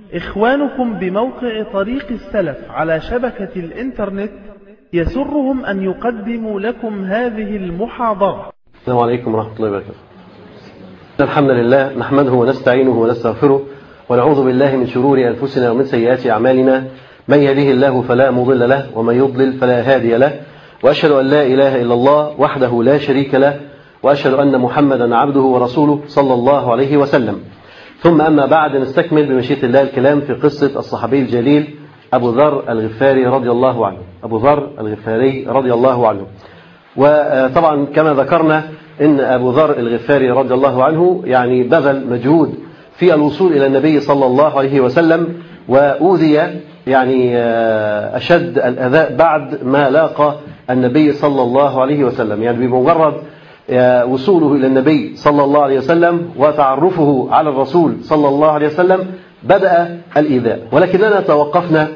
إخوانكم بموقع طريق السلف على شبكة الإنترنت يسرهم أن يقدموا لكم هذه المحاضرة السلام عليكم ورحمة الله وبركاته الحمد لله نحمده ونستعينه ونستغفره ونعوذ بالله من شرور أنفسنا ومن سيئات أعمالنا من يهده الله فلا مضل له ومن يضلل فلا هادي له وأشهد أن لا إله إلا الله وحده لا شريك له وأشهد أن محمدا عبده ورسوله صلى الله عليه وسلم ثم أما بعد نستكمل بمشيئة الله الكلام في قصة الصحابي الجليل أبو ذر الغفاري رضي الله عنه أبو ذر الغفاري رضي الله عنه وطبعا كما ذكرنا إن أبو ذر الغفاري رضي الله عنه يعني بذل مجهود في الوصول إلى النبي صلى الله عليه وسلم وأوذي يعني أشد الأذى بعد ما لاقى النبي صلى الله عليه وسلم يعني بمجرد وصوله إلى النبي صلى الله عليه وسلم وتعرفه على الرسول صلى الله عليه وسلم بدأ الإيذاء ولكننا توقفنا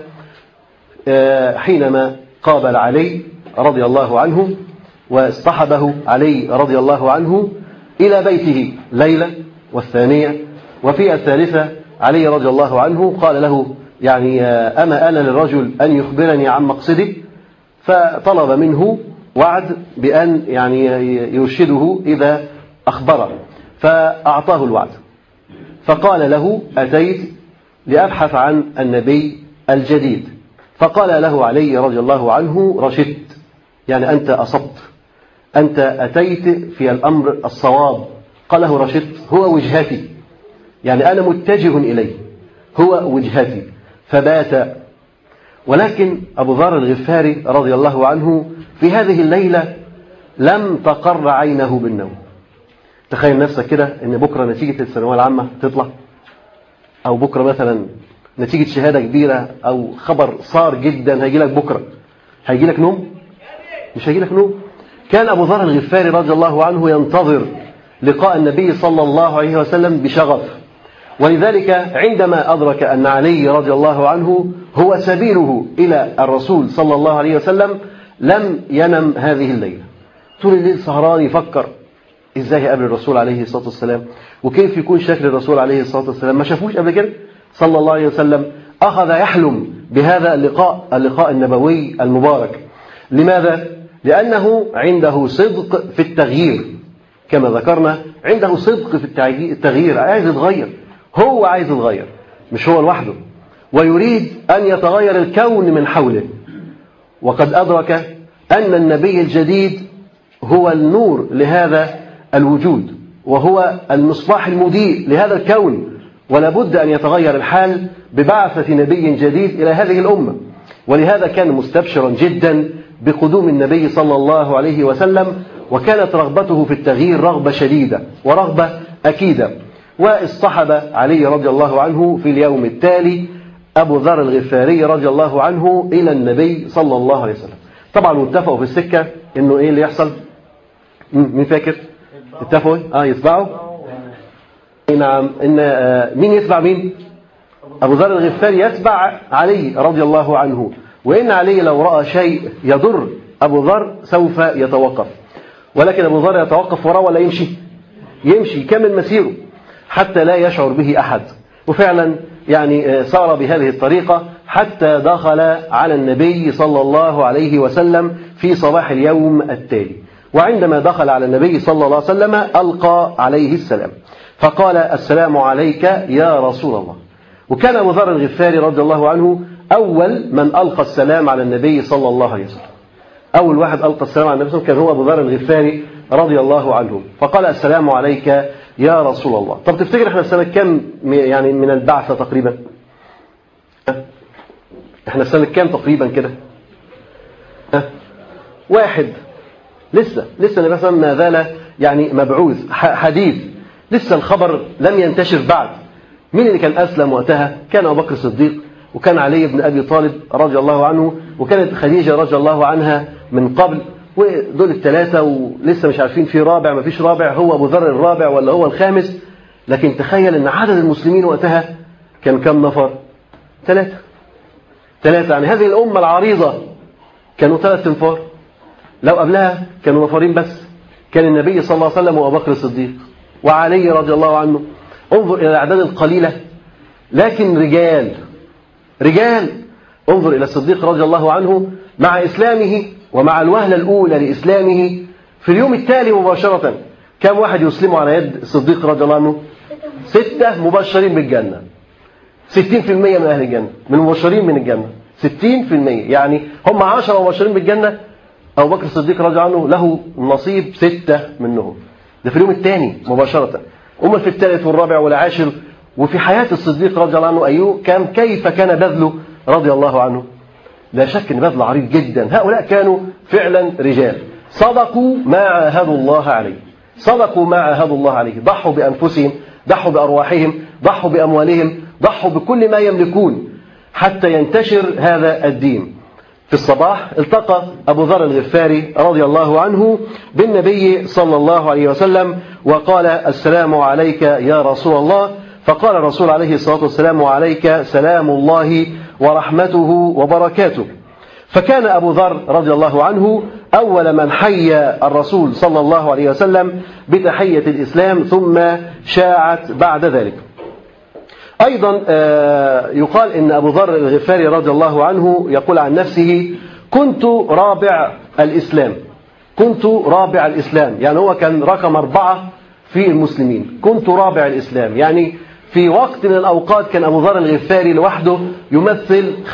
حينما قابل علي رضي الله عنه واصطحبه علي رضي الله عنه إلى بيته ليلة والثانية وفي الثالثة علي رضي الله عنه قال له يعني أما أنا للرجل أن يخبرني عن مقصدي فطلب منه وعد بأن يعني يرشده إذا أخبره فأعطاه الوعد فقال له أتيت لأبحث عن النبي الجديد فقال له علي رضي الله عنه رشدت يعني أنت أصبت أنت أتيت في الأمر الصواب قال له رشدت هو وجهتي يعني أنا متجه إليه هو وجهتي فبات ولكن أبو ذر الغفاري رضي الله عنه في هذه الليلة لم تقر عينه بالنوم تخيل نفسك كده ان بكرة نتيجة الثانوية العامة تطلع او بكرة مثلا نتيجة شهادة كبيرة او خبر صار جدا هيجي لك بكرة هيجي لك نوم مش هيجي لك نوم كان ابو ذر الغفاري رضي الله عنه ينتظر لقاء النبي صلى الله عليه وسلم بشغف ولذلك عندما أدرك أن علي رضي الله عنه هو سبيله إلى الرسول صلى الله عليه وسلم لم ينم هذه الليلة طول الليل سهران يفكر ازاي يقابل الرسول عليه الصلاة والسلام وكيف يكون شكل الرسول عليه الصلاة والسلام ما شافوش قبل كده صلى الله عليه وسلم أخذ يحلم بهذا اللقاء اللقاء النبوي المبارك لماذا؟ لأنه عنده صدق في التغيير كما ذكرنا عنده صدق في التغيير عايز يتغير هو عايز يتغير مش هو لوحده ويريد أن يتغير الكون من حوله وقد أدرك أن النبي الجديد هو النور لهذا الوجود وهو المصباح المضيء لهذا الكون ولا بد أن يتغير الحال ببعثة نبي جديد إلى هذه الأمة ولهذا كان مستبشرا جدا بقدوم النبي صلى الله عليه وسلم وكانت رغبته في التغيير رغبة شديدة ورغبة أكيدة واصطحب علي رضي الله عنه في اليوم التالي أبو ذر الغفاري رضي الله عنه إلى النبي صلى الله عليه وسلم طبعا واتفقوا في السكة إنه إيه اللي يحصل مين فاكر اتفقوا اه يتبعوا نعم ان آه مين يتبع مين ابو ذر الغفاري يتبع علي رضي الله عنه وان علي لو راى شيء يضر ابو ذر سوف يتوقف ولكن ابو ذر يتوقف وراه ولا يمشي يمشي يكمل مسيره حتى لا يشعر به احد وفعلا يعني سار بهذه الطريقه حتى دخل على النبي صلى الله عليه وسلم في صباح اليوم التالي وعندما دخل على النبي صلى الله عليه وسلم ألقى عليه السلام فقال السلام عليك يا رسول الله وكان أبو ذر الغفاري رضي الله عنه أول من ألقى السلام على النبي صلى الله عليه وسلم أول واحد ألقى السلام على النبي صلى الله عليه وسلم كان هو أبو ذر الغفاري رضي الله عنه فقال السلام عليك يا رسول الله طب تفتكر احنا السنة كم يعني من البعثة تقريبا احنا السنة كم تقريبا كده واحد لسه لسه النبي صلى الله عليه وسلم ما زال يعني مبعوث حديث لسه الخبر لم ينتشر بعد مين اللي كان أسلم وقتها كان أبو بكر الصديق وكان علي بن أبي طالب رضي الله عنه وكانت خديجة رضي الله عنها من قبل ودول الثلاثة ولسه مش عارفين في رابع ما فيش رابع هو أبو ذر الرابع ولا هو الخامس لكن تخيل أن عدد المسلمين وقتها كان كم نفر ثلاثة ثلاثة يعني هذه الأمة العريضة كانوا ثلاث انفار لو قبلها كانوا نفرين بس كان النبي صلى الله عليه وسلم وأبو بكر الصديق وعلي رضي الله عنه انظر إلى الأعداد القليلة لكن رجال رجال انظر إلى الصديق رضي الله عنه مع إسلامه ومع الوهلة الأولى لإسلامه في اليوم التالي مباشرة كم واحد يسلموا على يد الصديق رضي الله عنه ستة مبشرين بالجنة ستين في المية من أهل الجنة من المبشرين من الجنة ستين في المية يعني هم عشرة مبشرين بالجنة أبو بكر الصديق رضي الله عنه له نصيب ستة منهم ده في اليوم الثاني مباشرة أما في الثالث والرابع والعاشر وفي حياة الصديق رضي الله عنه أيوه كان كيف كان بذله رضي الله عنه لا شك أن بذله عريض جدا هؤلاء كانوا فعلا رجال صدقوا ما عاهدوا الله عليه صدقوا ما عاهدوا الله عليه ضحوا بأنفسهم ضحوا بأرواحهم ضحوا بأموالهم ضحوا بكل ما يملكون حتى ينتشر هذا الدين في الصباح التقى أبو ذر الغفاري رضي الله عنه بالنبي صلى الله عليه وسلم وقال السلام عليك يا رسول الله فقال الرسول عليه الصلاة والسلام عليك سلام الله ورحمته وبركاته فكان أبو ذر رضي الله عنه أول من حي الرسول صلى الله عليه وسلم بتحية الإسلام ثم شاعت بعد ذلك أيضا يقال إن أبو ذر الغفاري رضي الله عنه يقول عن نفسه كنت رابع الإسلام كنت رابع الإسلام يعني هو كان رقم أربعة في المسلمين كنت رابع الإسلام يعني في وقت من الأوقات كان أبو ذر الغفاري لوحده يمثل 25%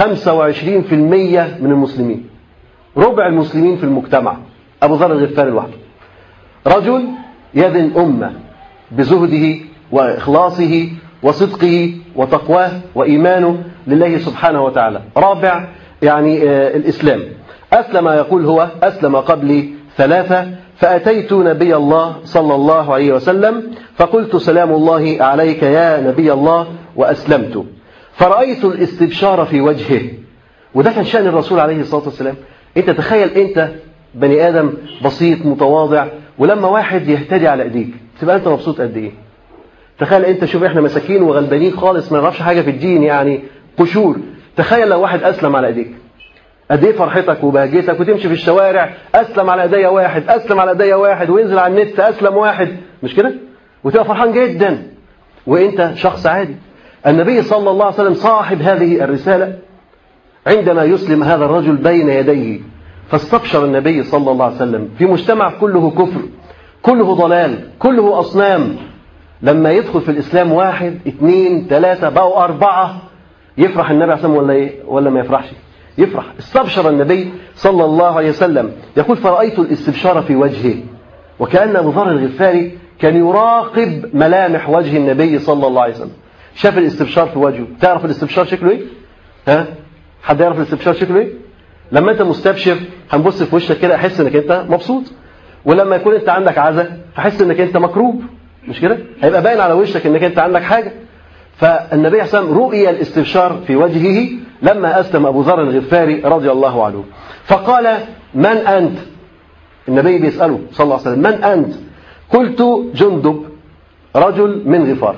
من المسلمين ربع المسلمين في المجتمع أبو ذر الغفاري لوحده رجل يدن أمة بزهده وإخلاصه وصدقه وتقواه وإيمانه لله سبحانه وتعالى رابع يعني الإسلام أسلم يقول هو أسلم قبل ثلاثة فأتيت نبي الله صلى الله عليه وسلم فقلت سلام الله عليك يا نبي الله وأسلمت فرأيت الاستبشار في وجهه وده كان شأن الرسول عليه الصلاة والسلام انت تخيل انت بني آدم بسيط متواضع ولما واحد يهتدي على ايديك تبقى انت مبسوط قد ايه تخيل انت شوف احنا مساكين وغلبانين خالص ما نعرفش حاجه في الدين يعني قشور تخيل لو واحد اسلم على ايديك قد ايه فرحتك وبهجتك وتمشي في الشوارع اسلم على ايديا واحد اسلم على ايديا واحد وينزل على النت اسلم واحد مش كده وتبقى فرحان جدا وانت شخص عادي النبي صلى الله عليه وسلم صاحب هذه الرساله عندما يسلم هذا الرجل بين يديه فاستبشر النبي صلى الله عليه وسلم في مجتمع كله كفر كله ضلال كله أصنام لما يدخل في الإسلام واحد اثنين ثلاثة بقوا أربعة يفرح النبي عليه الصلاة والسلام ولا إيه ولا ما يفرحش يفرح استبشر النبي صلى الله عليه وسلم يقول فرأيت الاستبشار في وجهه وكأن أبو ذر الغفاري كان يراقب ملامح وجه النبي صلى الله عليه وسلم شاف الاستبشار في وجهه تعرف الاستبشار شكله ايه ها حد يعرف الاستبشار شكله ايه لما انت مستبشر هنبص في وشك كده احس انك انت مبسوط ولما يكون انت عندك عزة هحس انك انت مكروب مش كده هيبقى باين على وشك انك انت عندك حاجة فالنبي عليه الصلاه رؤي الاستبشار في وجهه لما اسلم ابو ذر الغفاري رضي الله عنه فقال من انت النبي بيساله صلى الله عليه وسلم من انت قلت جندب رجل من غفار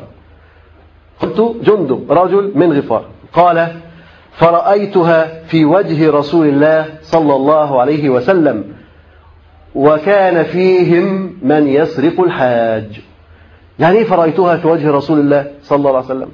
قلت جندب رجل من غفار قال فرأيتها في وجه رسول الله صلى الله عليه وسلم وكان فيهم من يسرق الحاج يعني ايه فرأيتها في وجه رسول الله صلى الله عليه وسلم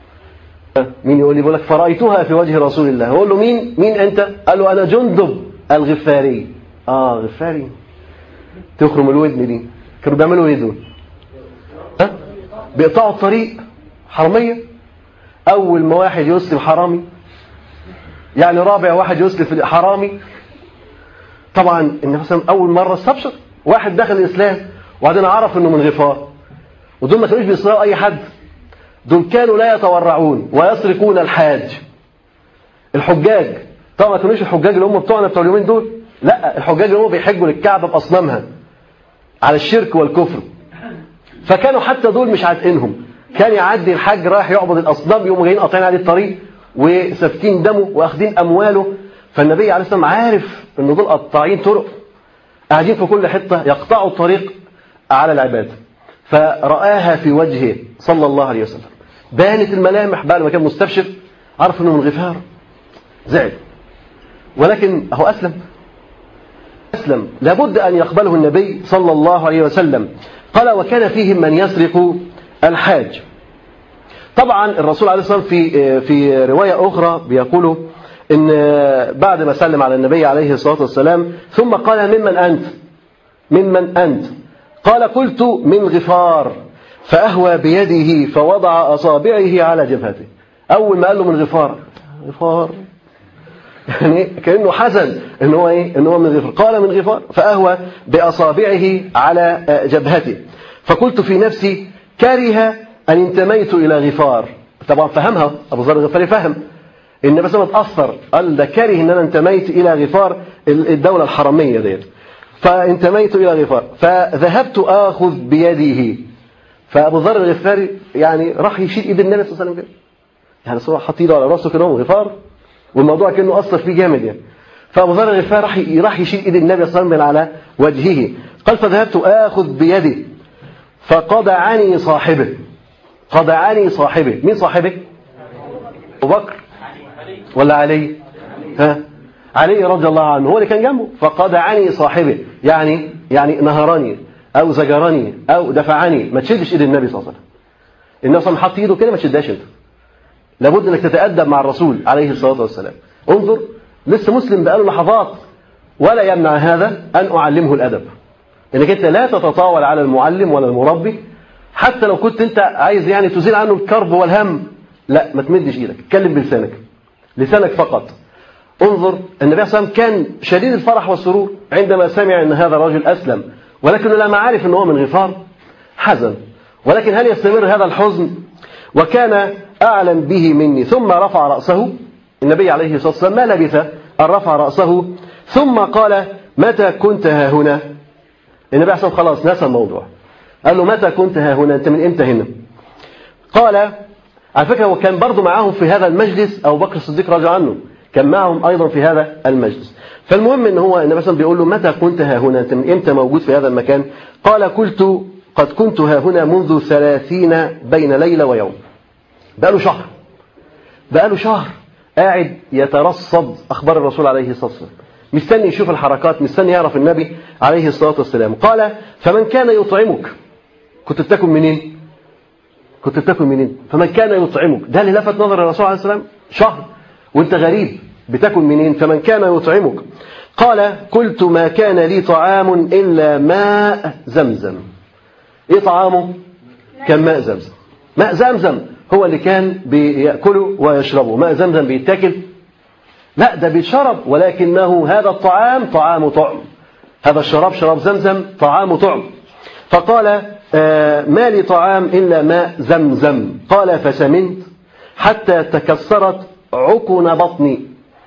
مين يقول لي بيقول لك فرأيتها في وجه رسول الله يقول له مين مين انت قال له انا جندب الغفاري اه غفاري تخرم الودن دي كانوا بيعملوا ايه دول ها بيقطعوا الطريق حراميه اول ما واحد يسلم حرامي يعني رابع واحد يسلم حرامي طبعا النبي صلى اول مره استبشر واحد دخل الاسلام وبعدين عرف انه من غفار ودول ما كانوش بيسرقوا اي حد دول كانوا لا يتورعون ويسرقون الحاج الحجاج طبعا ما كانوش الحجاج اللي هم بتوعنا بتوع اليومين دول لا الحجاج اللي هم بيحجوا للكعبه باصنامها على الشرك والكفر فكانوا حتى دول مش عاتقينهم كان يعدي الحاج رايح يعبد الاصنام يقوموا جايين قاطعين عليه الطريق وسافكين دمه واخدين امواله فالنبي عليه الصلاه والسلام عارف ان دول قطاعين طرق قاعدين في كل حته يقطعوا الطريق على العباد فرآها في وجهه صلى الله عليه وسلم بانت الملامح بعد ما كان مستبشر عرف انه من غفار زعل ولكن هو اسلم اسلم لابد ان يقبله النبي صلى الله عليه وسلم قال وكان فيهم من يسرق الحاج طبعا الرسول عليه الصلاة والسلام في في رواية أخرى بيقولوا إن بعد ما سلم على النبي عليه الصلاة والسلام ثم قال ممن أنت ممن أنت قال قلت من غفار فأهوى بيده فوضع أصابعه على جبهته أول ما قال له من غفار غفار يعني كأنه حزن إن هو إيه إن هو من غفار قال من غفار فأهوى بأصابعه على جبهته فقلت في نفسي كره أن انتميت إلى غفار طبعا فهمها أبو ذر الغفاري فهم إن بس ما اتأثر قال ده كاره إن أنا انتميت إلى غفار الدولة الحرمية ديت فانتميت إلى غفار فذهبت آخذ بيده فأبو ذر الغفاري يعني راح يشيل إيد النبي صلى الله عليه وسلم كده يعني صراحة حط إيده على راسه كده غفار والموضوع كأنه أثر فيه جامد يعني فأبو ذر الغفاري راح راح يشيل إيد النبي صلى الله عليه وسلم على وجهه قال فذهبت آخذ بيده فقضعني صاحبه قضعني صاحبه مين صاحبه أبو بكر ولا علي ها علي رضي الله عنه هو اللي كان جنبه فقضعني صاحبه يعني يعني نهرني او زجرني او دفعني ما تشدش ايد النبي صلى الله عليه وسلم النبي صلى الله عليه وسلم حط ايده كده ما تشدهاش انت لابد انك تتادب مع الرسول عليه الصلاه والسلام انظر لسه مسلم بقاله لحظات ولا يمنع هذا ان اعلمه الادب انك انت لا تتطاول على المعلم ولا المربي حتى لو كنت انت عايز يعني تزيل عنه الكرب والهم لا ما تمدش ايدك اتكلم بلسانك لسانك فقط انظر النبي صلى الله عليه وسلم كان شديد الفرح والسرور عندما سمع ان هذا الرجل اسلم ولكنه لما عرف ان هو من غفار حزن ولكن هل يستمر هذا الحزن وكان اعلم به مني ثم رفع راسه النبي عليه الصلاه والسلام ما لبث ان رفع راسه ثم قال متى كنت ها هنا النبي عليه الصلاه والسلام خلاص نسى الموضوع قال له متى كنت ها هنا انت من امتى هنا قال على فكره هو كان برضه معاهم في هذا المجلس ابو بكر الصديق رضي الله عنه كان معهم ايضا في هذا المجلس فالمهم ان هو النبي مثلا بيقول له متى كنت ها هنا انت من امتى موجود في هذا المكان قال قلت قد كنت ها هنا منذ ثلاثين بين ليله ويوم بقاله شهر بقاله شهر قاعد يترصد اخبار الرسول عليه الصلاه والسلام مستني يشوف الحركات مستني يعرف النبي عليه الصلاه والسلام قال فمن كان يطعمك كنت بتاكل منين كنت بتاكل منين فمن كان يطعمك ده اللي لفت نظر الرسول عليه السلام شهر وانت غريب بتاكل منين فمن كان يطعمك قال قلت ما كان لي طعام إلا ماء زمزم إيه طعامه كان ماء زمزم ماء زمزم هو اللي كان بيأكله ويشربه ماء زمزم بيتاكل لا ده بيشرب ولكنه هذا الطعام طعام طعم هذا الشراب شراب زمزم طعام طعم فقال آه ما لي طعام إلا ماء زمزم قال فسمنت حتى تكسرت عكن بطني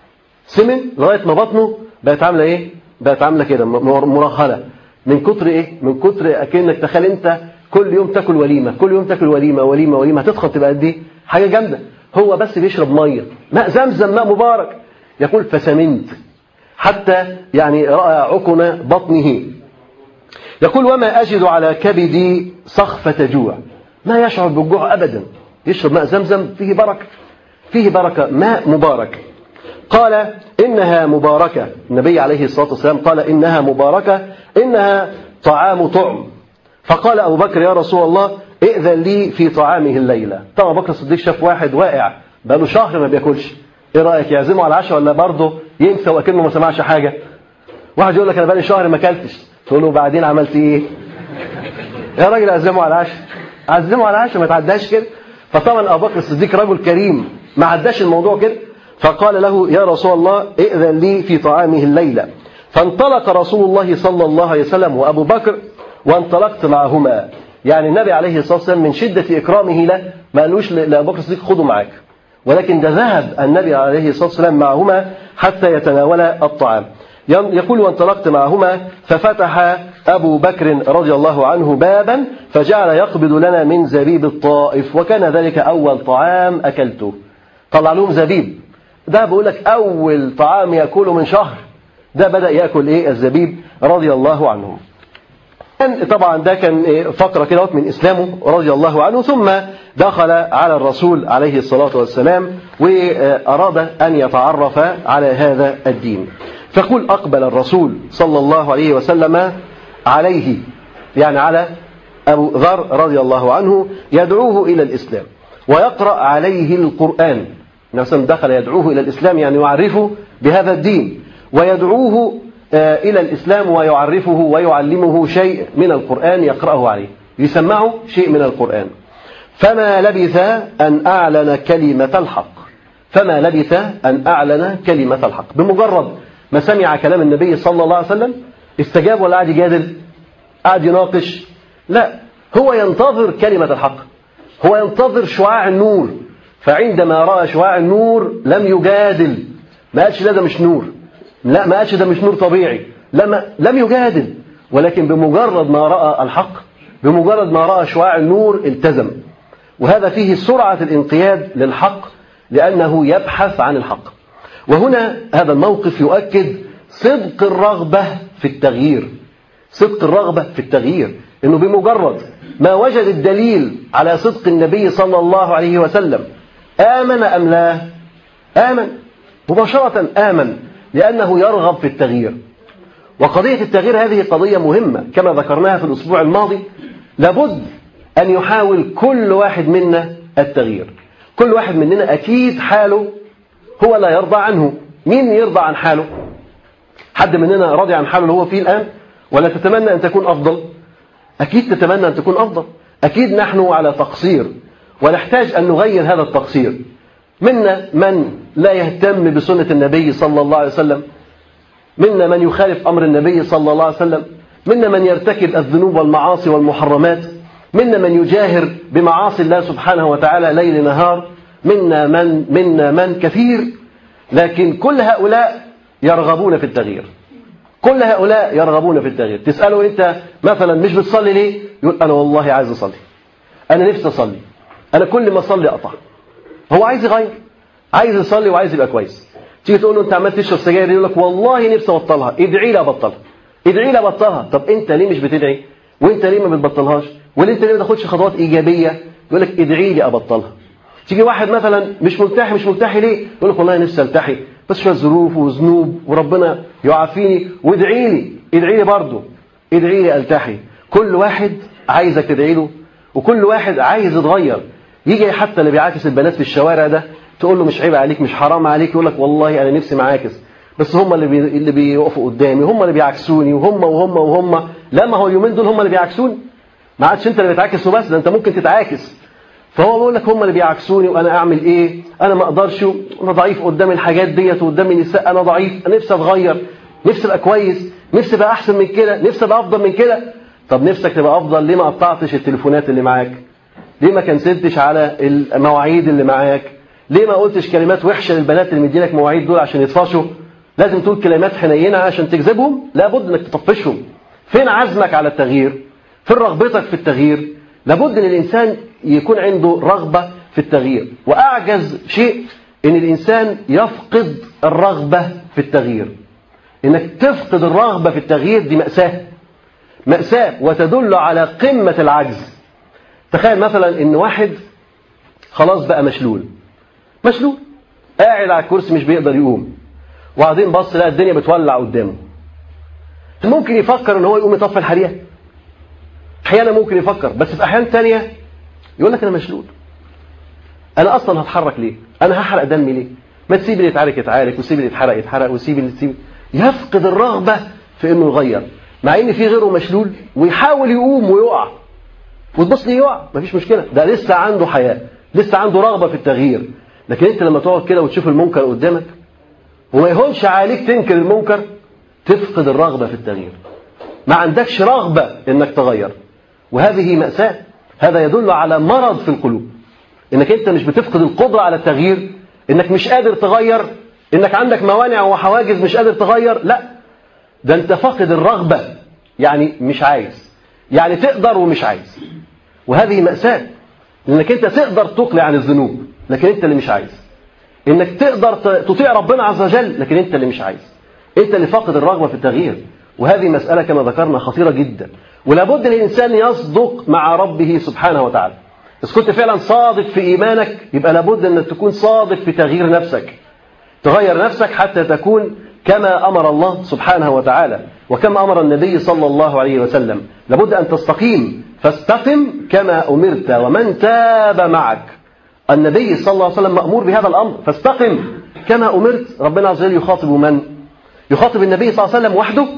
سمن لغايه ما بطنه بقت عامله ايه بقت عامله كده مرهله من كتر ايه من كتر اكنك تخيل انت كل يوم تاكل وليمه كل يوم تاكل وليمه وليمه وليمه هتضخم تبقى قد ايه حاجه جامده هو بس بيشرب ميه ماء زمزم ماء مبارك يقول فسمنت حتى يعني راى عكن بطنه يقول وما اجد على كبدي صخفه جوع ما يشعر بالجوع ابدا يشرب ماء زمزم فيه بركه فيه بركه ماء مبارك قال إنها مباركة النبي عليه الصلاة والسلام قال إنها مباركة إنها طعام طعم فقال أبو بكر يا رسول الله ائذن لي في طعامه الليلة طبعا بكر الصديق شاف واحد واقع بقاله شهر ما بياكلش ايه رايك يعزمه على العشاء ولا برضه ينسى وكانه ما سمعش حاجه واحد يقول لك انا بقالي شهر ما اكلتش تقول له بعدين عملت ايه يا راجل اعزمه على العشاء عزمه على العشاء ما تعداش كده فطبعا ابو بكر الصديق رجل كريم ما عداش الموضوع كده فقال له يا رسول الله ائذن لي في طعامه الليلة فانطلق رسول الله صلى الله عليه وسلم وأبو بكر وانطلقت معهما يعني النبي عليه الصلاة والسلام من شدة إكرامه له ما قالوش لأبو بكر الصديق خذوا معاك ولكن ده ذهب النبي عليه الصلاة والسلام معهما حتى يتناولا الطعام يقول وانطلقت معهما ففتح أبو بكر رضي الله عنه بابا فجعل يقبض لنا من زبيب الطائف وكان ذلك أول طعام أكلته طلع لهم زبيب ده بقول لك أول طعام يأكله من شهر ده بدأ يأكل إيه الزبيب رضي الله عنهم طبعا ده كان فقرة كده من إسلامه رضي الله عنه ثم دخل على الرسول عليه الصلاة والسلام وأراد أن يتعرف على هذا الدين فقل أقبل الرسول صلى الله عليه وسلم عليه يعني على أبو ذر رضي الله عنه يدعوه إلى الإسلام ويقرأ عليه القرآن النبي دخل يدعوه إلى الإسلام يعني يعرفه بهذا الدين ويدعوه آه، إلى الإسلام ويعرفه ويعلمه شيء من القرآن يقرأه عليه يسمعه شيء من القرآن فما لبث أن أعلن كلمة الحق فما لبث أن أعلن كلمة الحق بمجرد ما سمع كلام النبي صلى الله عليه وسلم استجاب ولا قاعد يجادل قاعد يناقش لا هو ينتظر كلمة الحق هو ينتظر شعاع النور فعندما رأى شعاع النور لم يجادل ما قالش لا ده مش نور لا ما قالش ده مش نور طبيعي لما لم يجادل ولكن بمجرد ما رأى الحق بمجرد ما رأى شعاع النور التزم وهذا فيه سرعة الانقياد للحق لأنه يبحث عن الحق وهنا هذا الموقف يؤكد صدق الرغبة في التغيير صدق الرغبة في التغيير انه بمجرد ما وجد الدليل على صدق النبي صلى الله عليه وسلم آمن أم لا آمن مباشرة آمن لأنه يرغب في التغيير وقضية التغيير هذه قضية مهمة كما ذكرناها في الأسبوع الماضي لابد أن يحاول كل واحد منا التغيير كل واحد مننا أكيد حاله هو لا يرضى عنه مين يرضى عن حاله حد مننا راضي عن حاله اللي هو فيه الآن ولا تتمنى أن تكون أفضل أكيد تتمنى أن تكون أفضل أكيد نحن على تقصير ونحتاج أن نغير هذا التقصير منا من لا يهتم بسنة النبي صلى الله عليه وسلم منا من يخالف أمر النبي صلى الله عليه وسلم منا من يرتكب الذنوب والمعاصي والمحرمات منا من يجاهر بمعاصي الله سبحانه وتعالى ليل نهار منا من منا من كثير لكن كل هؤلاء يرغبون في التغيير كل هؤلاء يرغبون في التغيير تسأله أنت مثلا مش بتصلي ليه يقول أنا والله عايز أصلي أنا نفسي أصلي أنا كل ما أصلي أقطع هو عايز يغير عايز يصلي وعايز يبقى كويس تيجي تقول له أنت عمال تشرب سجاير يقول لك والله نفسي أبطلها ادعي لي أبطلها ادعي لي أبطلها طب أنت ليه مش بتدعي وأنت ليه ما بتبطلهاش وليه أنت ليه ما تاخدش خطوات إيجابية يقول لك ادعي لي أبطلها تيجي واحد مثلا مش ملتحي مش ملتحي ليه يقول لك والله نفسي التحي بس شويه ظروف وذنوب وربنا يعافيني وادعي لي ادعي لي برضه ادعي لي التحي كل واحد عايزك تدعي له وكل واحد عايز يتغير يجي حتى اللي بيعاكس البنات في الشوارع ده تقول له مش عيب عليك مش حرام عليك يقول لك والله انا نفسي معاكس بس هم اللي بي... اللي بيقفوا قدامي هم اللي بيعكسوني وهم وهم وهم لا ما هو اليومين دول هم اللي بيعكسوني ما عادش انت اللي بتعاكس وبس ده انت ممكن تتعاكس فهو بيقول لك هم اللي بيعكسوني وانا اعمل ايه انا ما اقدرش انا ضعيف قدام الحاجات ديت وقدام النساء انا ضعيف انا نفسي اتغير نفسي ابقى كويس نفسي ابقى احسن من كده نفسي ابقى افضل من كده طب نفسك تبقى افضل ليه ما قطعتش التليفونات اللي معاك ليه ما كنسلتش على المواعيد اللي معاك ليه ما قلتش كلمات وحشه للبنات اللي مدينك مواعيد دول عشان يطفشوا لازم تقول كلمات حنينه عشان تجذبهم لابد انك تطفشهم فين عزمك على التغيير فين رغبتك في التغيير لابد ان الانسان يكون عنده رغبة في التغيير وأعجز شيء إن الإنسان يفقد الرغبة في التغيير إنك تفقد الرغبة في التغيير دي مأساة مأساة وتدل على قمة العجز تخيل مثلا إن واحد خلاص بقى مشلول مشلول قاعد على الكرسي مش بيقدر يقوم وبعدين بص لقى الدنيا بتولع قدامه ممكن يفكر ان هو يقوم يطفي الحريقه احيانا ممكن يفكر بس في احيان ثانيه يقول لك انا مشلول انا اصلا هتحرك ليه انا هحرق دمي ليه ما تسيب اللي يتعارك يتعارك وسيب اللي يتحرق يتحرق وسيب اللي تسيب يفقد الرغبه في انه يغير مع ان في غيره مشلول ويحاول يقوم ويقع وتبص ليه يقع مفيش مشكله ده لسه عنده حياه لسه عنده رغبه في التغيير لكن انت لما تقعد كده وتشوف المنكر قدامك وما يهونش عليك تنكر المنكر تفقد الرغبه في التغيير ما عندكش رغبه انك تغير وهذه مأساة هذا يدل على مرض في القلوب انك انت مش بتفقد القدرة على التغيير انك مش قادر تغير انك عندك موانع وحواجز مش قادر تغير لا ده انت فاقد الرغبة يعني مش عايز يعني تقدر ومش عايز وهذه مأساة انك انت تقدر تقلع عن الذنوب لكن انت اللي مش عايز انك تقدر تطيع ربنا عز وجل لكن انت اللي مش عايز انت اللي فاقد الرغبة في التغيير وهذه مسألة كما ذكرنا خطيرة جدا ولابد الإنسان يصدق مع ربه سبحانه وتعالى إذا كنت فعلا صادق في إيمانك يبقى لابد أن تكون صادق في تغيير نفسك تغير نفسك حتى تكون كما أمر الله سبحانه وتعالى وكما أمر النبي صلى الله عليه وسلم لابد أن تستقيم فاستقم كما أمرت ومن تاب معك النبي صلى الله عليه وسلم مأمور بهذا الأمر فاستقم كما أمرت ربنا عز وجل يخاطب من؟ يخاطب النبي صلى الله عليه وسلم وحده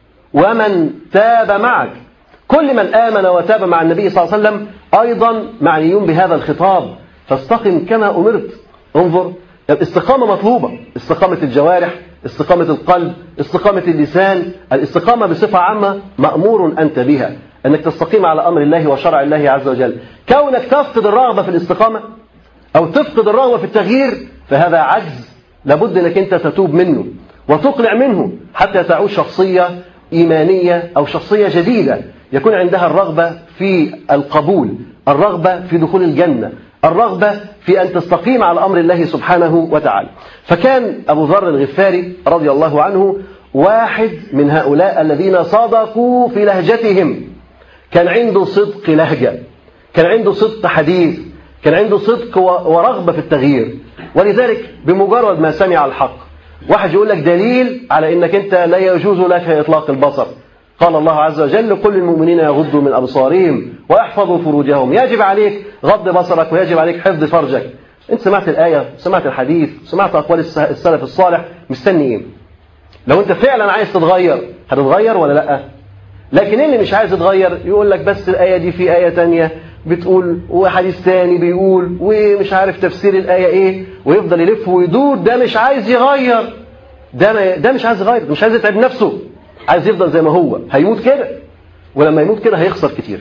ومن تاب معك كل من آمن وتاب مع النبي صلى الله عليه وسلم أيضا معنيون بهذا الخطاب فاستقم كما أمرت انظر الاستقامة مطلوبة استقامة الجوارح استقامة القلب استقامة اللسان الاستقامة بصفة عامة مأمور أنت بها أنك تستقيم على أمر الله وشرع الله عز وجل كونك تفقد الرغبة في الاستقامة أو تفقد الرغبة في التغيير فهذا عجز لابد أنك أنت تتوب منه وتقلع منه حتى تعود شخصية إيمانية أو شخصية جديدة يكون عندها الرغبة في القبول الرغبة في دخول الجنة الرغبة في أن تستقيم على أمر الله سبحانه وتعالى فكان أبو ذر الغفاري رضي الله عنه واحد من هؤلاء الذين صدقوا في لهجتهم كان عنده صدق لهجة كان عنده صدق حديث كان عنده صدق ورغبة في التغيير ولذلك بمجرد ما سمع الحق واحد يقول لك دليل على انك انت لا يجوز لك اطلاق البصر قال الله عز وجل كل المؤمنين يغضوا من ابصارهم ويحفظوا فروجهم يجب عليك غض بصرك ويجب عليك حفظ فرجك انت سمعت الايه سمعت الحديث سمعت اقوال السلف الصالح مستني ايه لو انت فعلا عايز تتغير هتتغير ولا لا لكن اللي مش عايز يتغير يقول لك بس الايه دي في ايه تانية بتقول وحديث تاني بيقول ومش عارف تفسير الآية إيه ويفضل يلف ويدور ده مش عايز يغير ده ده مش عايز يغير مش عايز يتعب نفسه عايز يفضل زي ما هو هيموت كده ولما يموت كده هيخسر كتير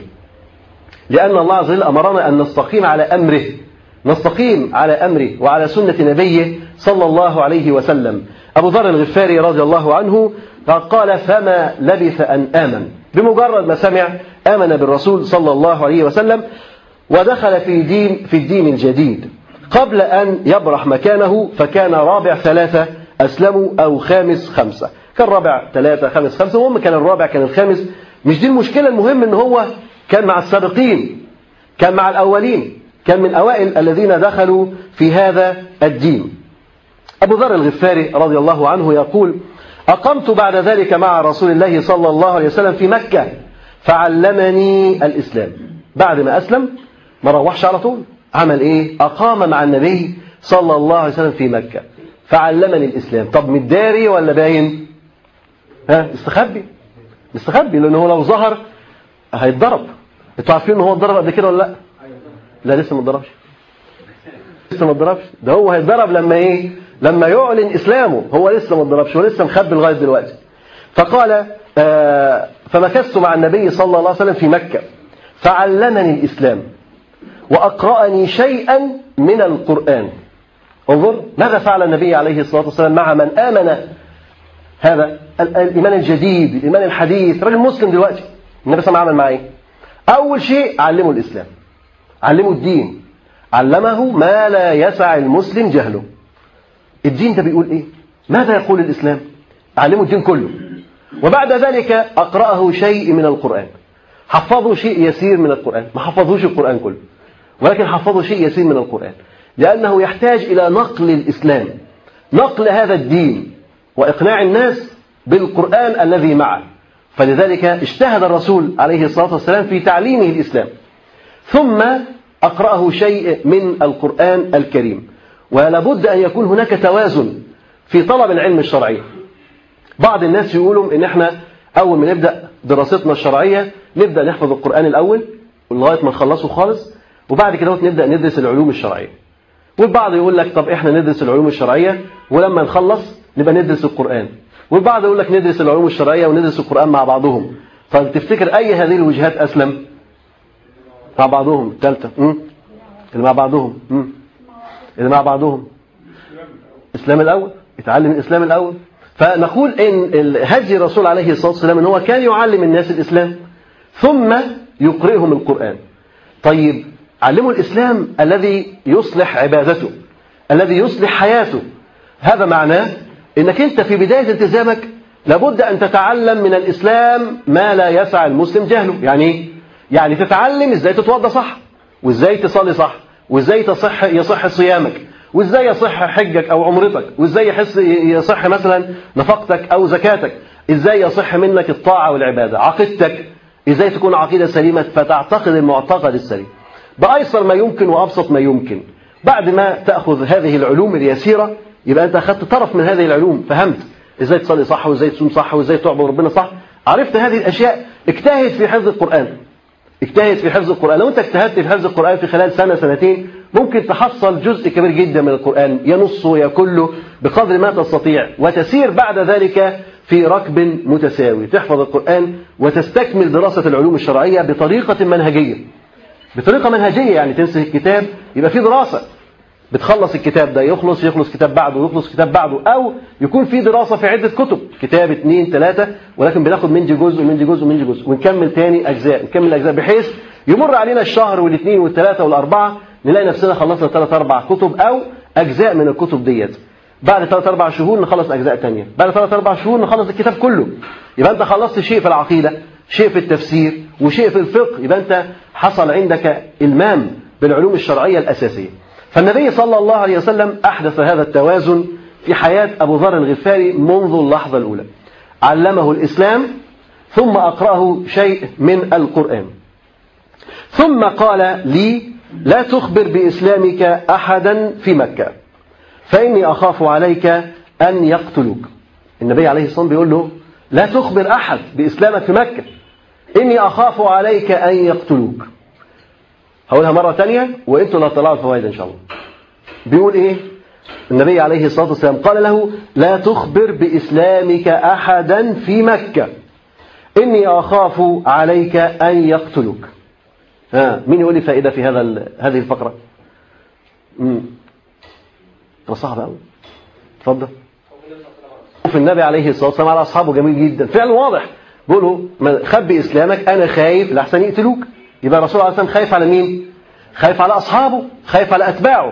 لأن الله عز وجل أمرنا أن نستقيم على أمره نستقيم على أمره وعلى سنة نبيه صلى الله عليه وسلم أبو ذر الغفاري رضي الله عنه قال فما لبث أن آمن بمجرد ما سمع آمن بالرسول صلى الله عليه وسلم ودخل في دين في الدين الجديد قبل أن يبرح مكانه فكان رابع ثلاثة أسلموا أو خامس خمسة كان رابع ثلاثة خامس خمسة المهم كان الرابع كان الخامس مش دي المشكلة المهم ان هو كان مع السابقين كان مع الأولين كان من أوائل الذين دخلوا في هذا الدين أبو ذر الغفاري رضي الله عنه يقول أقمت بعد ذلك مع رسول الله صلى الله عليه وسلم في مكة فعلمني الإسلام بعد ما أسلم ما روحش على طول عمل إيه أقام مع النبي صلى الله عليه وسلم في مكة فعلمني الإسلام طب متداري ولا باين ها استخبي استخبي لأنه لو ظهر هيتضرب انتوا عارفين ان هو اتضرب قبل كده ولا لا لا لسه ما اتضربش لسه ما اتضربش ده هو هيتضرب لما ايه لما يعلن اسلامه هو لسه ما اتضربش هو لسه مخبي لغايه دلوقتي فقال آه فمكثت مع النبي صلى الله عليه وسلم في مكة فعلمني الإسلام وأقرأني شيئا من القرآن انظر ماذا فعل النبي عليه الصلاة والسلام مع من آمن هذا الإيمان الجديد الإيمان الحديث راجل مسلم دلوقتي النبي صلى الله عليه وسلم عمل معاه أول شيء علمه الإسلام علمه الدين علمه ما لا يسع المسلم جهله الدين ده بيقول إيه ماذا يقول الإسلام علمه الدين كله وبعد ذلك أقرأه شيء من القرآن حفظوا شيء يسير من القرآن ما حفظوش القرآن كله ولكن حفظوا شيء يسير من القرآن لأنه يحتاج إلى نقل الإسلام نقل هذا الدين وإقناع الناس بالقرآن الذي معه فلذلك اجتهد الرسول عليه الصلاة والسلام في تعليمه الإسلام ثم أقرأه شيء من القرآن الكريم ولابد أن يكون هناك توازن في طلب العلم الشرعي بعض الناس يقولوا ان احنا اول ما نبدا دراستنا الشرعيه نبدا نحفظ القران الاول لغايه ما نخلصه خالص وبعد كده نبدا ندرس العلوم الشرعيه والبعض يقول لك طب احنا ندرس العلوم الشرعيه ولما نخلص نبقى ندرس القران والبعض يقول لك ندرس العلوم الشرعيه وندرس القران مع بعضهم فتفتكر اي هذه الوجهات اسلم مع بعضهم الثالثه اللي مع بعضهم مم. اللي مع بعضهم الاسلام الاول يتعلم الاسلام الاول فنقول ان هدي الرسول عليه الصلاه والسلام ان هو كان يعلم الناس الاسلام ثم يقرئهم القران طيب علموا الاسلام الذي يصلح عبادته الذي يصلح حياته هذا معناه انك انت في بدايه التزامك لابد ان تتعلم من الاسلام ما لا يسع المسلم جهله يعني ايه يعني تتعلم ازاي تتوضا صح وازاي تصلي صح وازاي تصح يصح صيامك وازاي يصح حجك او عمرتك وازاي يحس يصح مثلا نفقتك او زكاتك ازاي يصح منك الطاعه والعباده عقيدتك ازاي تكون عقيده سليمه فتعتقد المعتقد السليم بايسر ما يمكن وابسط ما يمكن بعد ما تأخذ هذه العلوم اليسيرة يبقى أنت أخذت طرف من هذه العلوم فهمت إزاي تصلي صح وإزاي تصوم صح وإزاي تعبد ربنا صح عرفت هذه الأشياء اجتهد في حفظ القرآن اجتهد في حفظ القرآن لو أنت اجتهدت في حفظ القرآن في خلال سنة سنتين ممكن تحصل جزء كبير جدا من القرآن يا نصه يا كله بقدر ما تستطيع وتسير بعد ذلك في ركب متساوي تحفظ القرآن وتستكمل دراسة العلوم الشرعية بطريقة منهجية بطريقة منهجية يعني تمسك الكتاب يبقى في دراسة بتخلص الكتاب ده يخلص يخلص كتاب بعده يخلص كتاب بعده أو يكون في دراسة في عدة كتب كتاب اثنين ثلاثة ولكن بناخد من دي جزء ومن دي جزء ومن دي جزء ونكمل تاني أجزاء نكمل أجزاء بحيث يمر علينا الشهر والاثنين والثلاثة والأربعة نلاقي نفسنا خلصنا ثلاث أربع كتب أو أجزاء من الكتب ديت بعد ثلاث أربع شهور نخلص أجزاء تانية بعد ثلاث أربع شهور نخلص الكتاب كله يبقى أنت خلصت شيء في العقيدة شيء في التفسير وشيء في الفقه يبقى أنت حصل عندك إلمام بالعلوم الشرعية الأساسية فالنبي صلى الله عليه وسلم أحدث هذا التوازن في حياة أبو ذر الغفاري منذ اللحظة الأولى علمه الإسلام ثم أقرأه شيء من القرآن ثم قال لي لا تخبر بإسلامك أحدا في مكة فإني أخاف عليك أن يقتلوك النبي عليه الصلاة والسلام بيقول له لا تخبر أحد بإسلامك في مكة إني أخاف عليك أن يقتلوك هقولها مرة تانية وإنتوا لا طلعوا الفوائد إن شاء الله بيقول إيه النبي عليه الصلاة والسلام قال له لا تخبر بإسلامك أحدا في مكة إني أخاف عليك أن يقتلوك ها مين يقول لي فائدة في هذا هذه الفقرة امم صعب قوي اتفضل في النبي عليه الصلاة والسلام على أصحابه جميل جدا فعل واضح بيقولوا خبي إسلامك أنا خايف لحسن يقتلوك يبقى الرسول عليه الصلاة والسلام خايف على مين خايف على أصحابه خايف على أتباعه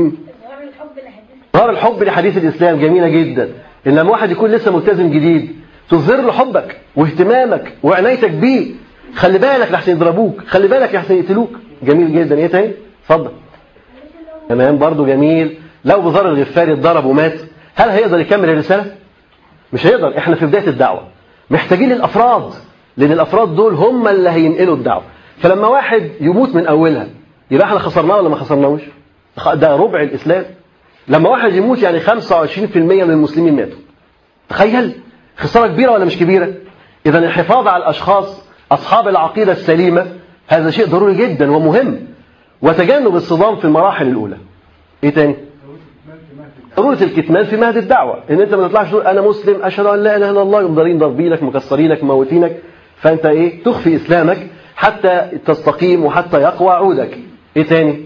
ظهر الحب لحديث الإسلام جميلة جدا إن لما واحد يكون لسه ملتزم جديد تظهر له حبك واهتمامك وعنايتك بيه خلي بالك لحسن يضربوك خلي بالك لحسن يقتلوك جميل جدا ايه تاني اتفضل تمام برضه جميل لو بذر الغفاري اتضرب ومات هل هيقدر يكمل الرسالة مش هيقدر احنا في بداية الدعوة محتاجين الافراد لان الافراد دول هم اللي هينقلوا الدعوة فلما واحد يموت من اولها يبقى احنا خسرناه ولا ما خسرناهوش ده ربع الاسلام لما واحد يموت يعني 25% من المسلمين ماتوا تخيل خسارة كبيرة ولا مش كبيرة اذا الحفاظ على الاشخاص أصحاب العقيدة السليمة هذا شيء ضروري جدا ومهم وتجنب الصدام في المراحل الأولى إيه تاني؟ ضرورة الكتمان في مهد الدعوة إن أنت ما تطلعش تقول أنا مسلم أشهد أن لا إله إلا الله يقوم ضاربين ضاربينك مكسرينك مموتينك فأنت إيه تخفي إسلامك حتى تستقيم وحتى يقوى عودك إيه تاني؟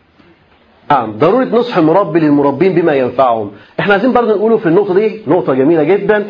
نعم ضرورة نصح المربي للمربين بما ينفعهم احنا عايزين برضه نقوله في النقطة دي نقطة جميلة جدا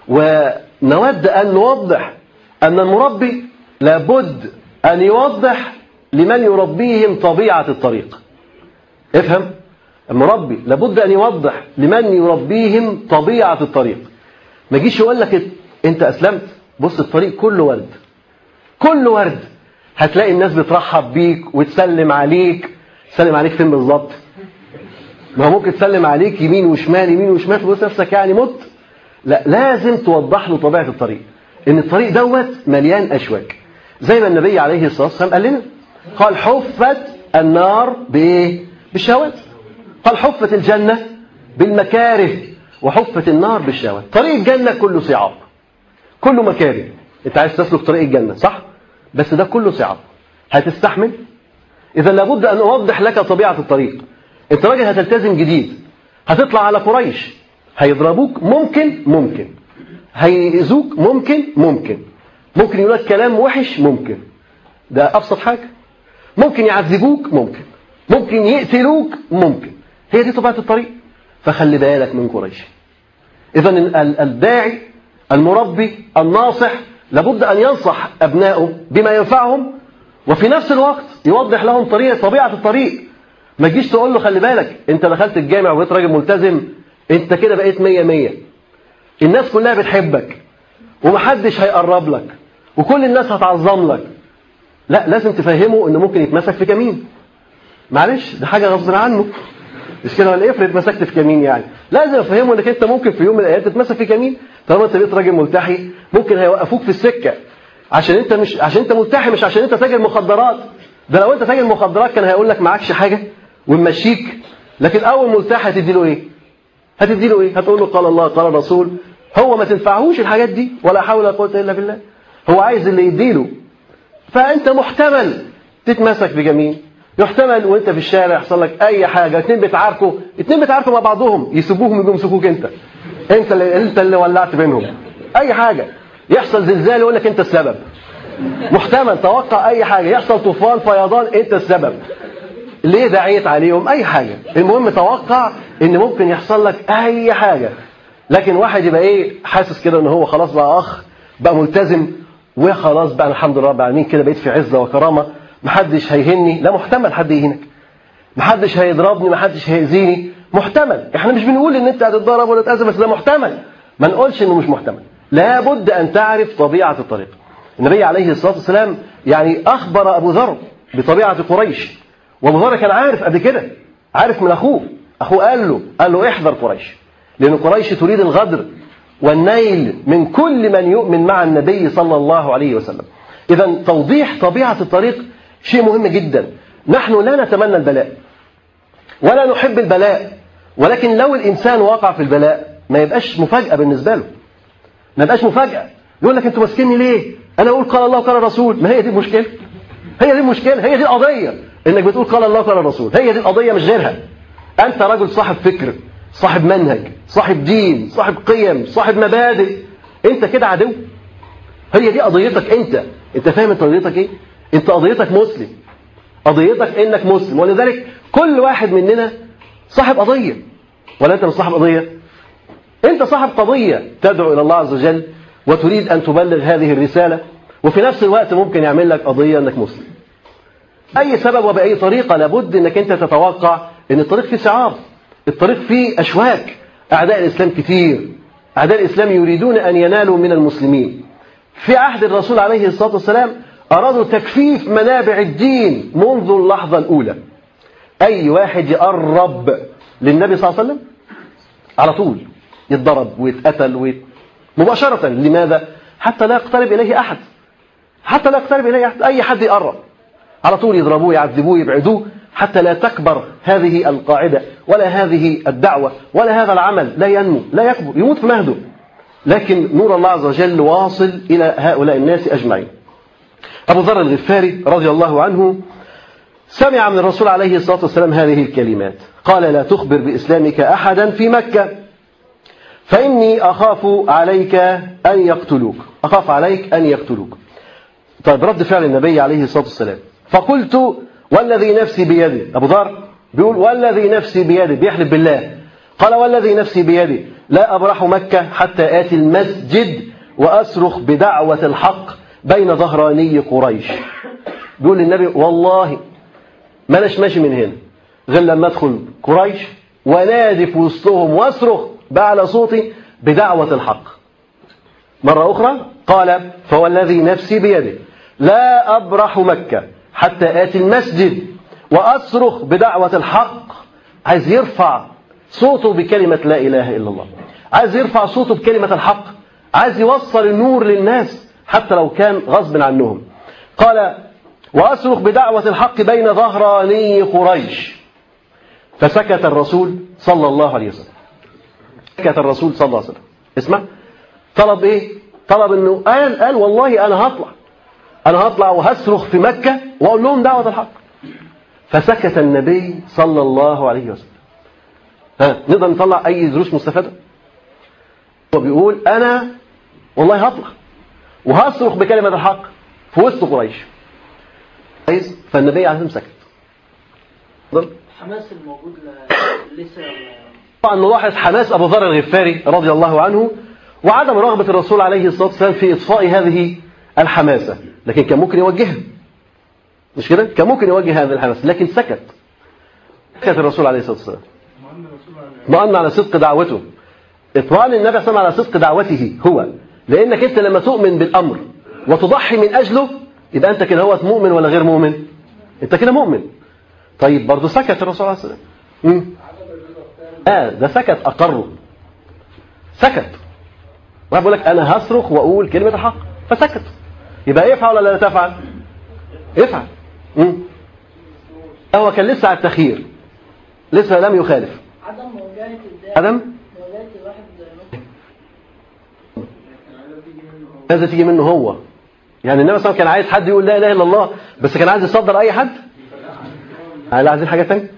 ونود أن نوضح أن المربي لابد أن يوضح لمن يربيهم طبيعة الطريق افهم المربي لابد أن يوضح لمن يربيهم طبيعة الطريق ما يجيش يقول لك انت أسلمت بص الطريق كله ورد كله ورد هتلاقي الناس بترحب بيك وتسلم عليك تسلم عليك فين بالظبط ما هو ممكن تسلم عليك يمين وشمال يمين وشمال تبص نفسك يعني مت لا لازم توضح له طبيعة الطريق ان الطريق دوت مليان اشواك زي ما النبي عليه الصلاه والسلام قال لنا قال حفت النار بايه بالشهوات قال حفت الجنه بالمكاره وحفت النار بالشهوات طريق الجنه كله صعاب كله مكاره انت عايز تسلك طريق الجنه صح بس ده كله صعاب هتستحمل اذا لابد ان اوضح لك طبيعه الطريق انت راجل هتلتزم جديد هتطلع على قريش هيضربوك ممكن ممكن هيأذوك ممكن ممكن ممكن يقول لك كلام وحش ممكن ده أبسط حاجة ممكن يعذبوك ممكن ممكن يقتلوك ممكن هي دي طبيعة الطريق فخلي بالك من قريش إذا الداعي المربي الناصح لابد أن ينصح أبنائه بما ينفعهم وفي نفس الوقت يوضح لهم طريقة طبيعة الطريق ما تجيش تقول له خلي بالك انت دخلت الجامع وبقيت راجل ملتزم انت كده بقيت مية مية الناس كلها بتحبك ومحدش هيقرب لك وكل الناس هتعظم لك لا لازم تفهمه انه ممكن يتمسك في كمين معلش ده حاجه غصب عنه مش كده ولا افرض مسكت في كمين يعني لازم افهمه انك انت ممكن في يوم من الايام تتمسك في كمين طالما انت بقيت راجل ملتحي ممكن هيوقفوك في السكه عشان انت مش عشان انت ملتحي مش عشان انت تاجر مخدرات ده لو انت تاجر مخدرات كان هيقول لك معكش حاجه ومشيك لكن اول ملتحي هتدي له ايه هتدي له ايه هتقول له قال الله قال الرسول هو ما تنفعهوش الحاجات دي ولا حول ولا قوه الا بالله هو عايز اللي يديله فانت محتمل تتمسك بجميل يحتمل وانت في الشارع يحصل لك اي حاجه اتنين بيتعاركوا اتنين بيتعاركوا مع بعضهم يسيبوهم يجوا يمسكوك انت انت اللي انت اللي ولعت بينهم اي حاجه يحصل زلزال يقول لك انت السبب محتمل توقع اي حاجه يحصل طوفان فيضان انت السبب ليه دعيت عليهم اي حاجه المهم توقع ان ممكن يحصل لك اي حاجه لكن واحد يبقى ايه حاسس كده ان هو خلاص بقى اخ بقى ملتزم وخلاص بقى الحمد لله رب العالمين كده بقيت في عزه وكرامه محدش هيهني لا محتمل حد يهينك محدش هيضربني محدش هيأذيني محتمل احنا مش بنقول ان انت هتتضرب ولا تأذى بس ده محتمل ما نقولش انه مش محتمل لابد ان تعرف طبيعه الطريق النبي عليه الصلاه والسلام يعني اخبر ابو ذر بطبيعه قريش وابو ذر كان عارف قبل كده عارف من اخوه اخوه قال له قال له احذر قريش لان قريش تريد الغدر والنيل من كل من يؤمن مع النبي صلى الله عليه وسلم اذا توضيح طبيعه الطريق شيء مهم جدا نحن لا نتمنى البلاء ولا نحب البلاء ولكن لو الانسان وقع في البلاء ما يبقاش مفاجاه بالنسبه له ما يبقاش مفاجاه يقول لك انتوا ماسكيني ليه انا اقول قال الله وقال الرسول ما هي دي المشكله هي دي المشكله هي دي القضيه انك بتقول قال الله وقال الرسول هي دي القضيه مش غيرها انت رجل صاحب فكر صاحب منهج صاحب دين صاحب قيم صاحب مبادئ انت كده عدو هي دي قضيتك انت انت فاهم انت قضيتك ايه انت قضيتك مسلم قضيتك انك مسلم ولذلك كل واحد مننا صاحب قضيه ولا انت مش صاحب قضيه انت صاحب قضيه تدعو الى الله عز وجل وتريد ان تبلغ هذه الرساله وفي نفس الوقت ممكن يعمل لك قضيه انك مسلم اي سبب وباي طريقه لابد انك انت تتوقع ان الطريق فيه سعار الطريق فيه اشواك اعداء الاسلام كتير اعداء الاسلام يريدون ان ينالوا من المسلمين في عهد الرسول عليه الصلاه والسلام ارادوا تكفيف منابع الدين منذ اللحظه الاولى اي واحد يقرب للنبي صلى الله عليه وسلم على طول يتضرب ويتقتل ويت... مباشره لماذا حتى لا يقترب اليه احد حتى لا يقترب اليه احد اي حد يقرب على طول يضربوه يعذبوه يبعدوه حتى لا تكبر هذه القاعدة ولا هذه الدعوة ولا هذا العمل لا ينمو لا يكبر يموت في مهده لكن نور الله عز وجل واصل إلى هؤلاء الناس أجمعين أبو ذر الغفاري رضي الله عنه سمع من الرسول عليه الصلاة والسلام هذه الكلمات قال لا تخبر بإسلامك أحدا في مكة فإني أخاف عليك أن يقتلوك أخاف عليك أن يقتلوك طيب رد فعل النبي عليه الصلاة والسلام فقلت والذي نفسي بيده أبو ذر بيقول والذي نفسي بيده بيحلف بالله قال والذي نفسي بيده لا أبرح مكة حتى آتي المسجد وأصرخ بدعوة الحق بين ظهراني قريش بيقول للنبي والله ما أناش ماشي من هنا غير لما أدخل قريش ونادي في وسطهم واصرخ بأعلى صوتي بدعوة الحق مرة أخرى قال فوالذي نفسي بيده لا أبرح مكة حتى آتي المسجد وأصرخ بدعوة الحق عايز يرفع صوته بكلمة لا إله إلا الله عايز يرفع صوته بكلمة الحق عايز يوصل النور للناس حتى لو كان غصب عنهم قال وأصرخ بدعوة الحق بين ظهراني قريش فسكت الرسول صلى الله عليه وسلم سكت الرسول صلى الله عليه وسلم اسمع طلب ايه طلب انه قال قال والله انا هطلع انا هطلع وهصرخ في مكة واقول لهم دعوة الحق فسكت النبي صلى الله عليه وسلم ها نقدر نطلع اي دروس مستفادة هو بيقول انا والله هطلع وهصرخ بكلمة الحق في وسط قريش كويس فالنبي عليه الصلاة والسلام سكت الحماس الموجود ل- لسه طبعا نلاحظ حماس ابو ذر الغفاري رضي الله عنه وعدم رغبه الرسول عليه الصلاه والسلام في اطفاء هذه الحماسه لكن كان ممكن يوجهها مش كده كان ممكن يوجه هذه الحماسه لكن سكت سكت الرسول عليه الصلاه والسلام اطمأن على صدق دعوته اطمأن النبي صلى الله عليه وسلم على صدق دعوته هو لانك انت لما تؤمن بالامر وتضحي من اجله يبقى انت كده هو مؤمن ولا غير مؤمن انت كده مؤمن طيب برضه سكت الرسول عليه الصلاه والسلام مم. اه ده سكت اقره سكت واحد بيقول لك انا هصرخ واقول كلمه الحق فسكت يبقى يفعل ولا لا تفعل؟ افعل مم. هو كان لسه على التخيير لسه لم يخالف عدم مواجهة الداعي عدم مواجهة الواحد هذا تيجي منه هو يعني النبي صلى الله عليه وسلم كان عايز حد يقول لا اله الا الله بس كان عايز يصدر اي حد هل عايزين حاجه ثانيه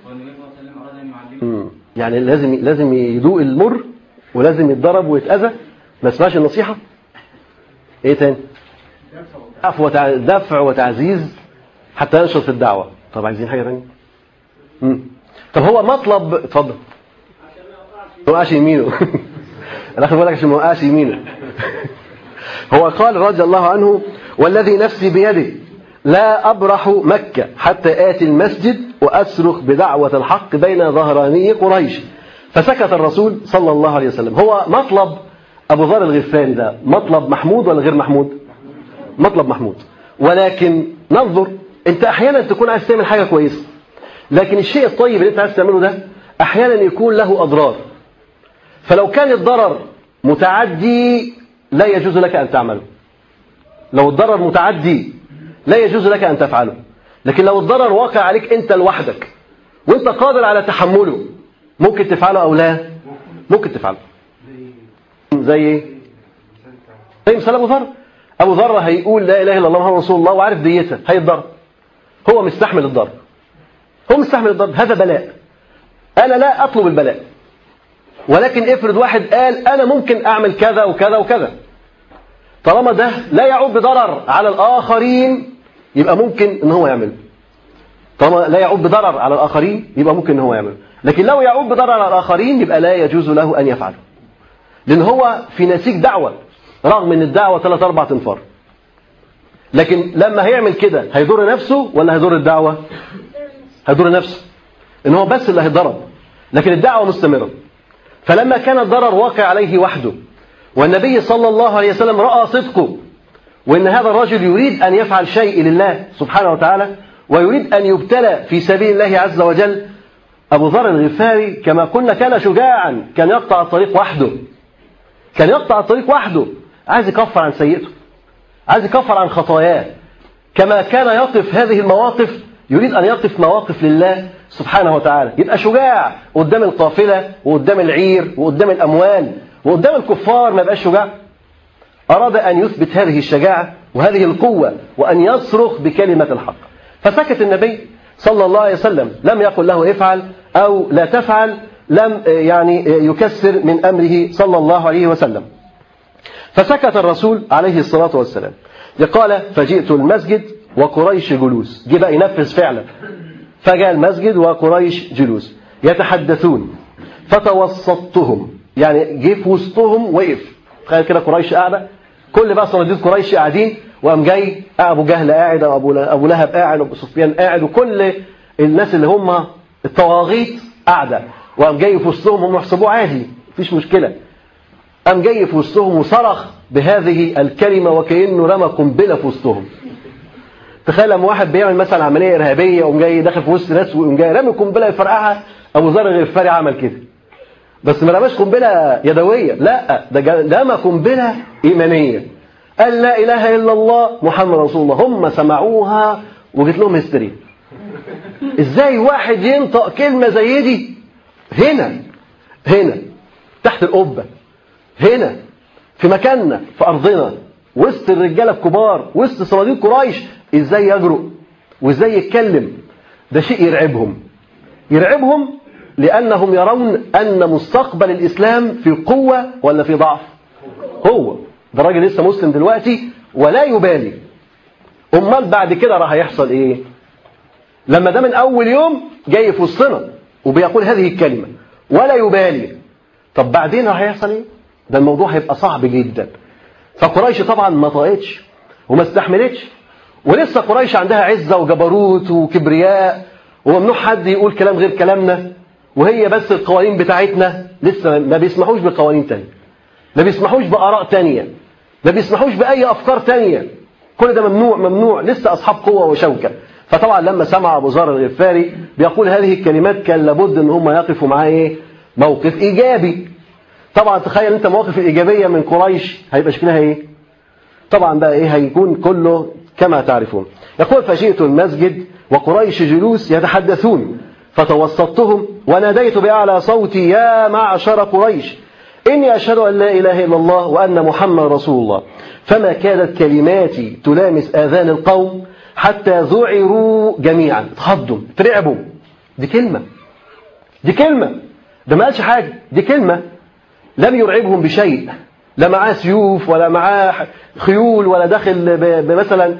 مم. يعني لازم لازم يدوق المر ولازم يتضرب ويتاذى ما يسمعش النصيحه ايه تاني دفع وتع- دفع وتعزيز حتى ينشر في الدعوه طب عايزين حاجه ثانيه مم. طب هو مطلب اتفضل ما وقعش يمينه الاخر بيقول لك عشان ما وقعش يمينه هو قال رضي الله عنه والذي نفسي بيده لا أبرح مكة حتى آتي المسجد وأصرخ بدعوة الحق بين ظهراني قريش فسكت الرسول صلى الله عليه وسلم هو مطلب أبو ذر الغفاري ده مطلب محمود ولا غير محمود مطلب محمود ولكن ننظر انت احيانا تكون عايز تعمل حاجة كويسة لكن الشيء الطيب اللي انت عايز تعمله ده احيانا يكون له اضرار فلو كان الضرر متعدي لا يجوز لك ان تعمله لو الضرر متعدي لا يجوز لك ان تفعله لكن لو الضرر واقع عليك انت لوحدك وانت قادر على تحمله ممكن تفعله او لا ممكن تفعله زي ايه زي مثال ابو ذر ابو ذر هيقول لا اله الا الله محمد رسول الله وعارف ديتها هيتضرب هو مستحمل الضرب هو مستحمل الضرب هذا بلاء انا لا اطلب البلاء ولكن افرض واحد قال انا ممكن اعمل كذا وكذا وكذا طالما ده لا يعود بضرر على الاخرين يبقى ممكن ان هو يعمله طالما لا يعود بضرر على الاخرين يبقى ممكن ان هو يعمله لكن لو يعود بضرر على الاخرين يبقى لا يجوز له ان يفعله لان هو في نسيج دعوه رغم ان الدعوه ثلاث اربع انفار لكن لما هيعمل كده هيضر نفسه ولا هيضر الدعوه هيضر نفسه ان هو بس اللي هيضرب لكن الدعوه مستمره فلما كان الضرر واقع عليه وحده والنبي صلى الله عليه وسلم راى صدقه وان هذا الرجل يريد ان يفعل شيء لله سبحانه وتعالى ويريد ان يبتلى في سبيل الله عز وجل ابو ذر الغفاري كما قلنا كان شجاعا كان يقطع الطريق وحده كان يقطع الطريق وحده عايز يكفر عن سيئته عايز يكفر عن خطاياه كما كان يقف هذه المواقف يريد أن يقف مواقف لله سبحانه وتعالى يبقى شجاع قدام القافلة وقدام العير وقدام الأموال وقدام الكفار ما يبقاش شجاع أراد أن يثبت هذه الشجاعة وهذه القوة وأن يصرخ بكلمة الحق فسكت النبي صلى الله عليه وسلم لم يقل له افعل أو لا تفعل لم يعني يكسر من أمره صلى الله عليه وسلم فسكت الرسول عليه الصلاة والسلام قال فجئت المسجد وقريش جلوس جه بقى ينفذ فعلا فجاء المسجد وقريش جلوس يتحدثون فتوسطتهم يعني جه في وسطهم وقف تخيل كده قريش قاعده كل بقى صناديد قريش قاعدين وقام جاي ابو جهل قاعد او ابو ابو لهب قاعد وابو سفيان قاعد وكل الناس اللي هم الطواغيت قاعده وقام جاي في وسطهم هم يحسبوه عادي مفيش مشكله قام جاي في وسطهم وصرخ بهذه الكلمه وكانه رمى قنبله في وسطهم تخيل لما واحد بيعمل مثلا عمليه ارهابيه يقوم جاي داخل في وسط ناس ويقوم جاي رامي قنبله يفرقعها ابو ذر الغفاري عمل كده بس ما رماش قنبله يدويه لا ده رمى قنبله ايمانيه قال لا اله الا الله محمد رسول الله هم سمعوها وجت لهم هستيريا ازاي واحد ينطق كلمه زي دي هنا هنا تحت القبه هنا في مكاننا في ارضنا وسط الرجاله الكبار وسط صناديق قريش ازاي يجرؤ وازاي يتكلم ده شيء يرعبهم يرعبهم لانهم يرون ان مستقبل الاسلام في قوه ولا في ضعف هو ده راجل لسه مسلم دلوقتي ولا يبالي امال بعد كده راح يحصل ايه لما ده من اول يوم جاي في وسطنا وبيقول هذه الكلمه ولا يبالي طب بعدين راح يحصل ايه ده الموضوع هيبقى صعب جدا فقريش طبعا ما طاقتش وما استحملتش ولسه قريش عندها عزة وجبروت وكبرياء وممنوع حد يقول كلام غير كلامنا وهي بس القوانين بتاعتنا لسه ما بيسمحوش بقوانين تانية ما بيسمحوش بآراء تانية ما بيسمحوش بأي أفكار تانية كل ده ممنوع ممنوع لسه أصحاب قوة وشوكة فطبعا لما سمع أبو ذر الغفاري بيقول هذه الكلمات كان لابد ان هم يقفوا معاه ايه موقف ايجابي طبعا تخيل انت مواقف الايجابيه من قريش هيبقى شكلها ايه طبعا بقى ايه هيكون كله كما تعرفون يقول فجئت المسجد وقريش جلوس يتحدثون فتوسطتهم وناديت بأعلى صوتي يا معشر قريش إني أشهد أن لا إله إلا الله وأن محمد رسول الله فما كادت كلماتي تلامس آذان القوم حتى ذعروا جميعا اتخضوا ترعبوا دي كلمة دي كلمة ده ما قالش حاجة دي كلمة لم يرعبهم بشيء لا معاه سيوف ولا معاه خيول ولا داخل ب- ب- مثلا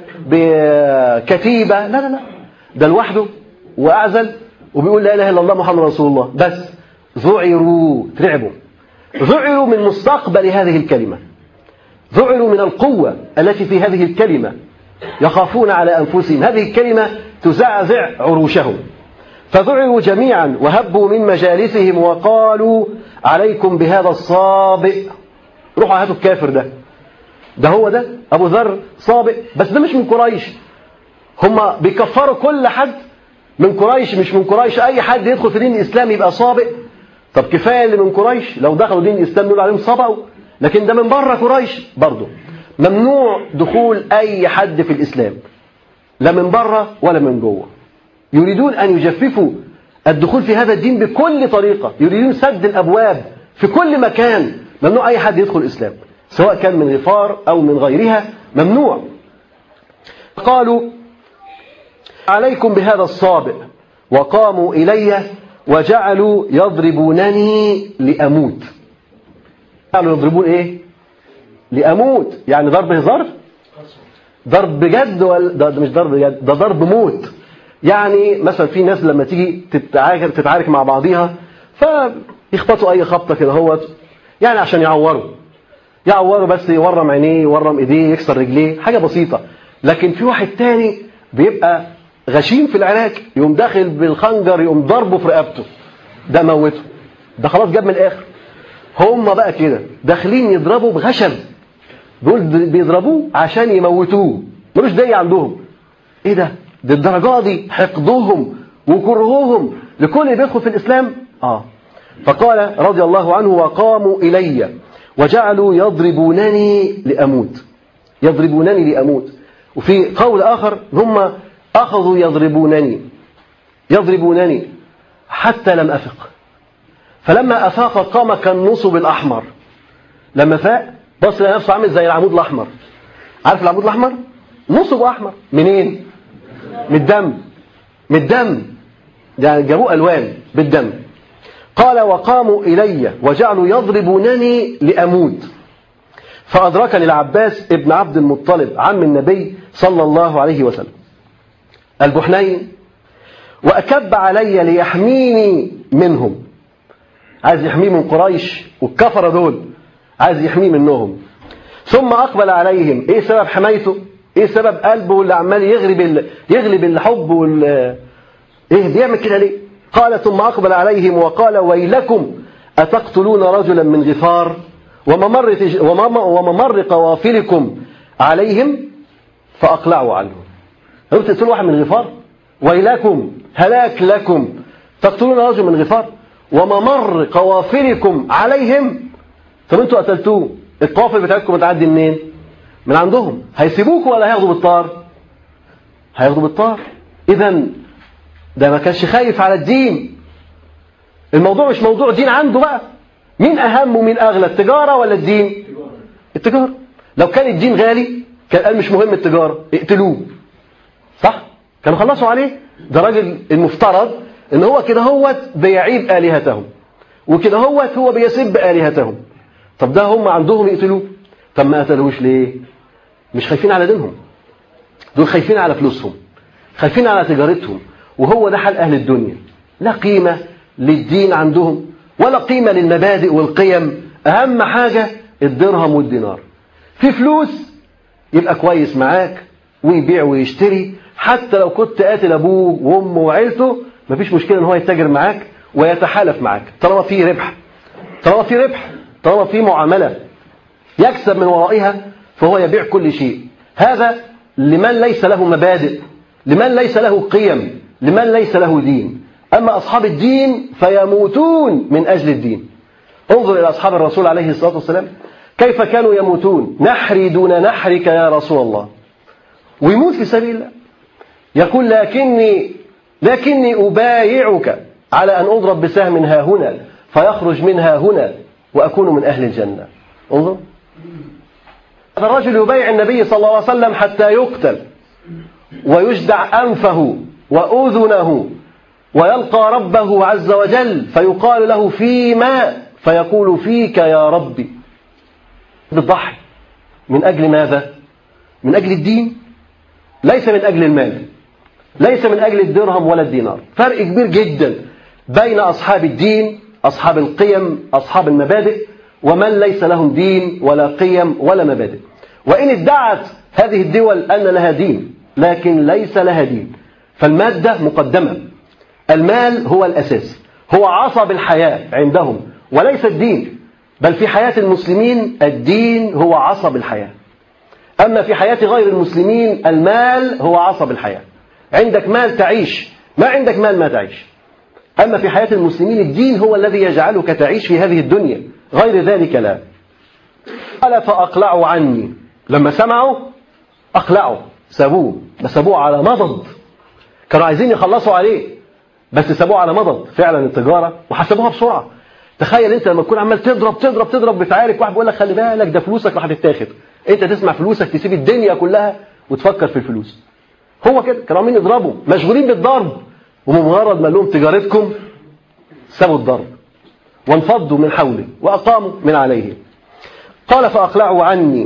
بكتيبة لا لا لا ده لوحده وأعزل وبيقول لا إله إلا الله محمد رسول الله بس ذعروا ترعبوا ذعروا من مستقبل هذه الكلمة ذعروا من القوة التي في هذه الكلمة يخافون على أنفسهم هذه الكلمة تزعزع عروشهم فذعروا جميعا وهبوا من مجالسهم وقالوا عليكم بهذا الصابئ روحوا هاتوا الكافر ده ده هو ده أبو ذر صابئ بس ده مش من قريش هم بيكفروا كل حد من قريش مش من قريش أي حد يدخل في دين الإسلام يبقى صابئ طب كفاية اللي من قريش لو دخلوا دين الإسلام نقول عليهم صبأوا لكن ده من بره قريش برضه ممنوع دخول أي حد في الإسلام لا من بره ولا من جوه يريدون أن يجففوا الدخول في هذا الدين بكل طريقة يريدون سد الأبواب في كل مكان ممنوع أي حد يدخل الإسلام سواء كان من غفار أو من غيرها ممنوع قالوا عليكم بهذا الصابئ وقاموا إلي وجعلوا يضربونني لأموت قالوا يضربون إيه لأموت يعني ضرب هزار ضرب بجد ولا ده ده مش ضرب بجد ده ضرب موت يعني مثلا في ناس لما تيجي تتعارك تتعارك مع بعضيها فيخبطوا اي خبطه كده هو يعني عشان يعوروا يعوروا بس يورم عينيه يورم ايديه يكسر رجليه حاجه بسيطه لكن في واحد تاني بيبقى غشيم في العراك يقوم داخل بالخنجر يقوم ضربه في رقبته ده موته ده خلاص جاب من الاخر هم بقى كده داخلين يضربوا بغشم دول بيضربوه عشان يموتوه ملوش داعي عندهم ايه ده دي الدرجه دي حقدهم وكرههم لكل اللي بيدخل في الاسلام اه فقال رضي الله عنه وقاموا الي وجعلوا يضربونني لاموت يضربونني لاموت وفي قول اخر هم اخذوا يضربونني يضربونني حتى لم افق فلما افاق قام كالنصب الاحمر لما فاق بص لقى نفسه عامل زي العمود الاحمر عارف العمود الاحمر نصبه احمر منين من الدم من الدم يعني جابوه الوان بالدم قال وقاموا الي وجعلوا يضربونني لاموت فادركني العباس ابن عبد المطلب عم النبي صلى الله عليه وسلم البحنين واكب علي ليحميني منهم عايز يحميه من قريش والكفره دول عايز يحميه منهم ثم أقبل عليهم إيه سبب حمايته إيه سبب قلبه اللي عمال يغلب ال... يغلب الحب وال إيه بيعمل كده ليه قال ثم أقبل عليهم وقال ويلكم أتقتلون رجلا من غفار وممر, تج... ومم... وممر قوافلكم عليهم فأقلعوا عنهم هم تقتلوا واحد من غفار ويلكم هلاك لكم تقتلون رجل من غفار وممر قوافلكم عليهم طب انتوا قتلتوه القوافل بتاعتكم بتعدي منين من عندهم هيسيبوكوا ولا هياخدوا بالطار هياخدوا بالطار اذا ده ما كانش خايف على الدين الموضوع مش موضوع دين عنده بقى مين اهم ومين اغلى التجاره ولا الدين التجاره لو كان الدين غالي كان قال مش مهم التجاره اقتلوه صح كانوا خلصوا عليه ده راجل المفترض ان هو كده هو بيعيب الهتهم وكده هو هو بيسب الهتهم طب ده هم عندهم يقتلوه طب ما قتلوش ليه مش خايفين على دينهم دول خايفين على فلوسهم خايفين على تجارتهم وهو ده حال أهل الدنيا لا قيمة للدين عندهم ولا قيمة للمبادئ والقيم أهم حاجة الدرهم والدينار في فلوس يبقى كويس معاك ويبيع ويشتري حتى لو كنت قاتل أبوه وأمه وعيلته مفيش مشكلة إن هو يتاجر معاك ويتحالف معاك طالما في ربح طالما في ربح طالما في معاملة يكسب من ورائها فهو يبيع كل شيء هذا لمن ليس له مبادئ لمن ليس له قيم لمن ليس له دين أما أصحاب الدين فيموتون من أجل الدين انظر إلى أصحاب الرسول عليه الصلاة والسلام كيف كانوا يموتون نحري دون نحرك يا رسول الله ويموت في سبيل الله يقول لكني لكني أبايعك على أن أضرب بسهم ها هنا فيخرج منها هنا وأكون من أهل الجنة انظر هذا الرجل يبايع النبي صلى الله عليه وسلم حتى يقتل ويجدع أنفه وأذنه ويلقى ربه عز وجل فيقال له فيما فيقول فيك يا ربي بالضحي من أجل ماذا؟ من أجل الدين ليس من أجل المال ليس من أجل الدرهم ولا الدينار فرق كبير جدا بين أصحاب الدين أصحاب القيم أصحاب المبادئ ومن ليس لهم دين ولا قيم ولا مبادئ وإن ادعت هذه الدول أن لها دين لكن ليس لها دين فالمادة مقدمة المال هو الأساس هو عصب الحياة عندهم وليس الدين بل في حياة المسلمين الدين هو عصب الحياة أما في حياة غير المسلمين المال هو عصب الحياة عندك مال تعيش ما عندك مال ما تعيش أما في حياة المسلمين الدين هو الذي يجعلك تعيش في هذه الدنيا غير ذلك لا قال فأقلعوا عني لما سمعوا أقلعوا سابوه بس سابوه على مضض كانوا عايزين يخلصوا عليه بس سابوه على مضض فعلا التجارة وحسبوها بسرعة تخيل انت لما تكون عمال تضرب تضرب تضرب بتعارك واحد بيقول لك خلي بالك ده فلوسك راح تتاخد انت تسمع فلوسك تسيب الدنيا كلها وتفكر في الفلوس هو كده كانوا عاملين يضربوا مشغولين بالضرب ومجرد ما لهم تجارتكم سابوا الضرب وانفضوا من حوله وأقاموا من عليه قال فأقلعوا عني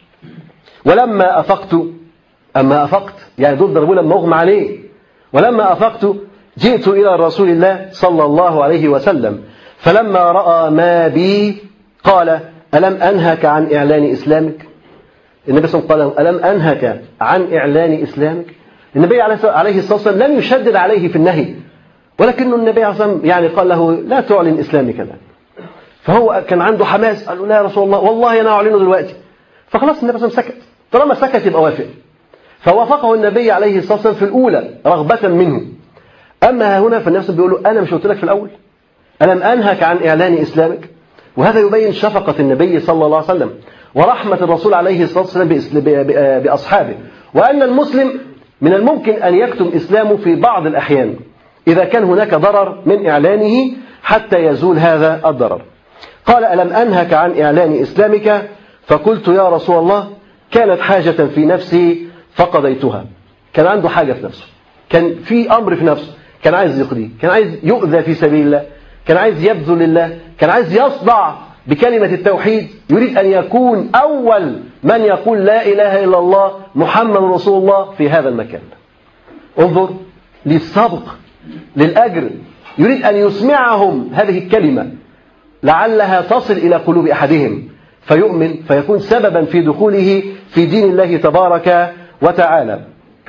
ولما أفقت أما أفقت يعني دول ضربوا لما أغمى عليه ولما أفقت جئت إلى رسول الله صلى الله عليه وسلم فلما رأى ما بي قال ألم أنهك عن إعلان إسلامك النبي صلى الله عليه وسلم قال ألم أنهك عن إعلان إسلامك النبي عليه الصلاة والسلام لم يشدد عليه في النهي ولكن النبي عليه الصلاة والسلام يعني قال له لا تعلن إسلامك الآن فهو كان عنده حماس قال له لا يا رسول الله والله أنا أعلنه دلوقتي فخلاص النبي صلى الله عليه وسلم سكت طالما سكت يبقى وافق فوافقه النبي عليه الصلاة والسلام في الأولى رغبة منه أما هنا فالنبي صلى الله عليه وسلم بيقول له أنا مش قلت لك في الأول ألم أنهك عن إعلان إسلامك وهذا يبين شفقة النبي صلى الله عليه وسلم ورحمة الرسول عليه الصلاة والسلام بأصحابه وأن المسلم من الممكن أن يكتم إسلامه في بعض الأحيان إذا كان هناك ضرر من إعلانه حتى يزول هذا الضرر قال ألم أنهك عن إعلان إسلامك فقلت يا رسول الله كانت حاجة في نفسي فقضيتها كان عنده حاجة في نفسه كان في أمر في نفسه كان عايز يقضيه كان عايز يؤذى في سبيل الله كان عايز يبذل لله كان عايز يصدع بكلمة التوحيد يريد أن يكون أول من يقول لا إله إلا الله محمد رسول الله في هذا المكان انظر للسبق للأجر يريد أن يسمعهم هذه الكلمة لعلها تصل إلى قلوب أحدهم فيؤمن فيكون سببا في دخوله في دين الله تبارك وتعالى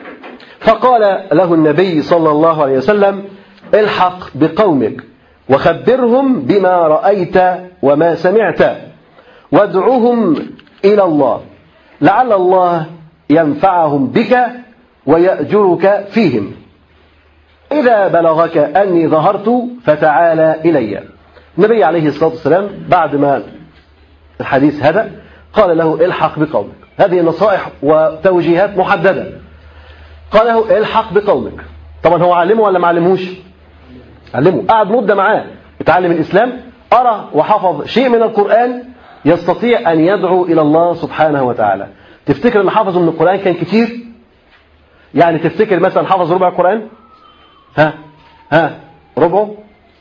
فقال له النبي صلى الله عليه وسلم الحق بقومك وخبرهم بما رأيت وما سمعت وادعوهم إلى الله لعل الله ينفعهم بك ويأجرك فيهم إذا بلغك أني ظهرت فتعالى إلي النبي عليه الصلاة والسلام بعد ما الحديث هذا قال له الحق بقومك هذه نصائح وتوجيهات محددة قال له الحق بقومك طبعا هو علمه ولا ما علموش علمه قعد مدة معاه اتعلم الإسلام أرى وحفظ شيء من القرآن يستطيع أن يدعو إلى الله سبحانه وتعالى تفتكر اللي حفظه من القرآن كان كتير يعني تفتكر مثلا حفظ ربع القرآن ها ها ربعه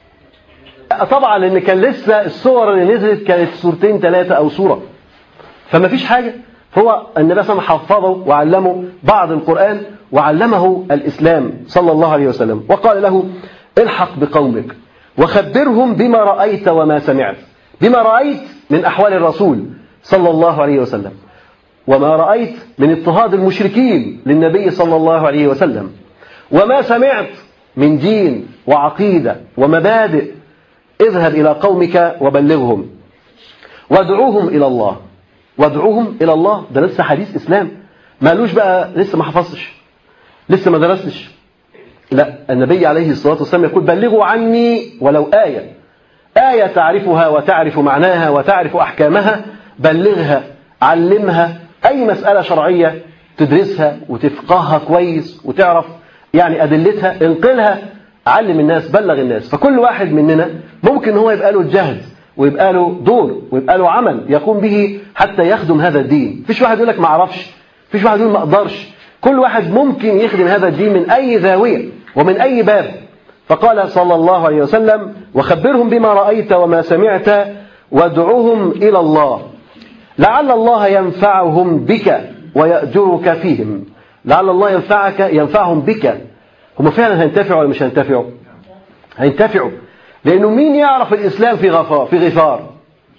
طبعا لان كان لسه الصور اللي نزلت كانت سورتين ثلاثه او سوره فما فيش حاجه فهو النبي صلى الله عليه وسلم حفظه وعلمه بعض القران وعلمه الاسلام صلى الله عليه وسلم وقال له الحق بقومك وخبرهم بما رايت وما سمعت بما رايت من احوال الرسول صلى الله عليه وسلم وما رايت من اضطهاد المشركين للنبي صلى الله عليه وسلم وما سمعت من دين وعقيده ومبادئ اذهب إلى قومك وبلغهم وادعوهم إلى الله وادعوهم إلى الله ده لسه حديث إسلام مالوش بقى لسه ما حفظتش لسه ما درستش لا النبي عليه الصلاة والسلام يقول بلغوا عني ولو آية آية تعرفها وتعرف معناها وتعرف أحكامها بلغها علمها أي مسألة شرعية تدرسها وتفقهها كويس وتعرف يعني أدلتها انقلها علم الناس بلغ الناس فكل واحد مننا ممكن هو يبقى له الجهد ويبقى له دور ويبقى له عمل يقوم به حتى يخدم هذا الدين مفيش واحد يقول لك ما اعرفش مفيش واحد يقول ما اقدرش كل واحد ممكن يخدم هذا الدين من اي زاويه ومن اي باب فقال صلى الله عليه وسلم وخبرهم بما رايت وما سمعت وادعوهم الى الله لعل الله ينفعهم بك ويأجرك فيهم لعل الله ينفعك ينفعهم بك هم فعلا هينتفعوا ولا مش هينتفعوا هينتفعوا لأنه مين يعرف الإسلام في غفار في غفار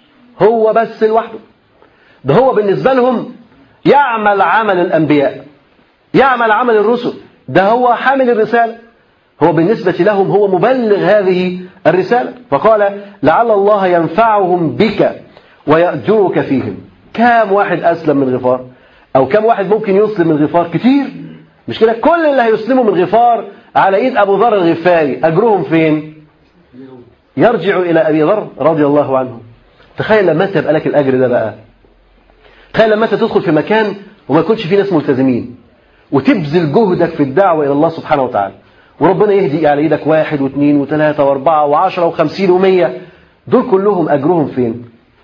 هو بس لوحده ده هو بالنسبة لهم يعمل عمل الأنبياء يعمل عمل الرسل ده هو حامل الرسالة هو بالنسبة لهم هو مبلغ هذه الرسالة فقال لعل الله ينفعهم بك ويأجرك فيهم كام واحد أسلم من غفار أو كم واحد ممكن يسلم من غفار كتير مش كده كل اللي هيسلموا من غفار على إيد أبو ذر الغفاري أجرهم فين يرجع إلى أبي ذر رضي الله عنه تخيل لما أنت يبقى لك الأجر ده بقى تخيل لما أنت تدخل في مكان وما يكونش فيه ناس ملتزمين وتبذل جهدك في الدعوة إلى الله سبحانه وتعالى وربنا يهدي على إيدك واحد واثنين وثلاثة وأربعة وعشرة وخمسين ومية دول كلهم أجرهم فين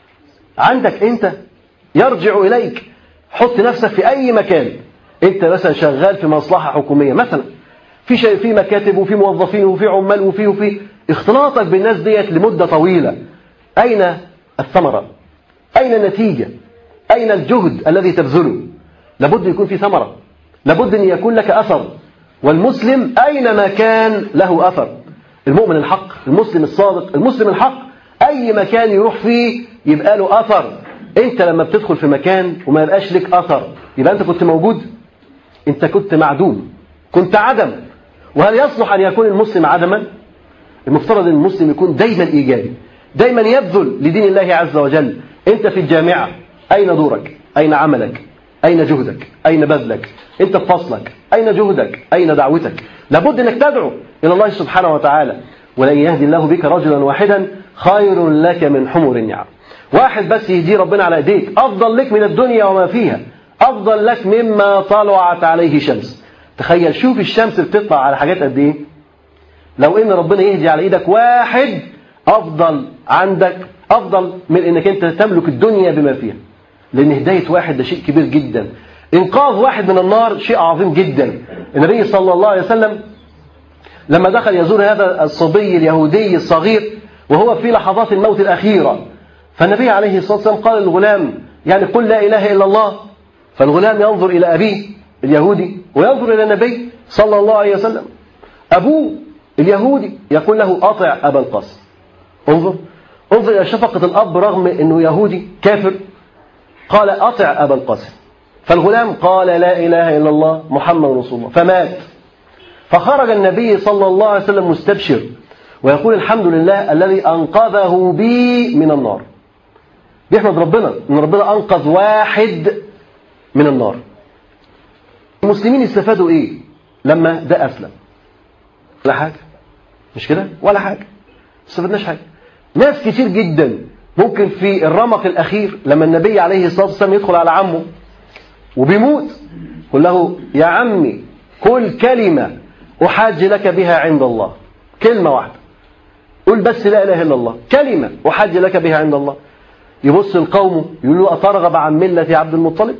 عندك أنت يرجع إليك حط نفسك في أي مكان أنت مثلا شغال في مصلحة حكومية مثلا في شيء في مكاتب وفي موظفين وفي عمال وفي وفي اختلاطك بالناس ديت لمدة طويلة أين الثمرة أين النتيجة أين الجهد الذي تبذله لابد يكون في ثمرة لابد أن يكون لك أثر والمسلم أينما كان له أثر المؤمن الحق المسلم الصادق المسلم الحق أي مكان يروح فيه يبقى له أثر أنت لما بتدخل في مكان وما يبقاش لك أثر يبقى أنت كنت موجود أنت كنت معدوم كنت عدم وهل يصلح أن يكون المسلم عدما المفترض أن المسلم يكون دايما إيجابي دايما يبذل لدين الله عز وجل أنت في الجامعة أين دورك أين عملك أين جهدك أين بذلك أنت في فصلك أين جهدك أين دعوتك لابد أنك تدعو إلى الله سبحانه وتعالى ولن يهدي الله بك رجلا واحدا خير لك من حمر النعم واحد بس يهدي ربنا على ايديك افضل لك من الدنيا وما فيها افضل لك مما طلعت عليه شمس تخيل شوف الشمس بتطلع على حاجات قد ايه لو ان ربنا يهدي على ايدك واحد افضل عندك افضل من انك انت تملك الدنيا بما فيها لان هدايه واحد ده شيء كبير جدا انقاذ واحد من النار شيء عظيم جدا النبي صلى الله عليه وسلم لما دخل يزور هذا الصبي اليهودي الصغير وهو في لحظات الموت الأخيرة فالنبي عليه الصلاة والسلام قال للغلام يعني قل لا إله إلا الله فالغلام ينظر إلى أبيه اليهودي وينظر إلى النبي صلى الله عليه وسلم أبوه اليهودي يقول له أطع أبا القاسم انظر انظر إلى شفقة الأب رغم أنه يهودي كافر قال أطع أبا القاسم فالغلام قال لا إله إلا الله محمد رسول الله فمات فخرج النبي صلى الله عليه وسلم مستبشر ويقول الحمد لله الذي أنقذه بي من النار بيحمد ربنا ان ربنا أنقذ واحد من النار المسلمين استفادوا ايه لما ده أسلم ولا حاجة مش كده ولا حاجة ما استفدناش حاجة ناس كتير جدا ممكن في الرمق الأخير لما النبي عليه الصلاة والسلام يدخل على عمه وبيموت يقول له يا عمي كل كلمة أحاج لك بها عند الله كلمة واحدة قل بس لا إله إلا الله كلمة أحاج لك بها عند الله يبص القوم يقول له أترغب عن ملة عبد المطلب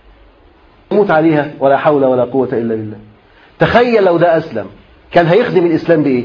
يموت عليها ولا حول ولا قوة إلا بالله تخيل لو ده أسلم كان هيخدم الإسلام بإيه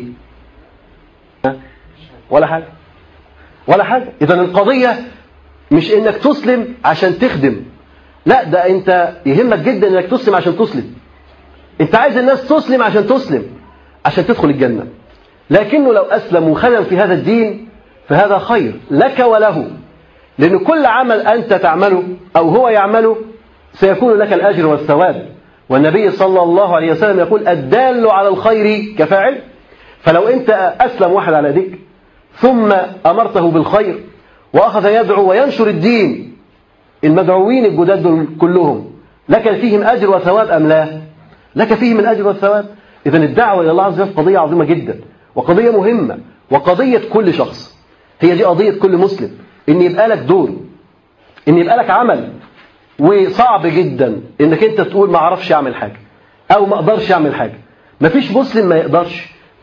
ولا حاجة ولا حاجة إذا القضية مش إنك تسلم عشان تخدم لا ده أنت يهمك جدا إنك تسلم عشان تسلم أنت عايز الناس تسلم عشان تسلم عشان تدخل الجنة لكنه لو أسلم وخدم في هذا الدين فهذا خير لك وله لأن كل عمل أنت تعمله أو هو يعمله سيكون لك الأجر والثواب والنبي صلى الله عليه وسلم يقول الدال على الخير كفاعل فلو أنت أسلم واحد على يديك ثم أمرته بالخير وأخذ يدعو وينشر الدين المدعوين الجداد دول كلهم لك فيهم أجر وثواب أم لا لك فيهم الأجر والثواب إذا الدعوة إلى الله عز وجل قضية عظيمة جدا وقضية مهمة وقضية كل شخص هي دي قضية كل مسلم إن يبقى لك دور إن يبقى لك عمل وصعب جدا إنك أنت تقول ما أعرفش أعمل حاجة أو ما أقدرش أعمل حاجة مفيش مسلم ما يقدرش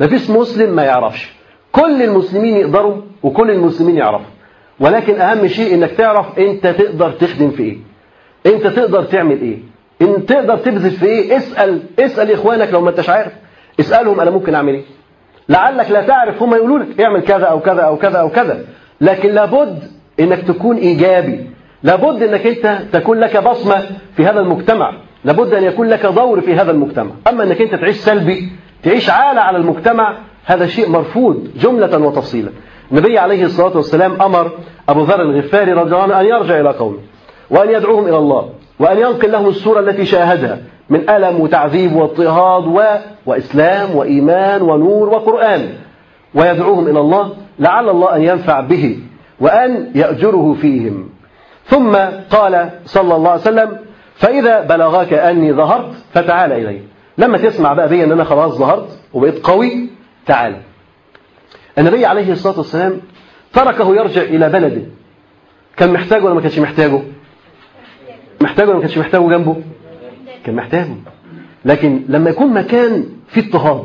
مفيش مسلم ما يعرفش كل المسلمين يقدروا وكل المسلمين يعرفوا ولكن أهم شيء إنك تعرف أنت تقدر تخدم في إيه أنت تقدر تعمل إيه إن تقدر تبذل في إيه اسأل اسأل إخوانك لو ما أنتش عارف اسألهم أنا ممكن أعمل إيه لعلك لا تعرف هم يقولوا لك اعمل كذا أو كذا أو كذا أو كذا لكن لابد إنك تكون إيجابي لابد إنك أنت تكون لك بصمة في هذا المجتمع لابد أن يكون لك دور في هذا المجتمع أما أنك أنت تعيش سلبي تعيش عالة على المجتمع هذا شيء مرفوض جملة وتفصيلا النبي عليه الصلاة والسلام أمر أبو ذر الغفاري رضي الله عنه أن يرجع إلى قومه وأن يدعوهم إلى الله وأن ينقل لهم السورة التي شاهدها من ألم وتعذيب واضطهاد و... وإسلام وإيمان ونور وقرآن ويدعوهم إلى الله لعل الله أن ينفع به وأن يأجره فيهم ثم قال صلى الله عليه وسلم فإذا بلغك أني ظهرت فتعال إلي لما تسمع بقى بي أن أنا خلاص ظهرت وبقيت قوي تعال النبي عليه الصلاة والسلام تركه يرجع إلى بلده كان محتاجه ولا ما كانش محتاجه محتاجه ولا ما كانش محتاجه جنبه كان محتاجه لكن لما يكون مكان فيه اضطهاد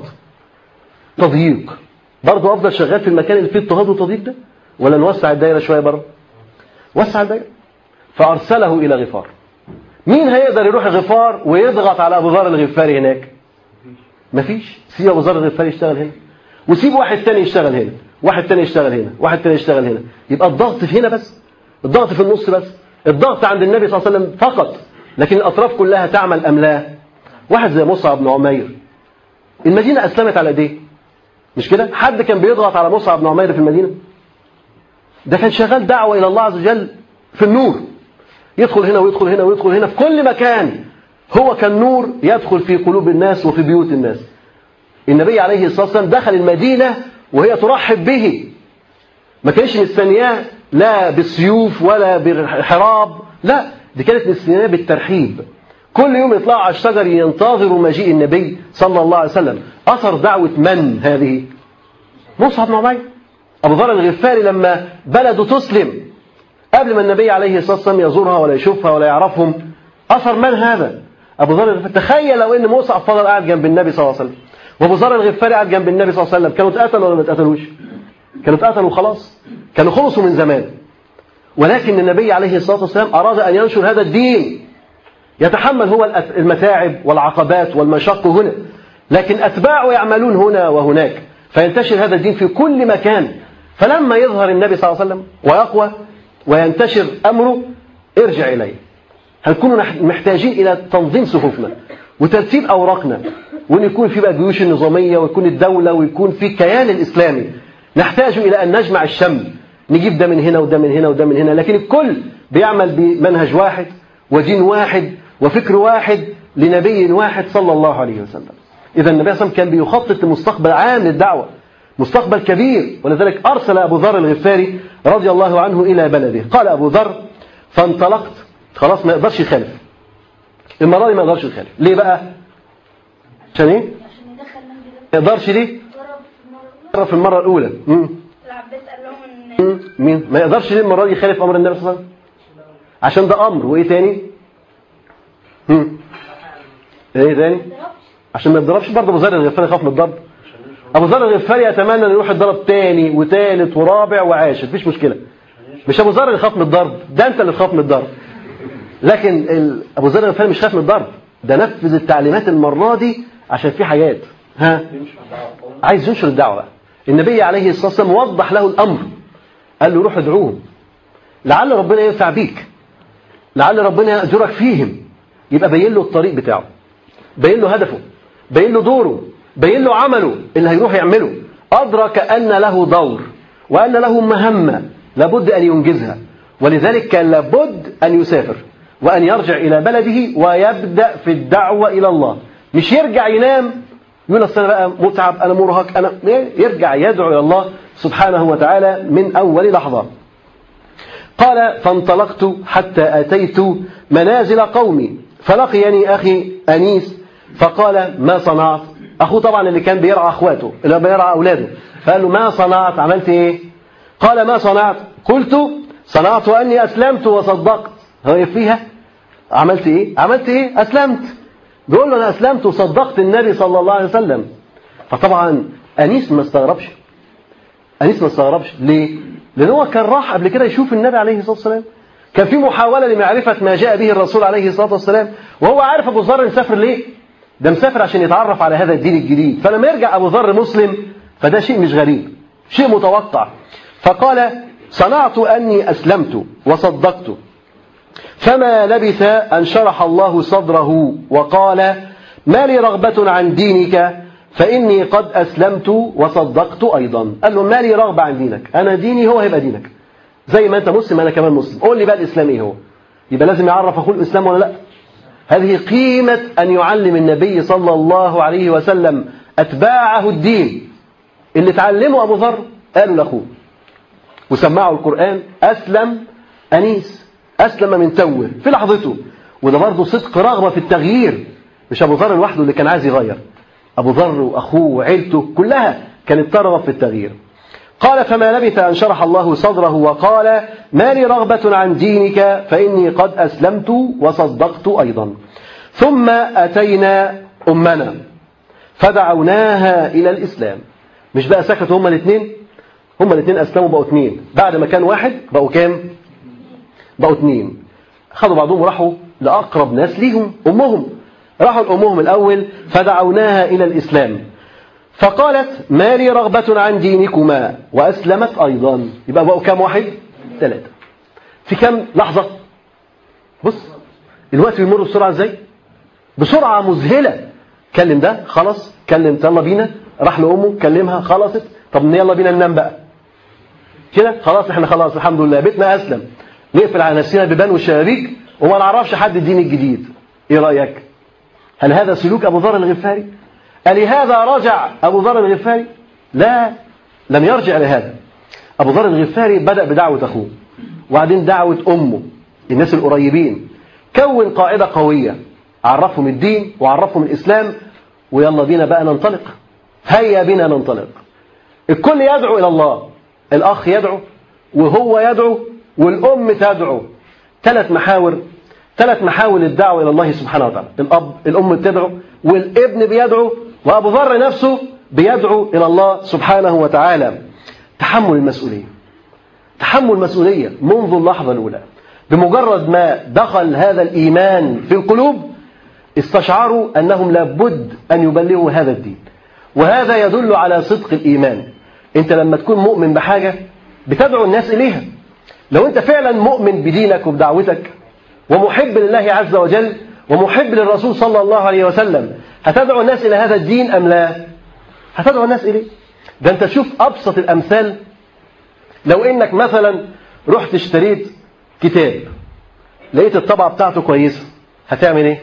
تضييق برضه افضل شغال في المكان اللي فيه اضطهاد وتضييق ده ولا نوسع الدايره شويه بره وسع الدايره فارسله الى غفار مين هيقدر يروح غفار ويضغط على ابو ذر الغفاري هناك مفيش سيب ابو ذر الغفاري يشتغل هنا وسيب واحد تاني يشتغل هنا واحد تاني يشتغل هنا واحد تاني يشتغل هنا يبقى الضغط في هنا بس الضغط في النص بس الضغط عند النبي صلى الله عليه وسلم فقط لكن الأطراف كلها تعمل أم لا واحد زي مصعب بن عمير المدينة أسلمت على ايديه مش كده حد كان بيضغط على مصعب بن عمير في المدينة ده كان شغال دعوة إلى الله عز وجل في النور يدخل هنا ويدخل هنا ويدخل هنا في كل مكان هو كان نور يدخل في قلوب الناس وفي بيوت الناس النبي عليه الصلاة والسلام دخل المدينة وهي ترحب به ما كانش مستنياه لا بالسيوف ولا بالحراب لا دي كانت مستنياه بالترحيب كل يوم يطلعوا على الشجر ينتظروا مجيء النبي صلى الله عليه وسلم أثر دعوة من هذه مصعب بن عمير أبو ذر الغفاري لما بلده تسلم قبل ما النبي عليه الصلاة والسلام يزورها ولا يشوفها ولا يعرفهم أثر من هذا أبو ذر الغفاري تخيل لو أن مصعب فضل قاعد جنب النبي صلى الله عليه وسلم وابو ذر الغفاري قاعد جنب النبي صلى الله عليه وسلم كانوا اتقتلوا ولا ما اتقتلوش كانوا اتقتلوا خلاص كانوا خلصوا من زمان ولكن النبي عليه الصلاة والسلام أراد أن ينشر هذا الدين يتحمل هو المتاعب والعقبات والمشق هنا لكن أتباعه يعملون هنا وهناك فينتشر هذا الدين في كل مكان فلما يظهر النبي صلى الله عليه وسلم ويقوى وينتشر أمره ارجع إليه هنكون محتاجين إلى تنظيم صفوفنا وترتيب أوراقنا وأن يكون في بقى الجيوش النظامية ويكون الدولة ويكون في الكيان الإسلامي نحتاج إلى أن نجمع الشمل نجيب ده من هنا وده من هنا وده من هنا لكن الكل بيعمل بمنهج واحد ودين واحد وفكر واحد لنبي واحد صلى الله عليه وسلم إذا النبي صلى الله عليه وسلم كان بيخطط لمستقبل عام للدعوة مستقبل كبير ولذلك أرسل أبو ذر الغفاري رضي الله عنه إلى بلده قال أبو ذر فانطلقت خلاص ما يقدرش يخالف المرة دي ما يقدرش يخالف ليه بقى عشان ايه عشان يدخل مندي ده ما يقدرش ليه جرب في المرة في المرة الأولى مم. العباس قال لهم ان مم. مين ما يقدرش ليه المرة دي يخالف أمر النبي صلى الله عليه وسلم عشان ده أمر وإيه تاني مم. إيه تاني ما يضربش عشان ما يضربش برضه أبو ذر الغفاري يخاف من الضرب أبو ذر الغفاري يتمنى أن يروح يضرب تاني وتالت ورابع وعاشر مفيش مشكلة مش أبو ذر اللي يخاف من الضرب ده أنت اللي تخاف من الضرب لكن ال- أبو ذر الغفاري مش خايف من الضرب ده نفذ التعليمات المرة دي عشان في حاجات ها عايز ينشر الدعوة بقى النبي عليه الصلاة والسلام وضح له الأمر قال له روح ادعوهم لعل ربنا ينفع بيك لعل ربنا يأجرك فيهم يبقى بين له الطريق بتاعه بين له هدفه بين له دوره بين له عمله اللي هيروح يعمله أدرك أن له دور وأن له مهمة لابد أن ينجزها ولذلك كان لابد أن يسافر وأن يرجع إلى بلده ويبدأ في الدعوة إلى الله مش يرجع ينام يقول أصل أنا بقى متعب أنا مرهق أنا يرجع يدعو إلى الله سبحانه وتعالى من أول لحظة قال فانطلقت حتى أتيت منازل قومي فلقيني أخي أنيس فقال ما صنعت أخوه طبعا اللي كان بيرعى أخواته اللي بيرعى أولاده فقال له ما صنعت عملت إيه قال ما صنعت قلت صنعت أني أسلمت وصدقت هو فيها عملت إيه عملت إيه أسلمت بيقول له أنا أسلمت وصدقت النبي صلى الله عليه وسلم فطبعا أنيس ما استغربش أنيس ما استغربش ليه؟ لأن هو كان راح قبل كده يشوف النبي عليه الصلاة والسلام كان في محاولة لمعرفة ما جاء به الرسول عليه الصلاة والسلام وهو عارف أبو ذر مسافر ليه؟ ده مسافر عشان يتعرف على هذا الدين الجديد فلما يرجع أبو ذر مسلم فده شيء مش غريب شيء متوقع فقال صنعت أني أسلمت وصدقت فما لبث أن شرح الله صدره وقال ما لي رغبة عن دينك فإني قد أسلمت وصدقت أيضا قال له ما لي رغبة عن دينك أنا ديني هو هيبقى دينك زي ما أنت مسلم أنا كمان مسلم قول لي بقى الإسلام إيه هو يبقى لازم يعرف أخوه الإسلام ولا لا هذه قيمة أن يعلم النبي صلى الله عليه وسلم أتباعه الدين اللي تعلمه أبو ذر قالوا لأخوه وسمعوا القرآن أسلم أنيس أسلم من توه في لحظته وده برضه صدق رغبة في التغيير مش أبو ذر لوحده اللي كان عايز يغير أبو ذر وأخوه وعيلته كلها كانت ترغب في التغيير قال فما لبث أن شرح الله صدره وقال ما لي رغبة عن دينك فإني قد أسلمت وصدقت أيضا ثم أتينا أمنا فدعوناها إلى الإسلام مش بقى سكتوا هما الاثنين هما الاثنين أسلموا بقوا اثنين بعد ما كان واحد بقوا كام بقوا اثنين خدوا بعضهم وراحوا لأقرب ناس ليهم أمهم راحوا لأمهم الأول فدعوناها إلى الإسلام فقالت ما لي رغبة عن دينكما وأسلمت أيضا يبقى بقوا كام واحد ثلاثة في كام لحظة بص الوقت بيمر بسرعة ازاي بسرعة مذهلة كلم ده خلاص كلم يلا بينا راح لأمه كلمها خلصت طب يلا بينا ننام بقى كده خلاص احنا خلاص الحمد لله بيتنا أسلم نقفل على نفسنا بيبان والشبابيك وما نعرفش حد الدين الجديد ايه رأيك هل هذا سلوك أبو ذر الغفاري ألهذا رجع أبو ذر الغفاري لا لم يرجع لهذا أبو ذر الغفاري بدأ بدعوة أخوه وبعدين دعوة أمه الناس القريبين كون قاعدة قوية عرفهم الدين وعرفهم الإسلام ويلا بينا بقى ننطلق هيا بنا ننطلق الكل يدعو إلى الله الأخ يدعو وهو يدعو والأم تدعو ثلاث محاور ثلاث محاور الدعوة إلى الله سبحانه وتعالى الأب الأم تدعو والابن بيدعو وأبو ذر نفسه بيدعو إلى الله سبحانه وتعالى تحمل المسؤولية تحمل المسؤولية منذ اللحظة الأولى بمجرد ما دخل هذا الإيمان في القلوب استشعروا أنهم لابد أن يبلغوا هذا الدين وهذا يدل على صدق الإيمان أنت لما تكون مؤمن بحاجة بتدعو الناس إليها لو أنت فعلا مؤمن بدينك وبدعوتك ومحب لله عز وجل ومحب للرسول صلى الله عليه وسلم هتدعو الناس إلى هذا الدين أم لا هتدعو الناس إليه ده أنت تشوف أبسط الأمثال لو إنك مثلا رحت اشتريت كتاب لقيت الطبعة بتاعته كويسة هتعمل إيه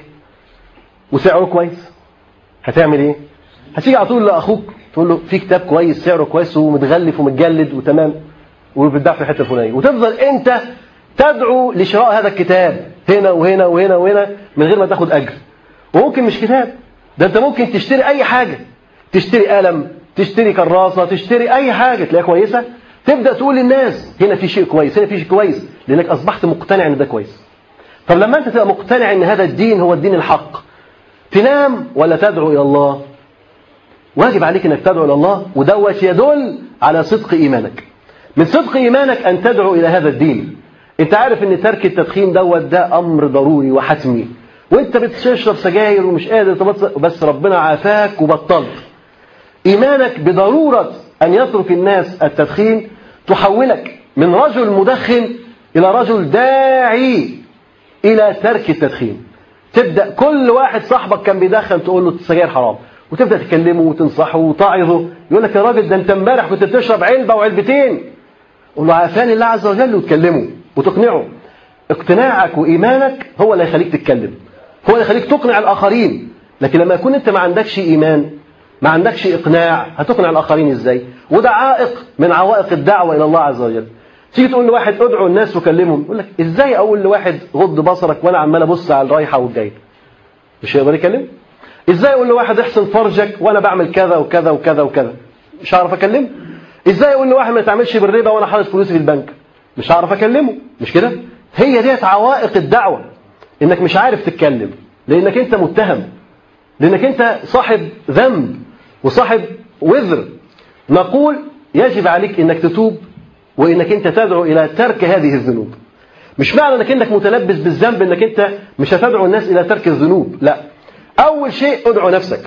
وسعره كويس هتعمل إيه هتيجي على طول لأخوك تقول له في كتاب كويس سعره كويس ومتغلف ومتجلد وتمام وبتباع في الحته الفلانيه وتفضل انت تدعو لشراء هذا الكتاب هنا وهنا وهنا وهنا من غير ما تاخد اجر وممكن مش كتاب ده انت ممكن تشتري اي حاجه تشتري قلم تشتري كراسه تشتري اي حاجه تلاقيها كويسه تبدا تقول للناس هنا في شيء كويس هنا في شيء كويس لانك اصبحت مقتنع ان ده كويس طب لما انت تبقى مقتنع ان هذا الدين هو الدين الحق تنام ولا تدعو الى الله واجب عليك انك تدعو الى الله ودوت يدل على صدق ايمانك من صدق ايمانك ان تدعو الى هذا الدين انت عارف ان ترك التدخين دوت ده امر ضروري وحتمي وانت بتشرب سجاير ومش قادر تبطل بس ربنا عافاك وبطلت ايمانك بضروره ان يترك الناس التدخين تحولك من رجل مدخن الى رجل داعي الى ترك التدخين تبدا كل واحد صاحبك كان بيدخن تقول له السجاير حرام وتبدا تكلمه وتنصحه وتعظه يقول لك يا راجل ده انت امبارح كنت بتشرب علبه وعلبتين قول له عافاني الله عز وجل وتكلمه وتقنعه اقتناعك وايمانك هو اللي هيخليك تتكلم هو اللي يخليك تقنع الاخرين لكن لما يكون انت ما عندكش ايمان ما عندكش اقناع هتقنع الاخرين ازاي وده عائق من عوائق الدعوه الى الله عز وجل تيجي تقول لواحد ادعو الناس وكلمهم يقول لك ازاي اقول لواحد غض بصرك وانا عمال ابص على الرايحه والجايه مش هيقدر يكلم ازاي اقول لواحد احسن فرجك وانا بعمل كذا وكذا وكذا وكذا مش هعرف اكلمه ازاي اقول لواحد ما تعملش بالربا وانا حاطط فلوسي في البنك مش هعرف اكلمه مش كده هي ديت عوائق الدعوه انك مش عارف تتكلم لانك انت متهم لانك انت صاحب ذنب وصاحب وزر نقول يجب عليك انك تتوب وانك انت تدعو الى ترك هذه الذنوب مش معنى انك انك متلبس بالذنب انك انت مش هتدعو الناس الى ترك الذنوب لا اول شيء ادعو نفسك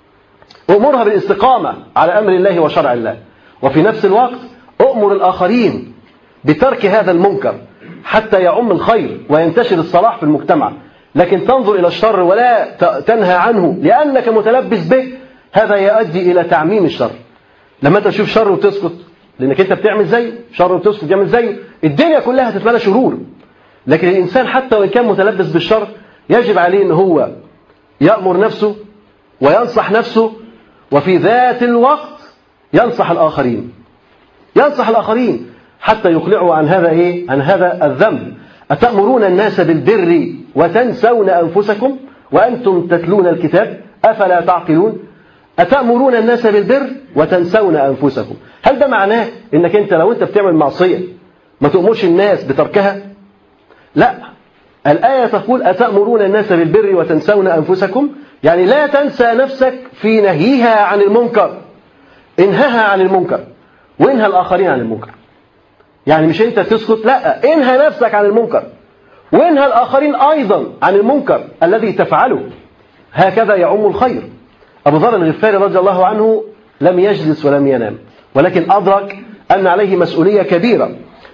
امرها بالاستقامه على امر الله وشرع الله وفي نفس الوقت أؤمر الآخرين بترك هذا المنكر حتى يعم الخير وينتشر الصلاح في المجتمع لكن تنظر إلى الشر ولا تنهى عنه لأنك متلبس به هذا يؤدي إلى تعميم الشر لما أنت تشوف شر وتسكت لأنك أنت بتعمل زيه شر وتسكت يعمل زيه الدنيا كلها تتملى شرور لكن الإنسان حتى وإن كان متلبس بالشر يجب عليه أن هو يأمر نفسه وينصح نفسه وفي ذات الوقت ينصح الآخرين ينصح الآخرين حتى يقلعوا عن هذا إيه؟ عن هذا الذنب أتأمرون الناس بالبر وتنسون أنفسكم وأنتم تتلون الكتاب أفلا تعقلون أتأمرون الناس بالبر وتنسون أنفسكم هل ده معناه إنك أنت لو أنت بتعمل معصية ما تأمرش الناس بتركها لا الآية تقول أتأمرون الناس بالبر وتنسون أنفسكم يعني لا تنسى نفسك في نهيها عن المنكر انهها عن المنكر وانهى الآخرين عن المنكر يعني مش أنت تسكت لا انهى نفسك عن المنكر وانهى الآخرين أيضا عن المنكر الذي تفعله هكذا يعم الخير أبو ذر الغفاري رضي الله عنه لم يجلس ولم ينام ولكن أدرك أن عليه مسؤولية كبيرة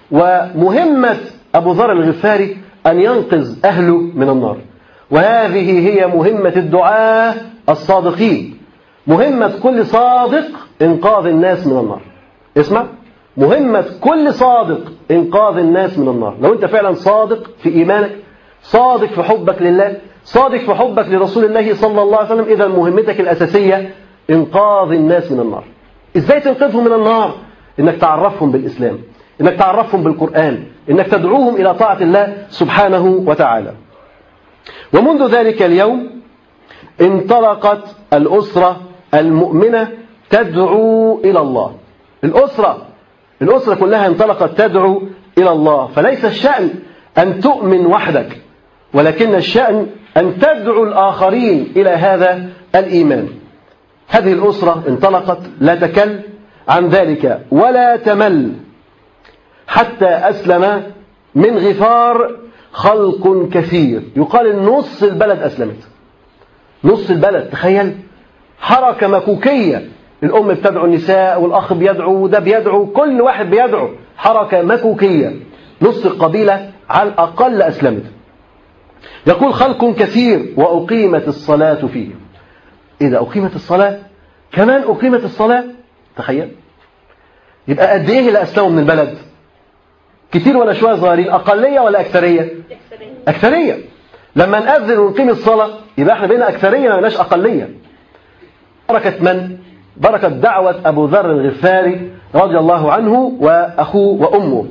ومهمة أبو ذر الغفاري أن ينقذ أهله من النار وهذه هي مهمة الدعاة الصادقين مهمة كل صادق إنقاذ الناس من النار اسمع مهمة كل صادق إنقاذ الناس من النار لو أنت فعلا صادق في إيمانك صادق في حبك لله صادق في حبك لرسول الله صلى الله عليه وسلم إذا مهمتك الأساسية إنقاذ الناس من النار إزاي تنقذهم من النار إنك تعرفهم بالإسلام إنك تعرفهم بالقرآن إنك تدعوهم إلى طاعة الله سبحانه وتعالى ومنذ ذلك اليوم انطلقت الأسرة المؤمنة تدعو إلى الله الأسرة الأسرة كلها انطلقت تدعو إلى الله فليس الشأن أن تؤمن وحدك ولكن الشأن أن تدعو الآخرين إلى هذا الإيمان هذه الأسرة انطلقت لا تكل عن ذلك ولا تمل حتى أسلم من غفار خلق كثير يقال ان نص البلد أسلمت نص البلد تخيل حركة مكوكية الأم بتدعو النساء والأخ بيدعو وده بيدعو كل واحد بيدعو حركة مكوكية نص القبيلة على الأقل أسلمت يقول خلق كثير وأقيمت الصلاة فيه إذا أقيمت الصلاة كمان أقيمت الصلاة تخيل يبقى قد إيه اللي أسلموا من البلد كتير ولا شوية صغيرين أقلية ولا أكثرية أكثرية لما نأذن ونقيم الصلاة يبقى احنا بقينا أكثرية ما بقيناش أقلية بركة من؟ بركة دعوة أبو ذر الغفاري رضي الله عنه وأخوه وأمه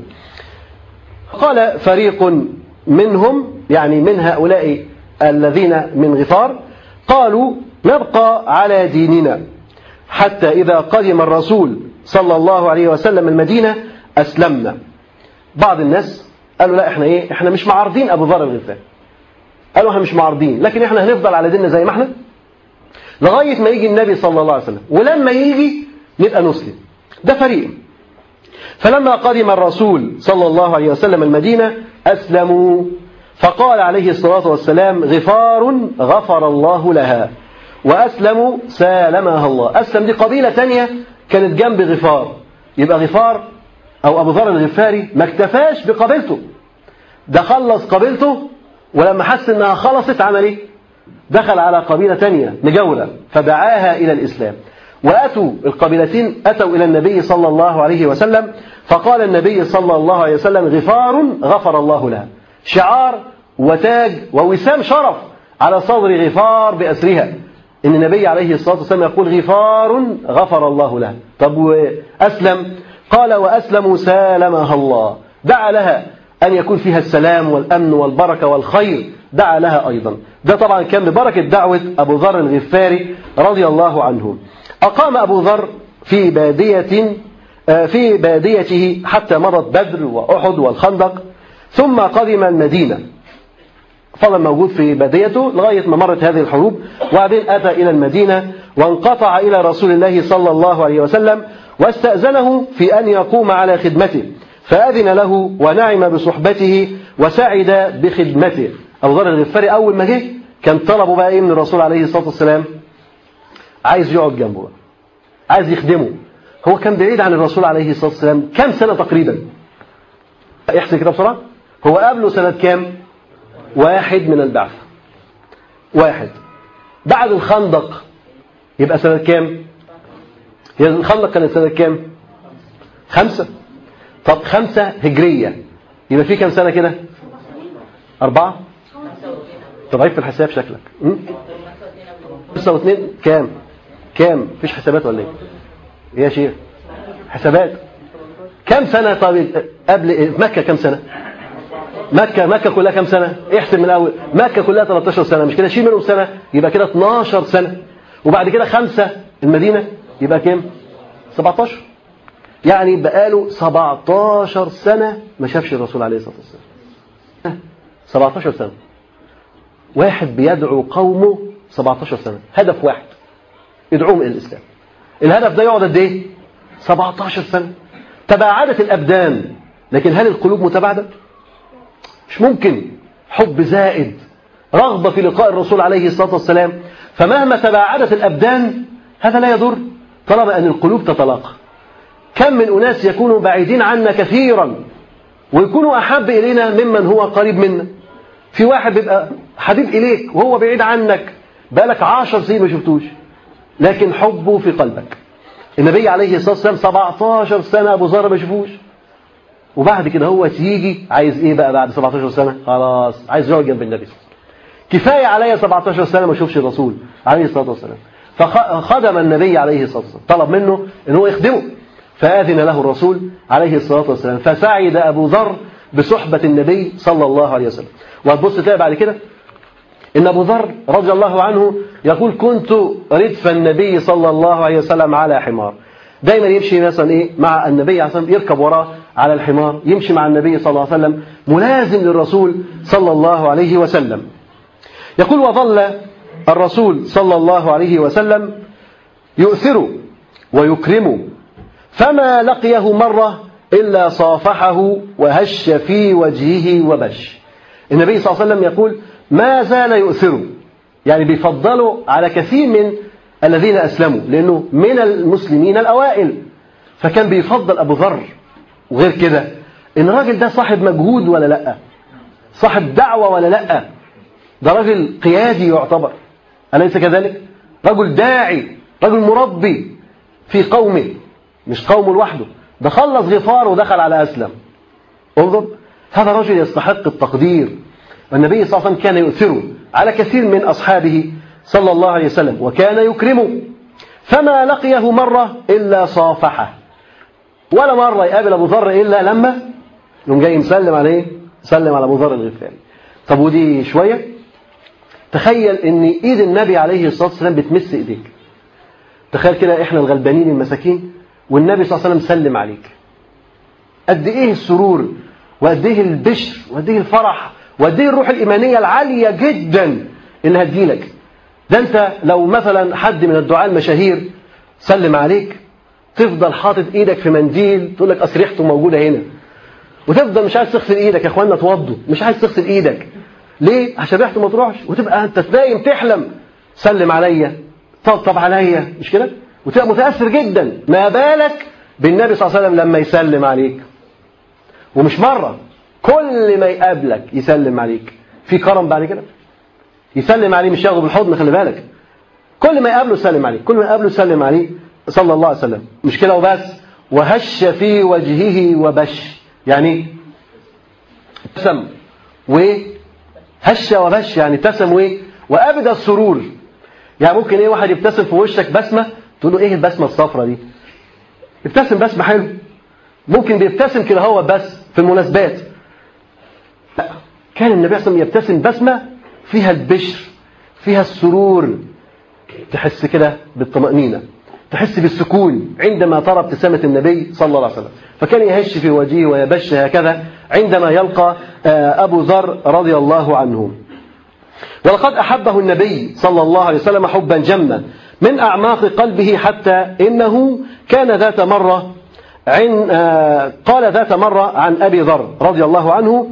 قال فريق منهم يعني من هؤلاء الذين من غفار قالوا نبقى على ديننا حتى إذا قدم الرسول صلى الله عليه وسلم المدينة أسلمنا بعض الناس قالوا لا احنا ايه احنا مش معارضين ابو ذر الغفاري قالوا احنا مش معارضين لكن احنا هنفضل على ديننا زي ما احنا لغايه ما يجي النبي صلى الله عليه وسلم ولما يجي نبقى نسلم ده فريق فلما قدم الرسول صلى الله عليه وسلم المدينه اسلموا فقال عليه الصلاه والسلام غفار غفر الله لها واسلموا سالمها الله اسلم دي قبيله ثانيه كانت جنب غفار يبقى غفار أو أبو ذر الغفاري ما اكتفاش بقبيلته ده خلص قبيلته ولما حس إنها خلصت عمل إيه؟ دخل على قبيلة تانية مجاورة فدعاها إلى الإسلام وأتوا القبيلتين أتوا إلى النبي صلى الله عليه وسلم فقال النبي صلى الله عليه وسلم غفار غفر الله لها شعار وتاج ووسام شرف على صدر غفار بأسرها إن النبي عليه الصلاة والسلام يقول غفار غفر الله لها طب وأسلم قال وأسلموا سالمها الله دعا لها أن يكون فيها السلام والأمن والبركة والخير دعا لها أيضا ده طبعا كان ببركة دعوة أبو ذر الغفاري رضي الله عنه أقام أبو ذر في بادية في باديته حتى مضت بدر وأحد والخندق ثم قدم المدينة فضل موجود في باديته لغاية ما مرت هذه الحروب وبعدين أتى إلى المدينة وانقطع إلى رسول الله صلى الله عليه وسلم واستأذنه في أن يقوم على خدمته فأذن له ونعم بصحبته وسعد بخدمته أبو ذر الغفاري أول ما جه كان طلبه بقى إيه من الرسول عليه الصلاة والسلام عايز يقعد جنبه بقى. عايز يخدمه هو كان بعيد عن الرسول عليه الصلاة والسلام كم سنة تقريبا احسن كده بسرعة هو قابله سنة كام واحد من البعث واحد بعد الخندق يبقى سنة كام هي الخندق كانت سنة كام خمسة طب خمسة هجرية يبقى في كام سنة كده أربعة طب عيب في الحساب شكلك م? خمسة واثنين كام كام مفيش حسابات ولا ايه إيه يا شيخ حسابات كم سنة طيب قبل إيه؟ مكة كم سنة مكة مكة كلها كم سنة احسب من الأول مكة كلها 13 سنة مش كده شيل منهم سنة يبقى كده 12 سنة وبعد كده خمسة المدينة يبقى كام 17 يعني بقاله 17 سنة ما شافش الرسول عليه الصلاة والسلام 17 سنة واحد بيدعو قومه 17 سنة هدف واحد يدعوهم إلى الإسلام الهدف ده يقعد قد إيه 17 سنة تباعدت الأبدان لكن هل القلوب متباعدة مش ممكن حب زائد رغبة في لقاء الرسول عليه الصلاة والسلام فمهما تباعدت الأبدان هذا لا يضر طالما أن القلوب تتلاقى كم من أناس يكونوا بعيدين عنا كثيرا ويكونوا أحب إلينا ممن هو قريب منا في واحد بيبقى حبيب إليك وهو بعيد عنك بقالك عشر سنين ما شفتوش لكن حبه في قلبك النبي عليه الصلاة والسلام 17 سنة أبو ذر ما شافوش وبعد كده هو تيجي عايز ايه بقى بعد 17 سنة خلاص عايز يقعد جنب النبي كفاية عليا 17 سنة ما اشوفش الرسول عليه الصلاة والسلام فخدم النبي عليه الصلاة والسلام طلب منه ان هو يخدمه فآذن له الرسول عليه الصلاة والسلام فسعد أبو ذر بصحبة النبي صلى الله عليه وسلم وهتبص تلاقي بعد كده إن أبو ذر رضي الله عنه يقول كنت ردف النبي صلى الله عليه وسلم على حمار دايما يمشي مثلا ايه مع النبي عليه الصلاه يركب وراه على الحمار يمشي مع النبي صلى الله عليه وسلم ملازم للرسول صلى الله عليه وسلم يقول وظل الرسول صلى الله عليه وسلم يؤثر ويكرم فما لقيه مرة إلا صافحه وهش في وجهه وبش النبي صلى الله عليه وسلم يقول ما زال يؤثر يعني بيفضله على كثير من الذين أسلموا لأنه من المسلمين الأوائل فكان بيفضل أبو ذر وغير كده إن الراجل ده صاحب مجهود ولا لأ صاحب دعوة ولا لأ ده راجل قيادي يعتبر أليس كذلك رجل داعي رجل مربي في قومه مش قومه لوحده ده خلص غفار ودخل على أسلم انظر هذا رجل يستحق التقدير والنبي صلى الله عليه وسلم كان يؤثره على كثير من أصحابه صلى الله عليه وسلم وكان يكرمه فما لقيه مرة إلا صافحه ولا مرة يقابل أبو ذر إلا لما يوم جاي مسلم عليه سلم على أبو ذر الغفاري طب ودي شوية تخيل ان ايد النبي عليه الصلاة والسلام بتمس ايديك تخيل كده احنا الغلبانين المساكين والنبي صلى الله عليه وسلم سلم عليك قد ايه السرور وقد ايه البشر وقد ايه الفرح وقد ايه الروح الايمانيه العاليه جدا اللي هتجيلك ده انت لو مثلا حد من الدعاء المشاهير سلم عليك تفضل حاطط ايدك في منديل تقول لك اصل ريحته موجوده هنا وتفضل مش عايز تغسل ايدك يا اخوانا توضوا مش عايز تغسل ايدك ليه عشان ريحته ما تروحش وتبقى انت نايم تحلم سلم عليا طبطب عليا مش كده وتبقى متاثر جدا ما بالك بالنبي صلى الله عليه وسلم لما يسلم عليك ومش مره كل ما يقابلك يسلم عليك في كرم بعد كده يسلم عليه مش ياخده بالحضن خلي بالك كل ما يقابله يسلم عليه كل ما يقابله يسلم عليه صلى الله عليه وسلم مش كده وبس وهش في وجهه وبش يعني ابتسم وهش وبش يعني ابتسم وايه وابدا السرور يعني ممكن ايه واحد يبتسم في وشك بسمه تقول له ايه البسمه الصفراء دي ابتسم بسمه حلو ممكن بيبتسم كده هو بس في المناسبات لا كان النبي صلى الله عليه وسلم يبتسم بسمه فيها البشر فيها السرور تحس كده بالطمأنينة تحس بالسكون عندما ترى ابتسامة النبي صلى الله عليه وسلم فكان يهش في وجهه ويبش هكذا عندما يلقى أبو ذر رضي الله عنه ولقد أحبه النبي صلى الله عليه وسلم حبا جما من أعماق قلبه حتى إنه كان ذات مرة عن آه، قال ذات مرة عن أبي ذر رضي الله عنه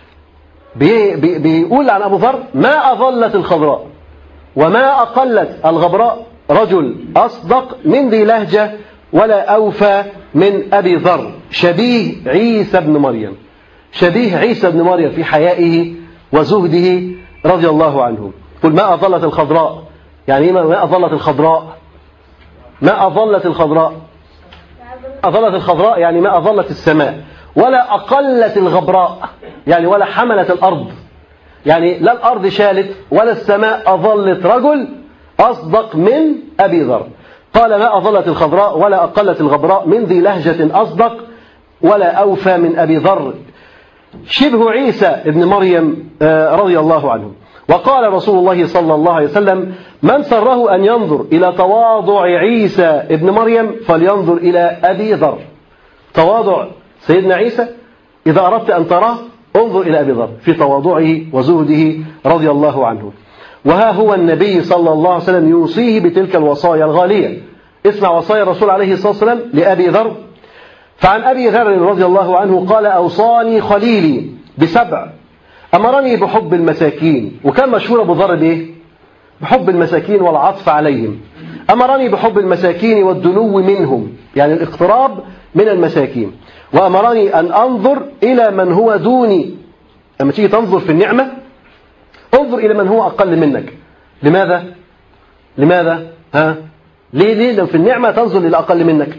بي- بي- بيقول عن أبو ذر ما أظلت الخضراء وما أقلت الغبراء رجل أصدق من ذي لهجة ولا أوفى من أبي ذر شبيه عيسى بن مريم شبيه عيسى بن مريم في حيائه وزهده رضي الله عنه قل ما أظلت الخضراء يعني إيه ما أظلت الخضراء ما أظلت الخضراء أظلت الخضراء يعني ما أظلت السماء ولا أقلت الغبراء يعني ولا حملت الأرض يعني لا الأرض شالت ولا السماء أظلت رجل أصدق من أبي ذر قال ما أظلت الخضراء ولا أقلت الغبراء من ذي لهجة أصدق ولا أوفى من أبي ذر شبه عيسى ابن مريم آه، رضي الله عنه وقال رسول الله صلى الله عليه وسلم من سره أن ينظر إلى تواضع عيسى ابن مريم فلينظر إلى أبي ذر تواضع سيدنا عيسى إذا أردت أن تراه انظر إلى أبي ذر في تواضعه وزهده رضي الله عنه وها هو النبي صلى الله عليه وسلم يوصيه بتلك الوصايا الغالية اسمع وصايا الرسول عليه الصلاة والسلام لأبي ذر فعن أبي ذر رضي الله عنه قال أوصاني خليلي بسبع أمرني بحب المساكين وكان مشهور أبو ذر بإيه؟ بحب المساكين والعطف عليهم أمرني بحب المساكين والدنو منهم يعني الاقتراب من المساكين وأمرني أن أنظر إلى من هو دوني لما تيجي تنظر في النعمة انظر إلى من هو أقل منك لماذا؟ لماذا؟ ها؟ ليه ليه لو في النعمة تنظر إلى أقل منك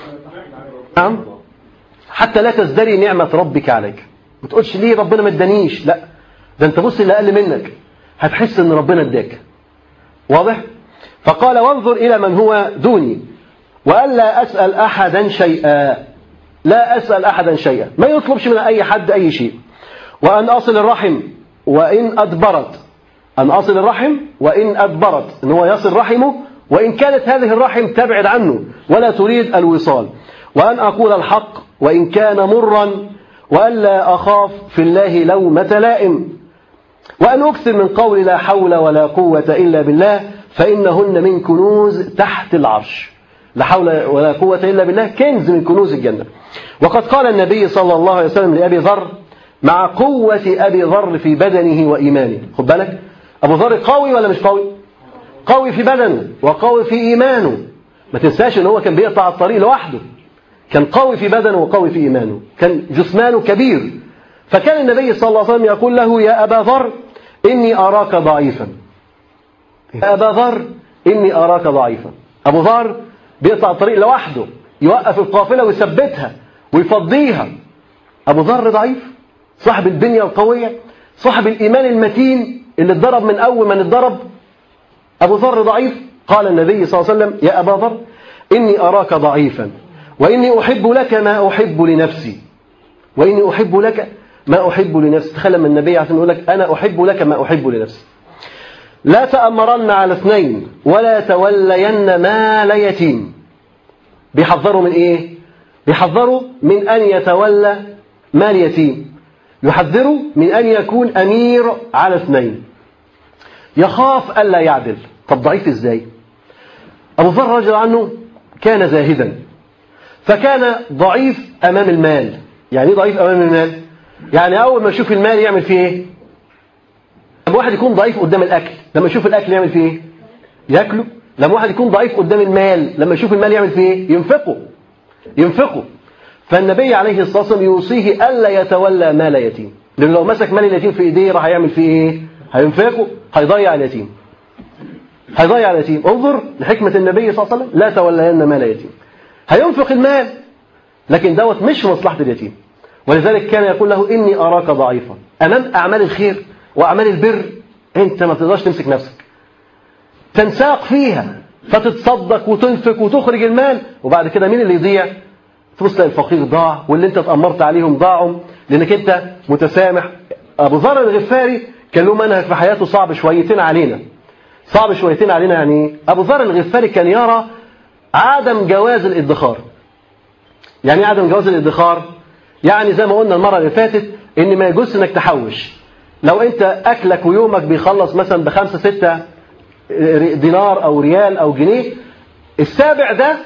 نعم حتى لا تزدري نعمة ربك عليك ما تقولش ليه ربنا ما ادانيش لا ده انت بص اللي اقل منك هتحس ان ربنا اداك واضح فقال وانظر الى من هو دوني والا اسال احدا شيئا لا اسال احدا شيئا ما يطلبش من اي حد اي شيء وان اصل الرحم وان ادبرت ان اصل الرحم وان ادبرت ان هو يصل رحمه وان كانت هذه الرحم تبعد عنه ولا تريد الوصال وان اقول الحق وان كان مرا والا اخاف في الله لومه لائم وأن أكثر من قول لا حول ولا قوة إلا بالله فإنهن من كنوز تحت العرش لا حول ولا قوة إلا بالله كنز من كنوز الجنة وقد قال النبي صلى الله عليه وسلم لأبي ذر مع قوة أبي ذر في بدنه وإيمانه خد بالك أبو ذر قوي ولا مش قوي قوي في بدنه وقوي في إيمانه ما تنساش ان هو كان بيقطع الطريق لوحده كان قوي في بدنه وقوي في إيمانه كان جسمانه كبير فكان النبي صلى الله عليه وسلم يقول له يا أبا ذر إني أراك ضعيفا يا أبا ذر إني أراك ضعيفا أبو ذر بيقطع الطريق لوحده يوقف القافلة ويثبتها ويفضيها أبو ذر ضعيف صاحب البنية القوية صاحب الإيمان المتين اللي اتضرب من أول من اتضرب أبو ذر ضعيف قال النبي صلى الله عليه وسلم يا أبا ذر إني أراك ضعيفا وإني أحب لك ما أحب لنفسي وإني أحب لك ما أحب لنفسي تخيل لما النبي عشان يقول لك أنا أحب لك ما أحب لنفسي لا تأمرن على اثنين ولا تولين مال يتيم بيحذروا من إيه؟ بيحذروا من أن يتولى مال يتيم يحذروا من أن يكون أمير على اثنين يخاف ألا يعدل طب ضعيف إزاي أبو ذر رضي عنه كان زاهدا فكان ضعيف أمام المال يعني ايه ضعيف أمام المال يعني أول ما يشوف المال يعمل فيه إيه لما واحد يكون ضعيف قدام الأكل لما يشوف الأكل يعمل فيه إيه ياكله لما واحد يكون ضعيف قدام المال لما يشوف المال يعمل فيه إيه ينفقه ينفقه فالنبي عليه الصلاة والسلام يوصيه ألا يتولى مال يتيم لأنه لو مسك مال اليتيم في إيديه راح يعمل فيه إيه هينفقه هيضيع اليتيم هيضيع اليتيم انظر لحكمة النبي صلى الله عليه وسلم لا تولين مال يتيم هينفق المال لكن دوت مش مصلحة اليتيم ولذلك كان يقول له إني أراك ضعيفا أمام أعمال الخير وأعمال البر أنت ما تقدرش تمسك نفسك تنساق فيها فتتصدق وتنفق وتخرج المال وبعد كده مين اللي يضيع تبص تلاقي الفقير ضاع واللي انت اتأمرت عليهم ضاعوا لانك انت متسامح ابو ذر الغفاري كان له منهج في حياته صعب شويتين علينا صعب شويتين علينا يعني ايه ابو ذر الغفاري كان يرى عدم جواز الادخار يعني ايه عدم جواز الادخار يعني زي ما قلنا المره اللي فاتت ان ما يجوز انك تحوش لو انت اكلك ويومك بيخلص مثلا بخمسة ستة دينار او ريال او جنيه السابع ده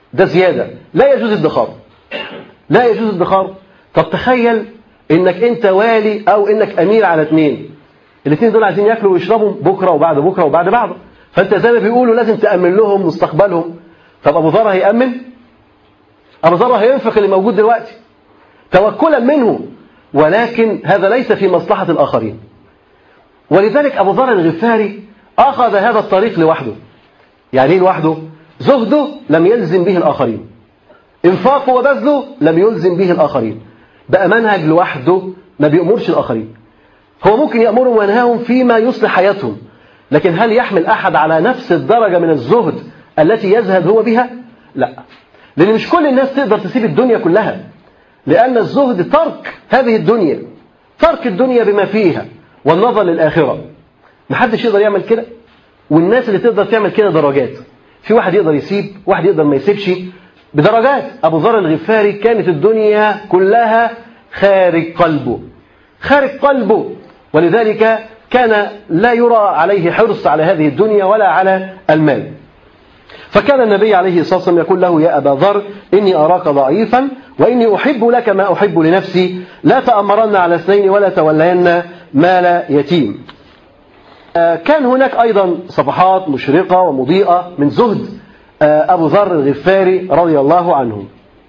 ده زيادة لا يجوز الادخار لا يجوز الادخار طب تخيل انك انت والي او انك امير على اثنين الاثنين دول عايزين ياكلوا ويشربوا بكره وبعد بكره وبعد بعده فانت زي ما بيقولوا لازم تامن لهم مستقبلهم طب ابو ذر هيامن ابو ذر هينفق اللي موجود دلوقتي توكلا منه ولكن هذا ليس في مصلحه الاخرين ولذلك ابو ذر الغفاري اخذ هذا الطريق لوحده يعني ايه لوحده زهده لم يلزم به الاخرين انفاقه وبذله لم يلزم به الاخرين بقى منهج لوحده ما بيأمرش الاخرين هو ممكن يأمرهم وينهاهم فيما يصلح حياتهم لكن هل يحمل أحد على نفس الدرجة من الزهد التي يزهد هو بها؟ لا لأن مش كل الناس تقدر تسيب الدنيا كلها لأن الزهد ترك هذه الدنيا ترك الدنيا بما فيها والنظر للآخرة محدش يقدر يعمل كده والناس اللي تقدر تعمل كده درجات في واحد يقدر يسيب واحد يقدر ما يسيبش بدرجات أبو ذر الغفاري كانت الدنيا كلها خارج قلبه خارج قلبه ولذلك كان لا يرى عليه حرص على هذه الدنيا ولا على المال فكان النبي عليه الصلاة والسلام يقول له يا أبا ذر إني أراك ضعيفا وإني أحب لك ما أحب لنفسي لا تأمرن على اثنين ولا تولين مال يتيم كان هناك أيضا صفحات مشرقة ومضيئة من زهد أبو ذر الغفاري رضي الله عنه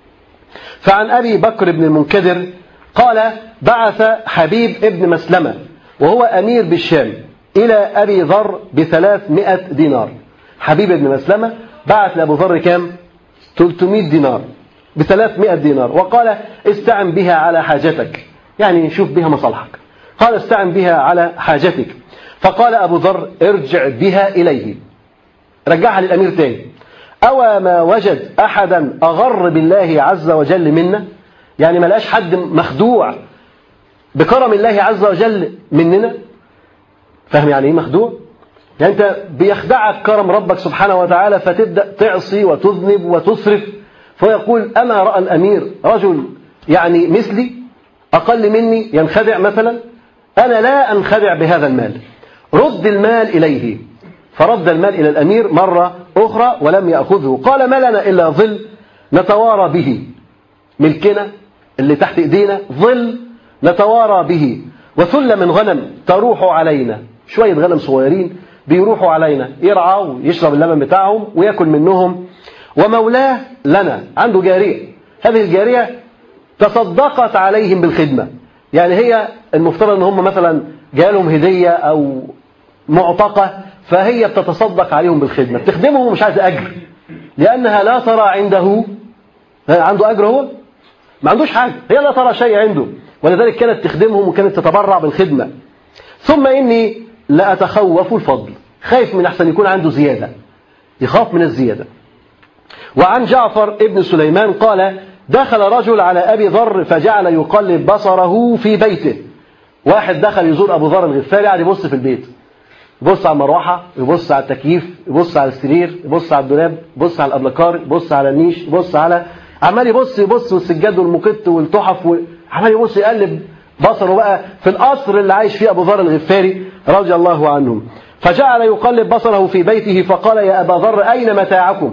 فعن أبي بكر بن المنكدر قال بعث حبيب ابن مسلمة وهو أمير بالشام إلى أبي ذر بثلاثمائة دينار حبيب ابن مسلمة بعث لأبو ذر كام 300 دينار بثلاثمائة دينار وقال استعن بها على حاجتك يعني شوف بها مصالحك قال استعن بها على حاجتك فقال أبو ذر ارجع بها إليه رجعها للأمير تاني أو ما وجد أحدا أغر بالله عز وجل منا يعني ما لقاش حد مخدوع بكرم الله عز وجل مننا فاهم يعني ايه مخدوع يعني انت بيخدعك كرم ربك سبحانه وتعالى فتبدا تعصي وتذنب وتسرف فيقول اما راى الامير رجل يعني مثلي اقل مني ينخدع مثلا انا لا انخدع بهذا المال رد المال اليه فرد المال الى الامير مره اخرى ولم ياخذه قال ما لنا الا ظل نتوارى به ملكنا اللي تحت ايدينا ظل نتوارى به وثلة من غنم تروح علينا شوية غنم صغيرين بيروحوا علينا يرعى ويشرب اللبن بتاعهم ويأكل منهم ومولاه لنا عنده جارية هذه الجارية تصدقت عليهم بالخدمة يعني هي المفترض ان هم مثلا جالهم هدية او معتقة فهي بتتصدق عليهم بالخدمة بتخدمهم ومش عايزة أجر لأنها لا ترى عنده عنده أجر هو ما عندوش حاجة هي لا ترى شيء عنده ولذلك كانت تخدمهم وكانت تتبرع بالخدمة ثم إني لأتخوف الفضل خايف من أحسن يكون عنده زيادة يخاف من الزيادة وعن جعفر ابن سليمان قال دخل رجل على أبي ذر فجعل يقلب بصره في بيته واحد دخل يزور أبو ذر الغفاري قاعد يبص في البيت يبص على المروحة يبص على التكييف يبص على السرير يبص على الدولاب يبص على الأبلكار يبص على النيش يبص على عمال يبص يبص والسجاد والمكت والتحف و... عمال يبص يقلب بصره بقى في القصر اللي عايش فيه أبو ذر الغفاري رضي الله عنه فجعل يقلب بصره في بيته فقال يا أبا ذر أين متاعكم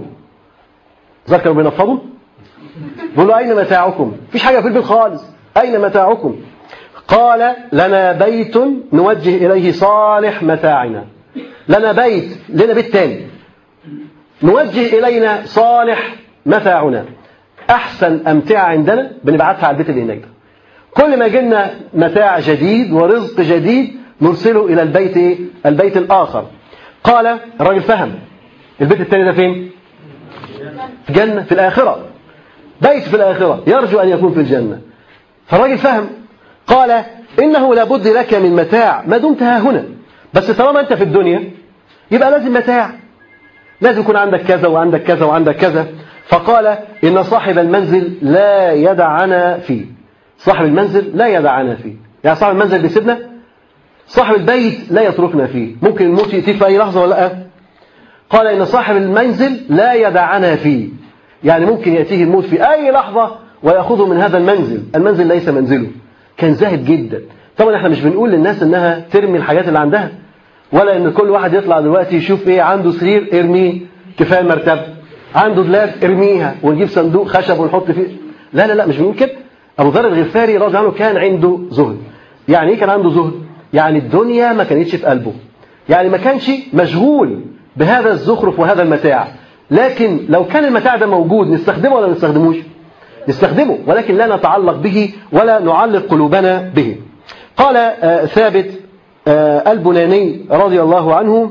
ذر كانوا بينفضوا بيقول له أين متاعكم مفيش حاجة في البيت خالص أين متاعكم قال لنا بيت نوجه إليه صالح متاعنا لنا بيت لنا بيت تاني نوجه إلينا صالح متاعنا أحسن أمتعة عندنا بنبعتها على البيت اللي هناك ده كل ما جينا متاع جديد ورزق جديد نرسله إلى البيت إيه؟ البيت الآخر قال الراجل فهم البيت الثاني ده فين جنة في الآخرة بيت في الآخرة يرجو أن يكون في الجنة فالراجل فهم قال إنه لابد لك من متاع ما دمت ها هنا بس طالما أنت في الدنيا يبقى لازم متاع لازم يكون عندك كذا وعندك كذا وعندك كذا فقال إن صاحب المنزل لا يدعنا فيه صاحب المنزل لا يدعنا فيه يعني صاحب المنزل بيسيبنا صاحب البيت لا يتركنا فيه ممكن الموت يأتيه في أي لحظة ولا لا قال إن صاحب المنزل لا يدعنا فيه يعني ممكن يأتيه الموت في أي لحظة ويأخذه من هذا المنزل المنزل ليس منزله كان زاهد جدا طبعا احنا مش بنقول للناس انها ترمي الحاجات اللي عندها ولا ان كل واحد يطلع دلوقتي يشوف ايه عنده سرير ارميه كفايه المرتبه عنده دولاب ارميها ونجيب صندوق خشب ونحط فيه لا لا لا مش بنقول كده ابو ذر الغفاري رضي الله عنه كان عنده زهد يعني ايه كان عنده زهد يعني الدنيا ما كانتش في قلبه يعني ما كانش مشغول بهذا الزخرف وهذا المتاع لكن لو كان المتاع ده موجود نستخدمه ولا نستخدموش نستخدمه ولكن لا نتعلق به ولا نعلق قلوبنا به قال آه، ثابت آه، البناني رضي الله عنه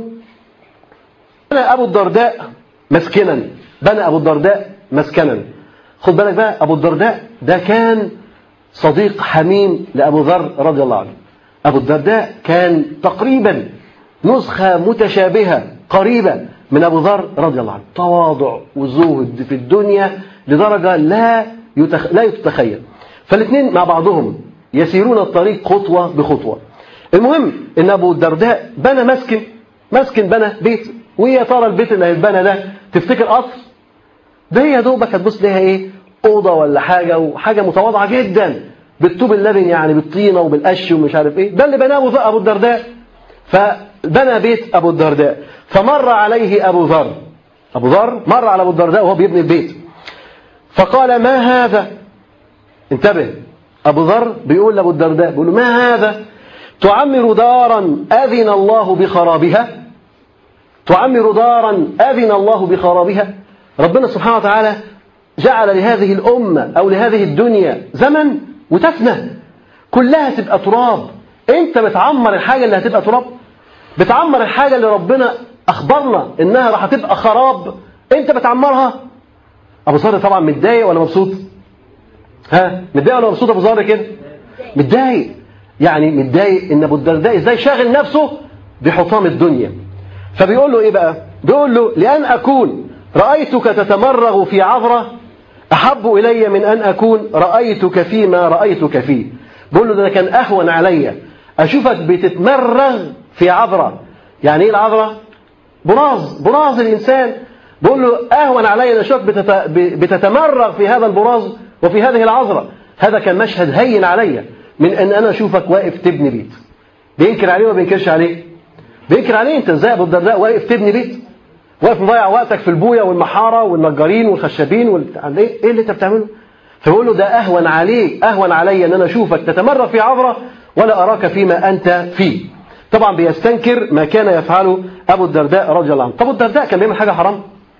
بنى أبو الدرداء مسكنا بنى أبو الدرداء مسكنا خد بالك بقى أبو الدرداء ده كان صديق حميم لأبو ذر رضي الله عنه أبو الدرداء كان تقريبا نسخة متشابهة قريبة من أبو ذر رضي الله عنه تواضع وزهد في الدنيا لدرجة لا يتخ... لا تتخيل فالاثنين مع بعضهم يسيرون الطريق خطوة بخطوة المهم ان ابو الدرداء بنى مسكن مسكن بنى بيت ويا ترى البيت اللي هيتبنى ده تفتكر قصر ده هي دوبك هتبص ليها ايه اوضه ولا حاجه وحاجه متواضعه جدا بالطوب اللبن يعني بالطينه وبالقش ومش عارف ايه ده اللي بناه ابو الدرداء فبنى بيت ابو الدرداء فمر عليه ابو ذر ابو ذر مر على ابو الدرداء وهو بيبني البيت فقال ما هذا انتبه ابو ذر بيقول لابو الدرداء بيقول له ما هذا تعمر دارا اذن الله بخرابها تعمر دارا اذن الله بخرابها ربنا سبحانه وتعالى جعل لهذه الامه او لهذه الدنيا زمن وتفنى كلها تبقى تراب انت بتعمر الحاجه اللي هتبقى تراب بتعمر الحاجه اللي ربنا اخبرنا انها راح تبقى خراب انت بتعمرها ابو ذر طبعا متضايق ولا مبسوط ها متضايق ولا مبسوط ابو ذر كده متضايق يعني متضايق ان ابو الدرداء ازاي شاغل نفسه بحطام الدنيا فبيقول له ايه بقى بيقول له لان اكون رايتك تتمرغ في عذره احب الي من ان اكون رايتك فيما رايتك فيه بيقول له ده كان اهون عليا اشوفك بتتمرغ في عذره يعني ايه العذره براز براز الانسان بقول له اهون علي ان اشوفك بتت... بتتمرغ في هذا البراز وفي هذه العذره هذا كان مشهد هين علي من ان انا اشوفك واقف تبني بيت بينكر عليه وما بينكرش عليه بينكر عليه انت ازاي ابو الدرداء واقف تبني بيت واقف مضيع وقتك في البويه والمحاره والنجارين والخشابين وال... ايه اللي انت بتعمله فبقول له ده اهون عليك اهون علي ان انا اشوفك تتمرغ في عذره ولا اراك فيما انت فيه طبعا بيستنكر ما كان يفعله ابو الدرداء رضي الله عنه طب ابو الدرداء كان بيعمل حاجه حرام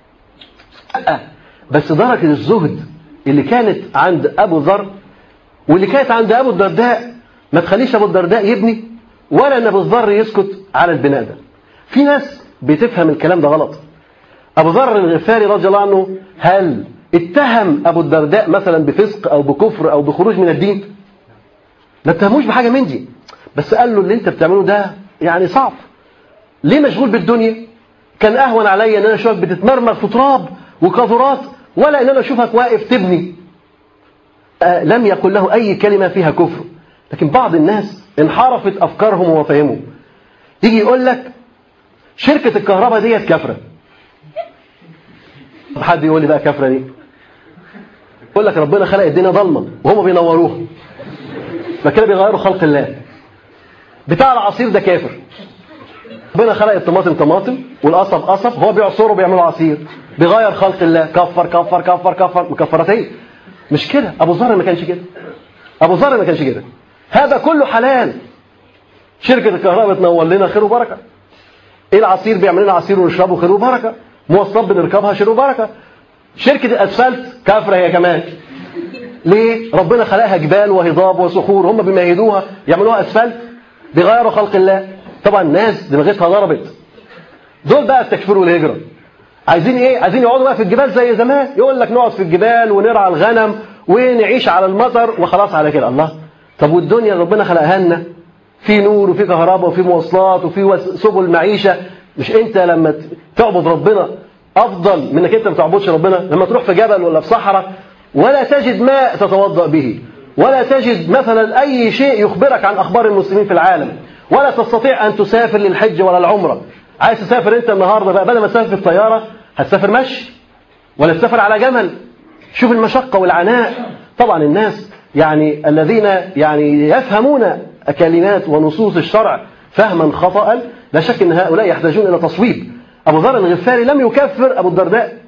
لا بس درجه الزهد اللي كانت عند ابو ذر واللي كانت عند ابو الدرداء ما تخليش ابو الدرداء يبني ولا ان ابو الذر يسكت على البناء ده في ناس بتفهم الكلام ده غلط ابو ذر الغفاري رضي الله عنه هل اتهم ابو الدرداء مثلا بفسق او بكفر او بخروج من الدين ما اتهموش بحاجه من دي بس قال له اللي انت بتعمله ده يعني صعب ليه مشغول بالدنيا كان اهون عليا ان انا اشوفك بتتمرمر في تراب وقاذورات ولا ان انا اشوفك واقف تبني آه لم يقل له اي كلمه فيها كفر لكن بعض الناس انحرفت افكارهم ومفاهيمهم يجي يقول لك شركه الكهرباء ديت كافره حد يقول لي بقى كافره دي يقول لك ربنا خلق الدنيا ضلمه وهم بينوروها فكده بيغيروا خلق الله بتاع العصير ده كافر ربنا خلق الطماطم طماطم والقصب قصب هو بيعصره بيعملوا عصير بيغير خلق الله كفر كفر كفر كفر مكفرات ايه مش كده ابو ذر ما كانش كده ابو ذر ما كانش كده هذا كله حلال شركه الكهرباء تنور لنا خير وبركه ايه العصير بيعمل لنا عصير ونشربه خير وبركه مواصلات بنركبها خير وبركه شركه الاسفلت كافره هي كمان ليه ربنا خلقها جبال وهضاب وصخور هم بيمهدوها يعملوها اسفلت بيغيروا خلق الله طبعا الناس دماغتها ضربت دول بقى التكفير والهجره عايزين ايه عايزين يقعدوا بقى في الجبال زي زمان يقول لك نقعد في الجبال ونرعى الغنم ونعيش على المطر وخلاص على كده الله طب والدنيا ربنا خلقها لنا في نور وفي كهرباء وفي مواصلات وفي سبل معيشه مش انت لما تعبد ربنا افضل من انك انت ما تعبدش ربنا لما تروح في جبل ولا في صحراء ولا تجد ماء تتوضا به ولا تجد مثلا اي شيء يخبرك عن اخبار المسلمين في العالم ولا تستطيع ان تسافر للحج ولا العمره عايز تسافر انت النهارده بقى بدل ما تسافر في الطياره هتسافر مشي ولا تسافر على جمل شوف المشقه والعناء طبعا الناس يعني الذين يعني يفهمون كلمات ونصوص الشرع فهما خطا لا شك ان هؤلاء يحتاجون الى تصويب ابو ذر الغفاري لم يكفر ابو الدرداء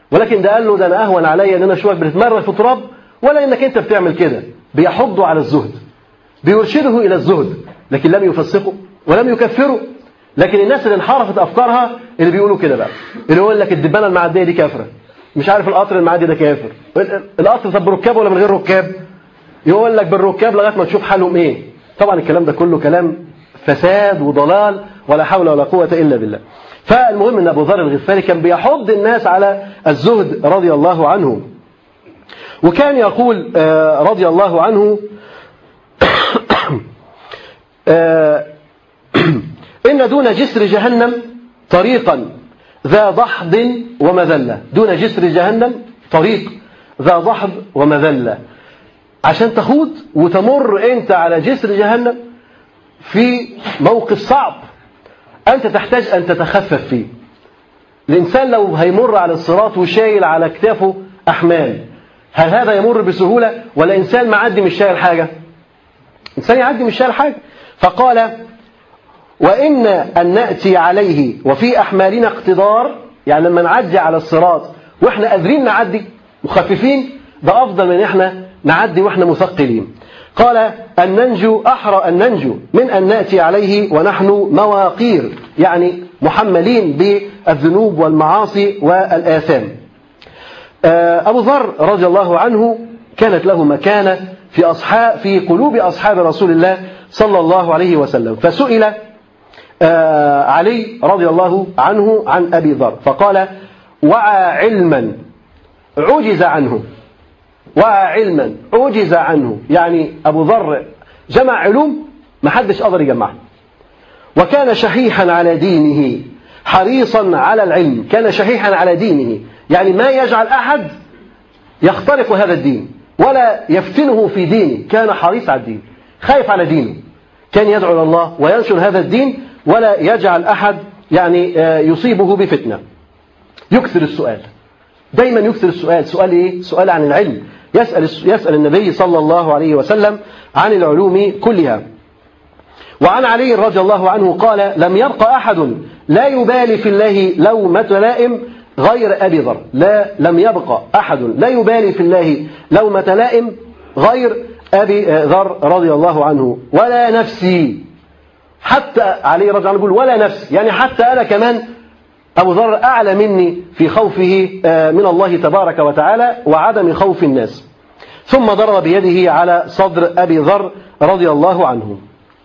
ولكن ده قال له ده انا اهون عليا ان انا اشوفك بتتمرغ في التراب ولا انك انت بتعمل كده بيحضه على الزهد بيرشده الى الزهد لكن لم يفسقه ولم يكفره لكن الناس اللي انحرفت افكارها اللي بيقولوا كده بقى اللي يقول لك الدبانه المعديه دي كافره مش عارف القطر المعدي ده كافر القطر طب بركاب ولا من غير ركاب يقول لك بالركاب لغايه ما تشوف حالهم ايه طبعا الكلام ده كله كلام فساد وضلال ولا حول ولا قوه الا بالله فالمهم ان ابو ذر الغفاري كان بيحض الناس على الزهد رضي الله عنه وكان يقول آه، رضي الله عنه آه، إن دون جسر جهنم طريقا ذا ضحض ومذلة دون جسر جهنم طريق ذا ضحض ومذلة عشان تخوض وتمر أنت على جسر جهنم في موقف صعب أنت تحتاج أن تتخفف فيه الإنسان لو هيمر على الصراط وشايل على كتافه أحمال هل هذا يمر بسهولة ولا إنسان معدي مش شايل حاجة إنسان يعدي مش شايل حاجة فقال وإن أن نأتي عليه وفي أحمالنا اقتدار يعني لما نعدي على الصراط وإحنا قادرين نعدي مخففين ده أفضل من إحنا نعدي وإحنا مثقلين قال أن ننجو أحرى أن ننجو من أن نأتي عليه ونحن مواقير يعني محملين بالذنوب والمعاصي والآثام آه، أبو ذر رضي الله عنه كانت له مكانة في أصحاب في قلوب أصحاب رسول الله صلى الله عليه وسلم فسئل آه، علي رضي الله عنه عن أبي ذر فقال وعى علما عجز عنه وعى علما عجز عنه يعني أبو ذر جمع علوم ما حدش قدر يجمعها وكان شحيحا على دينه حريصا على العلم كان شحيحا على دينه يعني ما يجعل أحد يخترق هذا الدين ولا يفتنه في دينه كان حريص على الدين خايف على دينه كان يدعو إلى الله وينشر هذا الدين ولا يجعل أحد يعني آه، يصيبه بفتنة يكثر السؤال دايما يكثر السؤال سؤال إيه؟ سؤال عن العلم يسأل, يسأل النبي صلى الله عليه وسلم عن العلوم كلها وعن علي رضي الله عنه قال لم يبق أحد لا يبالي في الله لومة لائم غير أبي ذر لا لم يبق أحد لا يبالي في الله لومة لائم غير أبي ذر رضي الله عنه ولا نفسي حتى علي رضي الله عنه يقول ولا نفسي يعني حتى أنا كمان أبو ذر أعلى مني في خوفه آه، من الله تبارك وتعالى وعدم خوف الناس ثم ضرب بيده على صدر أبي ذر رضي الله عنه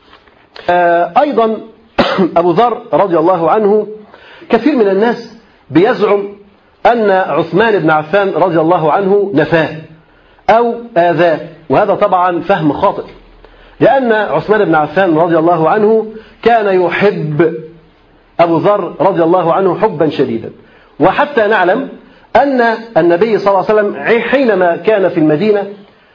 آه، أيضا أبو ذر رضي الله عنه كثير من الناس بيزعم أن عثمان بن عفان رضي الله عنه نفاه أو آذاه وهذا طبعا فهم خاطئ لأن عثمان بن عفان رضي الله عنه كان يحب أبو ذر رضي الله عنه حبا شديدا وحتى نعلم أن النبي صلى الله عليه وسلم حينما كان في المدينة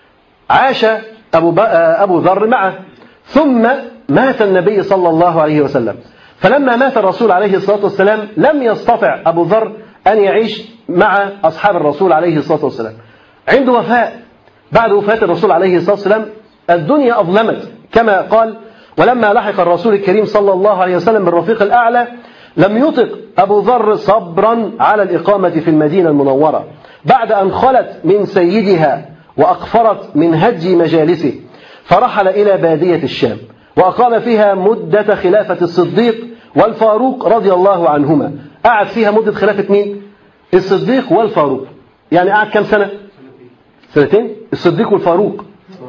عاش أبو, أبو ذر معه ثم مات النبي صلى الله عليه وسلم فلما مات الرسول عليه الصلاة والسلام لم يستطع أبو ذر أن يعيش مع أصحاب الرسول عليه الصلاة والسلام عنده وفاء بعد وفاة الرسول عليه الصلاة والسلام الدنيا أظلمت كما قال ولما لحق الرسول الكريم صلى الله عليه وسلم بالرفيق الأعلى لم يطق أبو ذر صبرا على الإقامة في المدينة المنورة بعد أن خلت من سيدها وأقفرت من هج مجالسه فرحل إلى بادية الشام وأقام فيها مدة خلافة الصديق والفاروق رضي الله عنهما قعد فيها مدة خلافة مين؟ الصديق والفاروق يعني قعد كم سنة؟ سنتين؟ الصديق والفاروق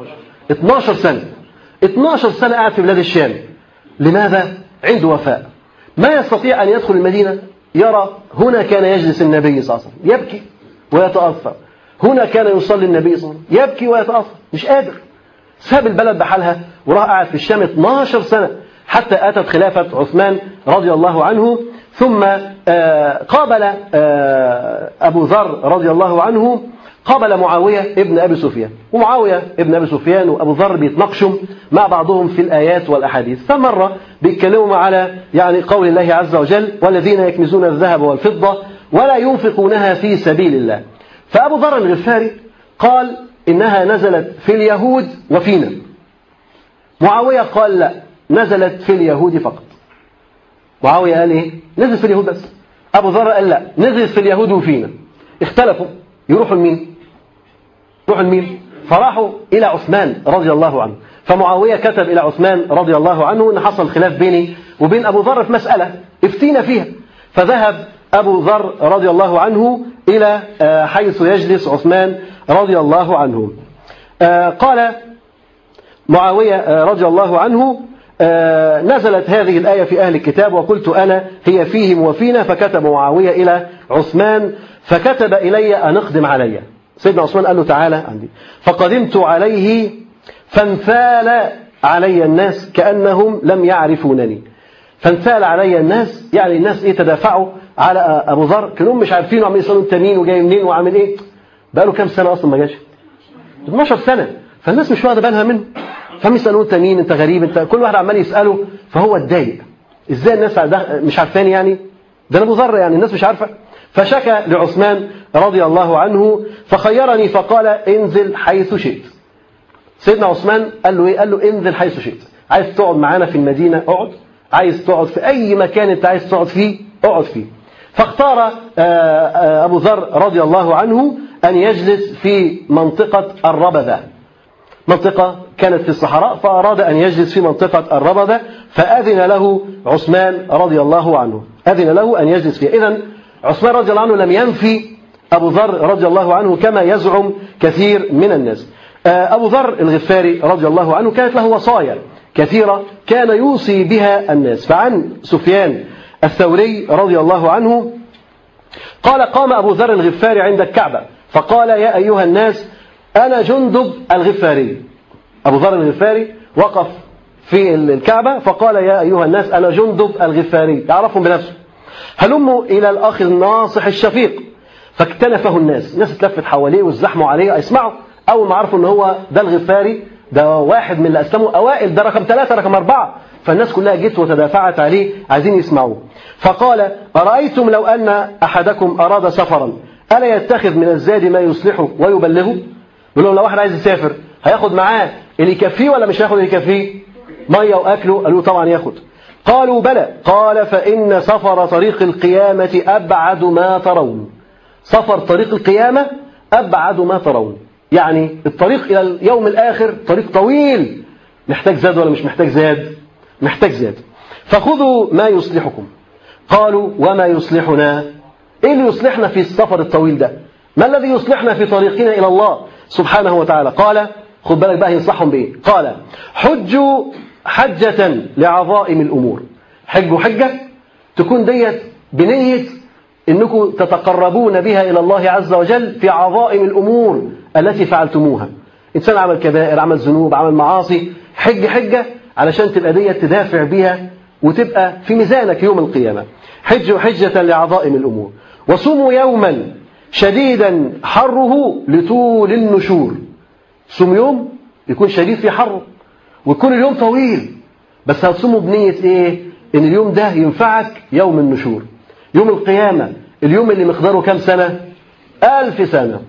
12 سنة 12 سنة قاعد في بلاد الشام لماذا؟ عنده وفاء ما يستطيع أن يدخل المدينة يرى هنا كان يجلس النبي صلى الله عليه وسلم يبكي ويتأثر هنا كان يصلي النبي صلى الله عليه وسلم يبكي ويتأثر مش قادر ساب البلد بحالها وراح قاعد في الشام 12 سنة حتى أتت خلافة عثمان رضي الله عنه ثم آه، قابل آه، أبو ذر رضي الله عنه قابل معاوية ابن أبي سفيان ومعاوية ابن أبي سفيان وأبو ذر بيتناقشوا مع بعضهم في الآيات والأحاديث فمرة بيتكلموا على يعني قول الله عز وجل والذين يكنزون الذهب والفضة ولا ينفقونها في سبيل الله فأبو ذر الغفاري قال إنها نزلت في اليهود وفينا معاوية قال لا نزلت في اليهود فقط معاوية قال إيه نزلت في اليهود بس أبو ذر قال لا نزلت في اليهود وفينا اختلفوا يروحوا لمين يروحوا لمين فراحوا إلى عثمان رضي الله عنه فمعاوية كتب إلى عثمان رضي الله عنه أن حصل خلاف بيني وبين أبو ذر في مسألة افتينا فيها فذهب أبو ذر رضي الله عنه إلى آه، حيث يجلس عثمان رضي الله عنه آه، قال معاوية آه، رضي الله عنه نزلت هذه الآية في أهل الكتاب وقلت أنا هي فيهم وفينا فكتب معاوية إلى عثمان فكتب إلي أن اقدم علي سيدنا عثمان قال له تعالى عندي فقدمت عليه فانفال علي الناس كأنهم لم يعرفونني فانفال علي الناس يعني الناس ايه تدافعوا على ابو ذر كانوا مش عارفين وعمالين يسالوا انت مين وجاي منين وعامل ايه بقى له كام سنه اصلا ما جاش 12 سنه فالناس مش واخده بالها منه فهم يسالوه انت مين انت غريب انت كل واحد عمال يساله فهو اتضايق ازاي الناس مش عارفاني يعني ده انا ابو ذر يعني الناس مش عارفه فشكى لعثمان رضي الله عنه فخيرني فقال انزل حيث شئت سيدنا عثمان قال له ايه قال له انزل حيث شئت عايز تقعد معانا في المدينه اقعد عايز تقعد في اي مكان انت عايز تقعد فيه اقعد فيه فاختار آه، آه، ابو ذر رضي الله عنه ان يجلس في منطقه الربذه منطقه كانت في الصحراء فاراد ان يجلس في منطقه الربذه فاذن له عثمان رضي الله عنه اذن له ان يجلس فيها اذا عثمان رضي الله عنه لم ينفي ابو ذر رضي الله عنه كما يزعم كثير من الناس آه، أبو ذر الغفاري رضي الله عنه كانت له وصايا كثيرة كان يوصي بها الناس فعن سفيان الثوري رضي الله عنه قال قام أبو ذر الغفاري عند الكعبة فقال يا أيها الناس أنا جندب الغفاري أبو ذر الغفاري وقف في الكعبة فقال يا أيها الناس أنا جندب الغفاري يعرفهم بنفسه هلموا إلى الأخ الناصح الشفيق فاكتنفه الناس الناس اتلفت حواليه والزحموا عليه اسمعوا أول ما عرفوا إن هو ده الغفاري ده واحد من اللي أسلموا أوائل ده رقم ثلاثة رقم أربعة فالناس كلها جت وتدافعت عليه عايزين يسمعوه فقال أرأيتم لو أن أحدكم أراد سفرا ألا يتخذ من الزاد ما يصلحه ويبلغه بيقول لو واحد عايز يسافر هياخد معاه اللي يكفيه ولا مش هياخد اللي يكفيه ميه واكله قالوا طبعا ياخد قالوا بلى قال فإن سفر طريق القيامة أبعد ما ترون سفر طريق القيامة أبعد ما ترون يعني الطريق إلى اليوم الآخر طريق طويل محتاج زاد ولا مش محتاج زاد محتاج زاد فخذوا ما يصلحكم قالوا وما يصلحنا إيه اللي يصلحنا في السفر الطويل ده ما الذي يصلحنا في طريقنا إلى الله سبحانه وتعالى قال خد بالك بقى ينصحهم بإيه قال حجوا حجة لعظائم الأمور حجوا حجة تكون ديت بنية انكم تتقربون بها الى الله عز وجل في عظائم الامور التي فعلتموها انسان عمل كبائر عمل ذنوب عمل معاصي حج حجه علشان تبقى ديت تدافع بها وتبقى في ميزانك يوم القيامه حج حجه لعظائم الامور وصوموا يوما شديدا حره لطول النشور صوم يوم يكون شديد في حره ويكون اليوم طويل بس هتصوموا بنيه ايه ان اليوم ده ينفعك يوم النشور يوم القيامة اليوم اللي مقداره كم سنة ألف سنة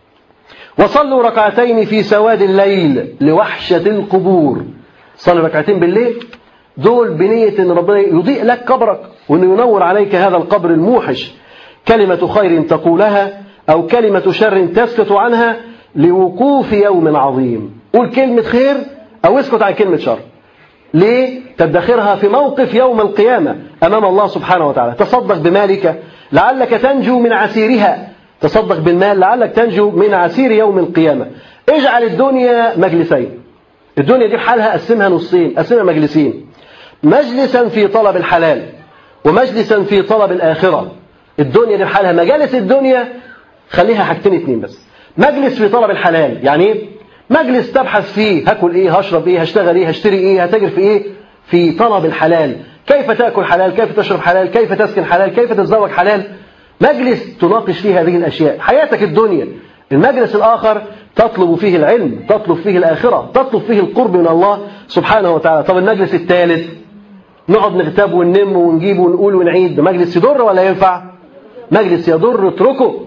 وصلوا ركعتين في سواد الليل لوحشة القبور صلوا ركعتين بالليل دول بنية ان ربنا يضيء لك قبرك وانه ينور عليك هذا القبر الموحش كلمة خير تقولها أو كلمة شر تسكت عنها لوقوف يوم عظيم قول كلمة خير أو اسكت عن كلمة شر ليه؟ تدخرها في موقف يوم القيامة أمام الله سبحانه وتعالى تصدق بمالك لعلك تنجو من عسيرها تصدق بالمال لعلك تنجو من عسير يوم القيامة اجعل الدنيا مجلسين الدنيا دي بحالها قسمها نصين قسمها مجلسين مجلسا في طلب الحلال ومجلسا في طلب الآخرة الدنيا دي بحالها مجالس الدنيا خليها حاجتين اتنين بس مجلس في طلب الحلال يعني ايه مجلس تبحث فيه هاكل ايه هشرب ايه هشتغل ايه هشتري ايه هتاجر في ايه في طلب الحلال كيف تاكل حلال كيف تشرب حلال كيف تسكن حلال كيف تتزوج حلال مجلس تناقش فيه هذه الاشياء حياتك الدنيا المجلس الاخر تطلب فيه العلم تطلب فيه الاخره تطلب فيه القرب من الله سبحانه وتعالى طب المجلس الثالث نقعد نغتاب وننم ونجيب ونقول ونعيد ده مجلس يضر ولا ينفع مجلس يضر اتركه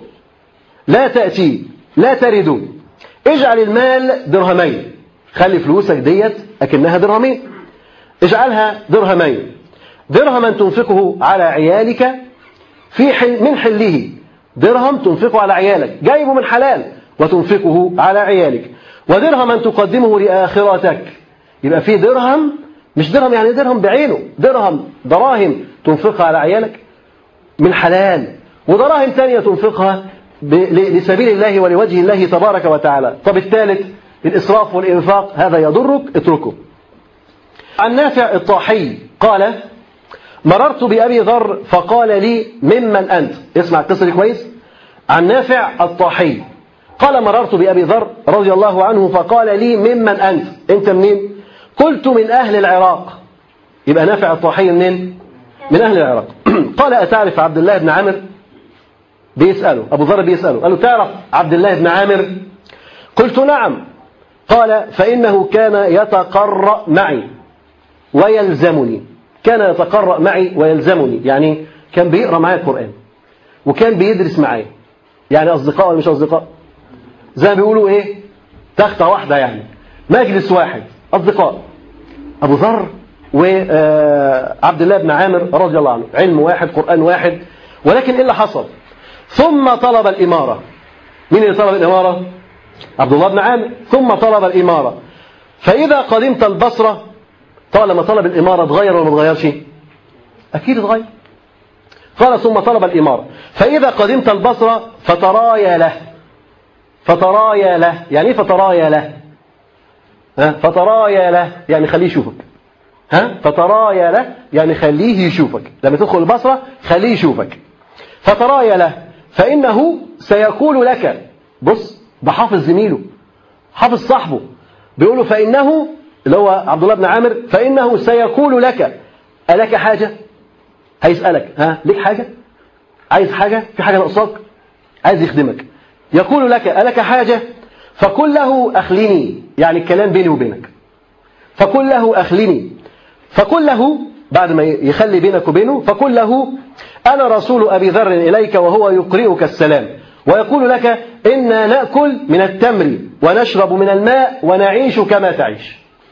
لا تأتي لا تردوا اجعل المال درهمين خلي فلوسك ديت أكنها درهمين اجعلها درهمين درهما تنفقه على عيالك في حل من حله درهم تنفقه على عيالك جايبه من حلال وتنفقه على عيالك ودرهما تقدمه لآخرتك يبقى في درهم مش درهم يعني درهم بعينه درهم دراهم تنفقها على عيالك من حلال ودراهم تانية تنفقها ب- ل- لسبيل الله ولوجه الله تبارك وتعالى طب الثالث الإسراف والإنفاق هذا يضرك اتركه عن نافع الطاحي قال مررت بأبي ذر فقال لي ممن أنت اسمع القصة دي كويس عن نافع الطاحي قال مررت بأبي ذر رضي الله عنه فقال لي ممن أنت أنت منين قلت من أهل العراق يبقى نافع الطاحي منين من أهل العراق قال أتعرف عبد الله بن عامر بيسأله أبو ذر بيسأله قال له تعرف عبد الله بن عامر قلت نعم قال فإنه كان يتقرأ معي ويلزمني كان يتقرأ معي ويلزمني يعني كان بيقرأ معي القرآن وكان بيدرس معي يعني أصدقاء ولا مش أصدقاء زي ما بيقولوا إيه تختة واحدة يعني مجلس واحد أصدقاء أبو ذر وعبد الله بن عامر رضي الله عنه علم واحد قرآن واحد ولكن إيه اللي حصل ثم طلب الإمارة مين اللي طلب الإمارة عبد الله بن عامر ثم طلب الإمارة فإذا قدمت البصرة طبعا لما طلب الإمارة اتغير ولا ما اتغيرش أكيد اتغير قال ثم طلب الإمارة فإذا قدمت البصرة فترايا له فترايا له يعني ايه فترايا له ها فترايا له يعني خليه يشوفك ها فترايا له يعني خليه يشوفك لما تدخل البصرة خليه يشوفك فترايا له فإنه سيقول لك بص ده حافظ زميله حافظ صاحبه بيقول له فإنه اللي هو عبد الله بن عامر فإنه سيقول لك ألك حاجة هيسألك ها ليك حاجة عايز حاجة في حاجة ناقصاك عايز يخدمك يقول لك ألك حاجة فقل له أخلني يعني الكلام بيني وبينك فقل له أخلني فقل له بعد ما يخلي بينك وبينه فقل له أنا رسول أبي ذر إليك وهو يقرئك السلام ويقول لك إنا نأكل من التمر ونشرب من الماء ونعيش كما تعيش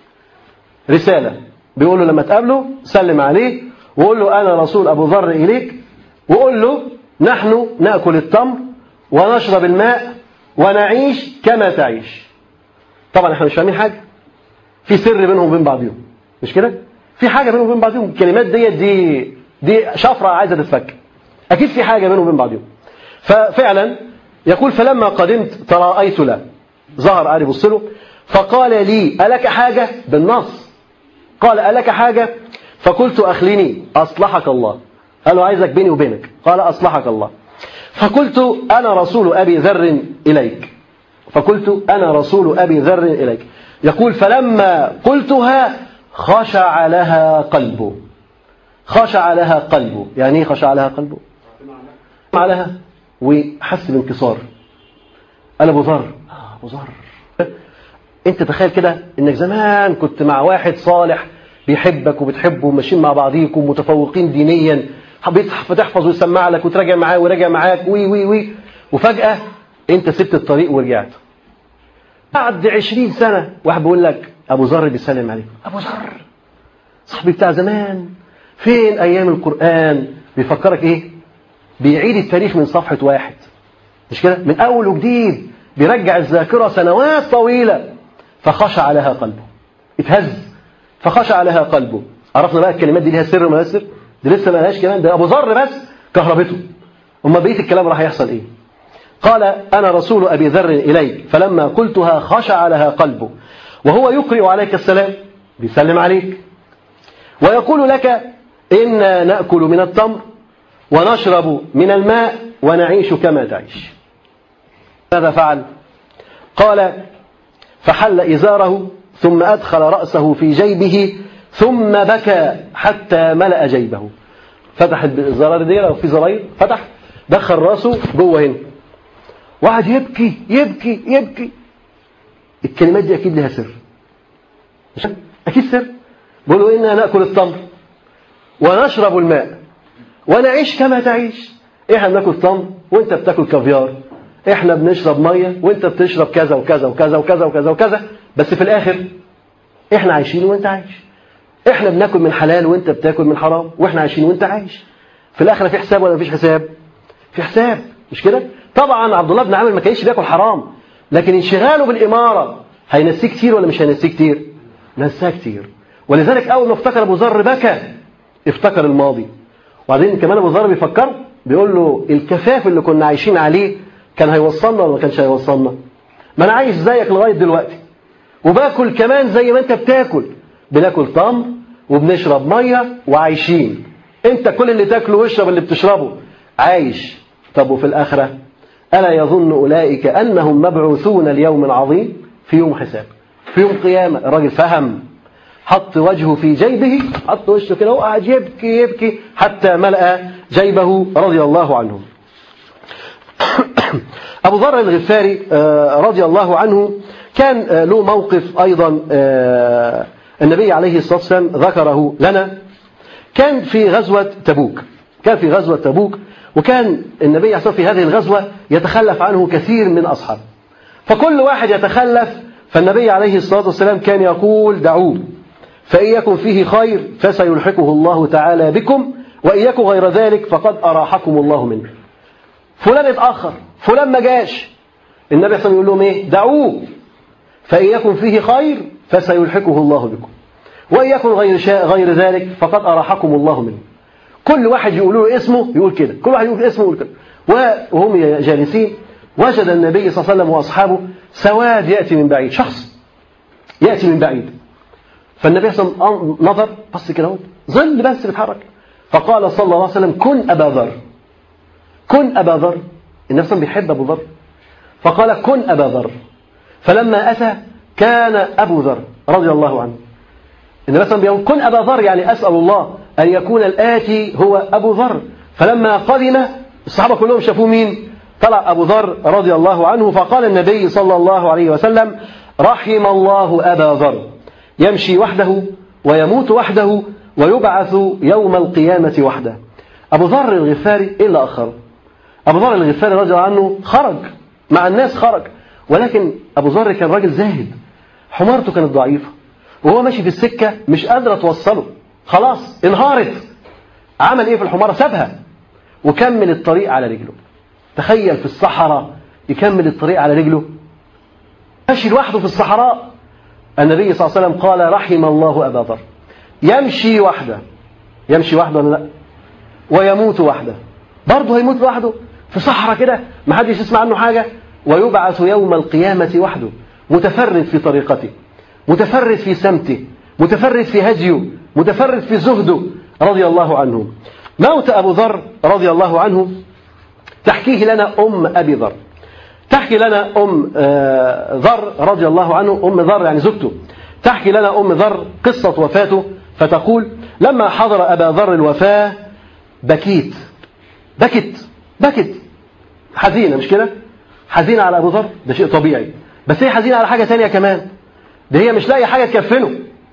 رسالة بيقول له لما تقابله سلم عليه وقول له أنا رسول أبو ذر إليك وقول له نحن نأكل التمر ونشرب الماء ونعيش كما تعيش طبعا احنا مش فاهمين حاجة في سر بينهم وبين بعضهم مش كده في حاجة بينهم وبين بعضهم الكلمات ديت دي دي شفرة عايزة تتفك أكيد في حاجة بينهم وبين بعضهم ففعلا يقول فلما قدمت تراءيت له ظهر قال يبص له فقال لي ألك حاجة بالنص قال ألك حاجة فقلت أخلني أصلحك الله قال له عايزك بيني وبينك قال أصلحك الله فقلت أنا رسول أبي ذر إليك فقلت أنا رسول أبي ذر إليك يقول فلما قلتها خشع لها قلبه خشع لها قلبه يعني ايه خشع لها قلبه خشع لها وحس بانكسار قال ابو ذر آه، ابو ذر انت تخيل كده انك زمان كنت مع واحد صالح بيحبك وبتحبه وماشيين مع بعضيكم متفوقين دينيا حبيت فتحفظ ويسمع لك وتراجع معاه وراجع معاك وي وي وي وفجأة انت سبت الطريق ورجعت بعد عشرين سنة واحد بيقول لك ابو ذر بيسلم عليك ابو ذر صاحبي بتاع زمان فين ايام القرآن بيفكرك ايه بيعيد التاريخ من صفحة واحد مش كده من اول وجديد بيرجع الذاكرة سنوات طويلة فخشع لها قلبه اتهز فخشع لها قلبه عرفنا بقى الكلمات دي ليها سر ولا سر دي لسه ما لهاش كمان ده ابو ذر بس كهربته امال بقيه الكلام راح يحصل ايه قال انا رسول ابي ذر اليك فلما قلتها خشع لها قلبه وهو يقرئ عليك السلام بيسلم عليك ويقول لك إنا نأكل من التمر ونشرب من الماء ونعيش كما تعيش ماذا فعل قال فحل إزاره ثم أدخل رأسه في جيبه ثم بكى حتى ملأ جيبه فتح الزرار دي لو في زراير فتح دخل راسه جوه هنا وقعد يبكي يبكي يبكي الكلمات دي أكيد لها سر مش أكيد سر بيقولوا إنا نأكل التمر ونشرب الماء ونعيش كما تعيش احنا بناكل تمر وانت بتاكل كافيار احنا بنشرب ميه وانت بتشرب كذا وكذا وكذا وكذا وكذا وكذا بس في الاخر احنا عايشين وانت عايش احنا بناكل من حلال وانت بتاكل من حرام واحنا عايشين وانت عايش في الاخر في حساب ولا مفيش حساب في حساب مش كده طبعا عبد الله بن عامر ما كانش بياكل حرام لكن انشغاله بالاماره هينسيه كتير ولا مش هينسيه كتير نساه كتير ولذلك اول ما افتكر ابو ذر بكى افتكر الماضي وبعدين كمان ابو ذر بيفكر بيقول له الكفاف اللي كنا عايشين عليه كان هيوصلنا ولا ما كانش هيوصلنا ما انا عايش زيك لغايه دلوقتي وباكل كمان زي ما انت بتاكل بناكل تمر وبنشرب ميه وعايشين انت كل اللي تاكله واشرب اللي بتشربه عايش طب وفي الاخره الا يظن اولئك انهم مبعوثون ليوم عظيم في يوم حساب في يوم قيامه الراجل فهم حط وجهه في جيبه حط وشه كده وقعد يبكي يبكي حتى ملأ جيبه رضي الله عنه أبو ذر الغفاري آه، رضي الله عنه كان آه، له موقف أيضا آه، النبي عليه الصلاة والسلام ذكره لنا كان في غزوة تبوك كان في غزوة تبوك وكان النبي عليه الصلاة والسلام في هذه الغزوة يتخلف عنه كثير من أصحابه فكل واحد يتخلف فالنبي عليه الصلاة والسلام كان يقول دعوه فإن يكن فيه خير فسيلحقه الله تعالى بكم وإن يكن غير ذلك فقد أراحكم الله منه فلان اتأخر فلان ما جاش النبي صلى الله عليه وسلم يقول لهم ايه دعوه فإن يكن فيه خير فسيلحقه الله بكم وإن يكن غير شاء غير ذلك فقد أراحكم الله منه كل واحد يقول له اسمه يقول كده كل واحد يقول اسمه يقول كده وهم جالسين وجد النبي صلى الله عليه وسلم وأصحابه سواد يأتي من بعيد شخص يأتي من بعيد فالنبي صلى الله عليه وسلم نظر بص كده اهو ظل بس بيتحرك فقال صلى الله عليه وسلم كن أبا ذر كن أبا ذر النبي صلى بيحب أبو ذر فقال كن أبا ذر فلما أتى كان أبو ذر رضي الله عنه النبي صلى الله عليه وسلم كن أبا ذر يعني أسأل الله أن يكون الآتي هو أبو ذر فلما قدم الصحابة كلهم شافوا مين طلع أبو ذر رضي الله عنه فقال النبي صلى الله عليه وسلم رحم الله أبا ذر يمشي وحده ويموت وحده ويبعث يوم القيامة وحده أبو ذر الغفاري إيه اللي أخره أبو ذر الغفاري رضي الله عنه خرج مع الناس خرج ولكن أبو ذر كان راجل زاهد حمارته كانت ضعيفة وهو ماشي في السكة مش قادرة توصله خلاص انهارت عمل ايه في الحمارة سابها وكمل الطريق على رجله تخيل في الصحراء يكمل الطريق على رجله ماشي لوحده في الصحراء النبي صلى الله عليه وسلم قال رحم الله أبا ذر يمشي وحده يمشي وحده ولا لا ويموت وحده برضه هيموت لوحده في صحراء كده ما حدش يسمع عنه حاجة ويبعث يوم القيامة وحده متفرد في طريقته متفرد في سمته متفرد في هديه متفرد في زهده رضي الله عنه موت أبو ذر رضي الله عنه تحكيه لنا أم أبي ذر تحكي لنا أم ذر رضي الله عنه أم ذر يعني زوجته تحكي لنا أم ذر قصة وفاته فتقول لما حضر أبا ذر الوفاة بكيت بكت بكت حزينة مش كده حزينة على أبو ذر ده شيء طبيعي بس هي حزينة على حاجة تانية كمان ده هي مش لاقي حاجة تكفنه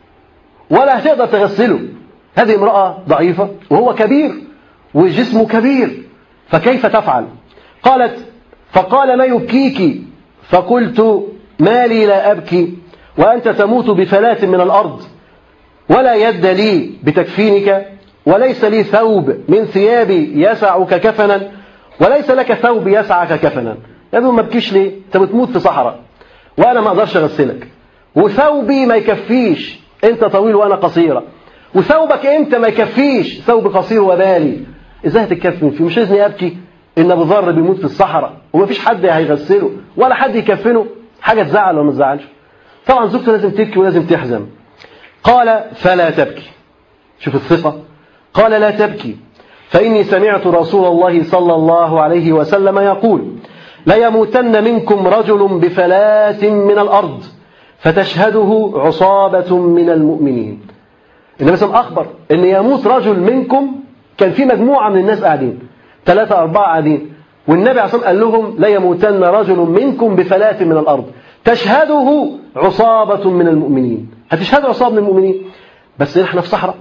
ولا هتقدر تغسله هذه امرأة ضعيفة وهو كبير وجسمه كبير فكيف تفعل قالت فقال ما يبكيك فقلت ما لي لا أبكي وأنت تموت بفلاة من الأرض ولا يد لي بتكفينك وليس لي ثوب من ثيابي يسعك كفنا وليس لك ثوب يسعك كفنا يا ما بكيش ليه انت بتموت في صحراء وانا ما اقدرش اغسلك وثوبي ما يكفيش انت طويل وانا قصيره وثوبك انت ما يكفيش ثوب قصير وبالي ازاي هتتكفن فيه مش اذني ابكي ان ابو ذر بيموت في الصحراء ومفيش حد هيغسله ولا حد يكفنه حاجه تزعل ولا ما تزعلش طبعا زوجته لازم تبكي ولازم تحزن قال فلا تبكي شوف الثقه قال لا تبكي فاني سمعت رسول الله صلى الله عليه وسلم يقول ليموتن منكم رجل بفلاة من الأرض فتشهده عصابة من المؤمنين النبي صلى الله عليه وسلم أخبر أن يموت رجل منكم كان في مجموعة من الناس قاعدين ثلاثة أربعة قاعدين والنبي عليه الصلاة والسلام قال لهم ليموتن رجل منكم بفلاة من الأرض تشهده عصابة من المؤمنين هتشهد عصابة من المؤمنين بس احنا في صحراء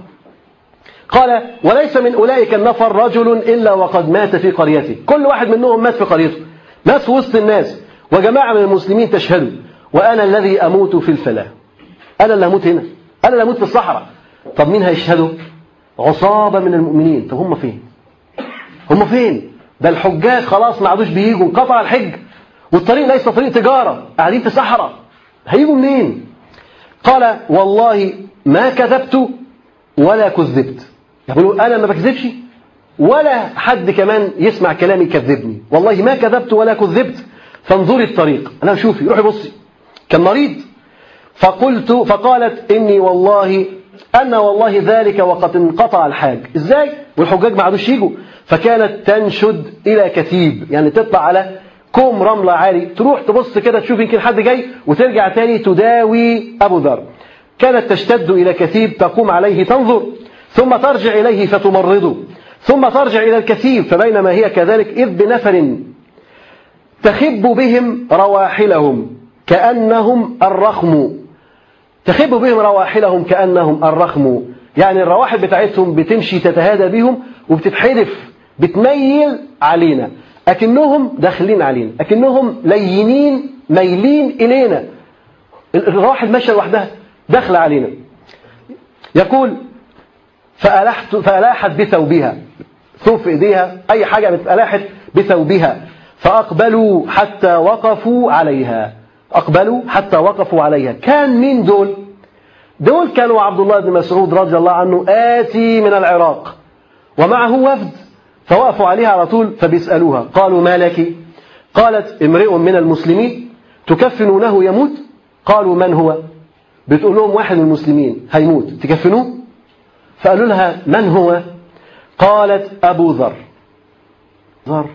قال وليس من أولئك النفر رجل إلا وقد مات في قريته كل واحد منهم مات في قريته مات في وسط الناس وجماعة من المسلمين تشهدوا وأنا الذي أموت في الفلاة أنا اللي أموت هنا أنا اللي أموت في الصحراء طب مين هيشهدوا عصابة من المؤمنين طب هم فين هم فين ده الحجاج خلاص ما عادوش بيجوا انقطع الحج والطريق ليس طريق تجارة قاعدين في صحراء هيجوا منين قال والله ما كذبت ولا كذبت يقولوا أنا ما بكذبش ولا حد كمان يسمع كلامي يكذبني والله ما كذبت ولا كذبت فانظري الطريق أنا شوفي روحي بصي كان مريض فقلت فقالت إني والله أن والله ذلك وقد انقطع الحاج إزاي والحجاج ما عادوش يجوا فكانت تنشد إلى كثيب يعني تطلع على كوم رملة عالي تروح تبص كده تشوف يمكن حد جاي وترجع تاني تداوي أبو ذر كانت تشتد إلى كثيب تقوم عليه تنظر ثم ترجع إليه فتمرضه ثم ترجع إلى الكثيب فبينما هي كذلك إذ بنفر تخب بهم رواحلهم كأنهم الرخم تخب بهم رواحلهم كأنهم الرخم يعني الرواحل بتاعتهم بتمشي تتهادى بهم وبتتحدف بتميل علينا أكنهم داخلين علينا أكنهم لينين ميلين إلينا الرواحل ماشية لوحدها داخلة علينا يقول فألحت فألاحت بثوبها ثوب في إيديها أي حاجة ألاحت بثوبها فأقبلوا حتى وقفوا عليها أقبلوا حتى وقفوا عليها كان مين دول دول كانوا عبد الله بن مسعود رضي الله عنه آتي من العراق ومعه وفد فوقفوا عليها على طول فبيسألوها قالوا ما لك قالت امرئ من المسلمين تكفنونه يموت قالوا من هو بتقول لهم واحد من المسلمين هيموت تكفنوه فقالوا لها من هو قالت أبو ذر ذر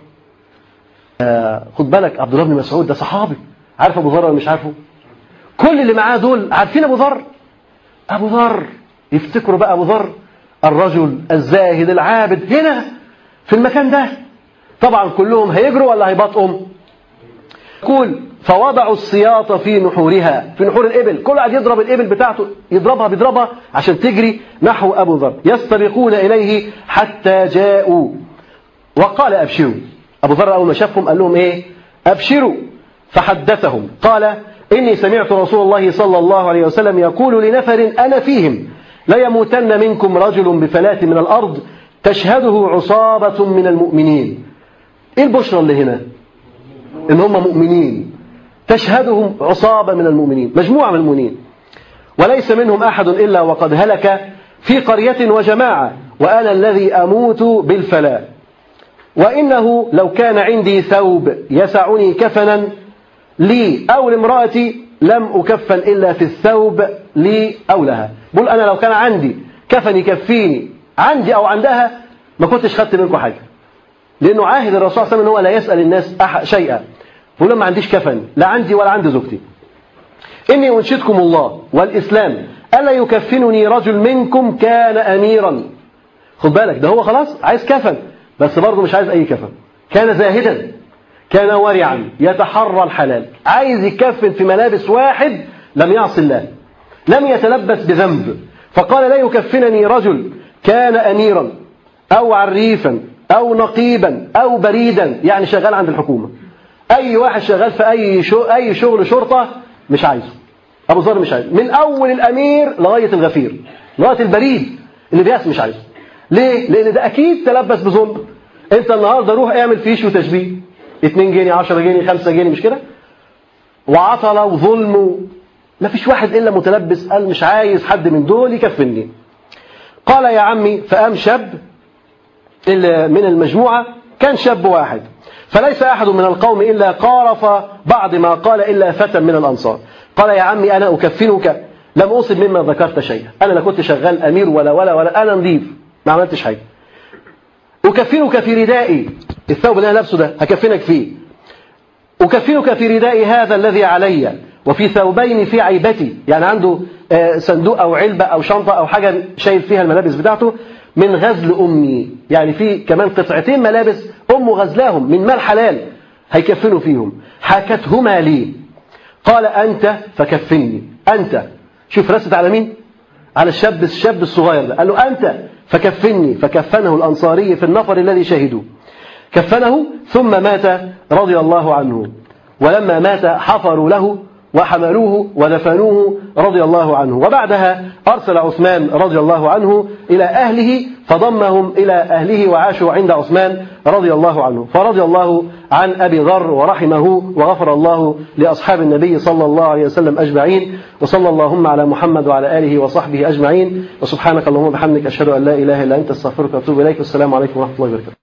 آه خد بالك عبد الله بن مسعود ده صحابي عارف أبو ذر ولا مش عارفه كل اللي معاه دول عارفين أبو ذر أبو ذر يفتكروا بقى أبو ذر الرجل الزاهد العابد هنا في المكان ده طبعا كلهم هيجروا ولا هيبطئوا يقول فوضعوا السياط في نحورها في نحور الإبل كل واحد يضرب الإبل بتاعته يضربها بيضربها عشان تجري نحو أبو ذر يستبقون إليه حتى جاءوا وقال أبشروا أبو ذر أول ما شافهم قال لهم إيه أبشروا فحدثهم قال إني سمعت رسول الله صلى الله عليه وسلم يقول لنفر أنا فيهم لا يموتن منكم رجل بفلاة من الأرض تشهده عصابة من المؤمنين إيه البشرى اللي هنا إن هم مؤمنين تشهدهم عصابة من المؤمنين مجموعة من المؤمنين وليس منهم أحد إلا وقد هلك في قرية وجماعة وأنا الذي أموت بالفلاة وإنه لو كان عندي ثوب يسعني كفنا لي أو لامرأتي لم أكفن إلا في الثوب لي أو لها بقول أنا لو كان عندي كفن يكفيني عندي أو عندها ما كنتش خدت منكم حاجة لأنه عاهد الرسول صلى الله عليه وسلم أنه هو لا يسأل الناس شيئا بقول ما عنديش كفن لا عندي ولا عند زوجتي إني أنشدكم الله والإسلام ألا يكفنني رجل منكم كان أميرا خد بالك ده هو خلاص عايز كفن بس برضه مش عايز أي كفن كان زاهدا كان ورعا يتحرى الحلال عايز يكفن في ملابس واحد لم يعص الله لم يتلبس بذنب فقال لا يكفنني رجل كان أميرا أو عريفا أو نقيبا أو بريدا يعني شغال عند الحكومة أي واحد شغال في أي شغل, أي شغل شرطة مش عايزه أبو ذر مش عايزه من أول الأمير لغاية الغفير لغاية البريد اللي بيأس مش عايزه ليه؟ لأن ده أكيد تلبس بظلم أنت النهاردة روح اعمل فيش وتشبيه 2 جنيه 10 جنيه 5 جنيه مش كده؟ وعطلة وظلم ما فيش واحد إلا متلبس قال مش عايز حد من دول يكفني قال يا عمي فقام شاب من المجموعة كان شاب واحد فليس أحد من القوم إلا قارف بعض ما قال إلا فتى من الأنصار قال يا عمي أنا أكفنك لم أصب مما ذكرت شيئا أنا لا كنت شغال أمير ولا ولا ولا أنا نظيف ما عملتش حاجة أكفنك في ردائي الثوب اللي أنا لابسه ده هكفنك فيه أكفنك في ردائي هذا الذي علي وفي ثوبين في عيبتي يعني عنده صندوق أو علبة أو شنطة أو حاجة شايل فيها الملابس بتاعته من غزل أمي يعني في كمان قطعتين ملابس أمه غزلاهم من مال حلال هيكفنوا فيهم حكتهما لي قال أنت فكفني أنت شوف رست على مين على الشاب الشاب الصغير ده قال له أنت فكفني فكفنه الأنصاري في النفر الذي شهدوا كفنه ثم مات رضي الله عنه ولما مات حفروا له وحملوه ودفنوه رضي الله عنه وبعدها أرسل عثمان رضي الله عنه إلى أهله فضمهم إلى أهله وعاشوا عند عثمان رضي الله عنه فرضي الله عن أبي ذر ورحمه وغفر الله لأصحاب النبي صلى الله عليه وسلم أجمعين وصلى اللهم على محمد وعلى آله وصحبه أجمعين وسبحانك اللهم وبحمدك أشهد أن لا إله إلا أنت استغفرك وأتوب إليك والسلام عليكم ورحمة الله وبركاته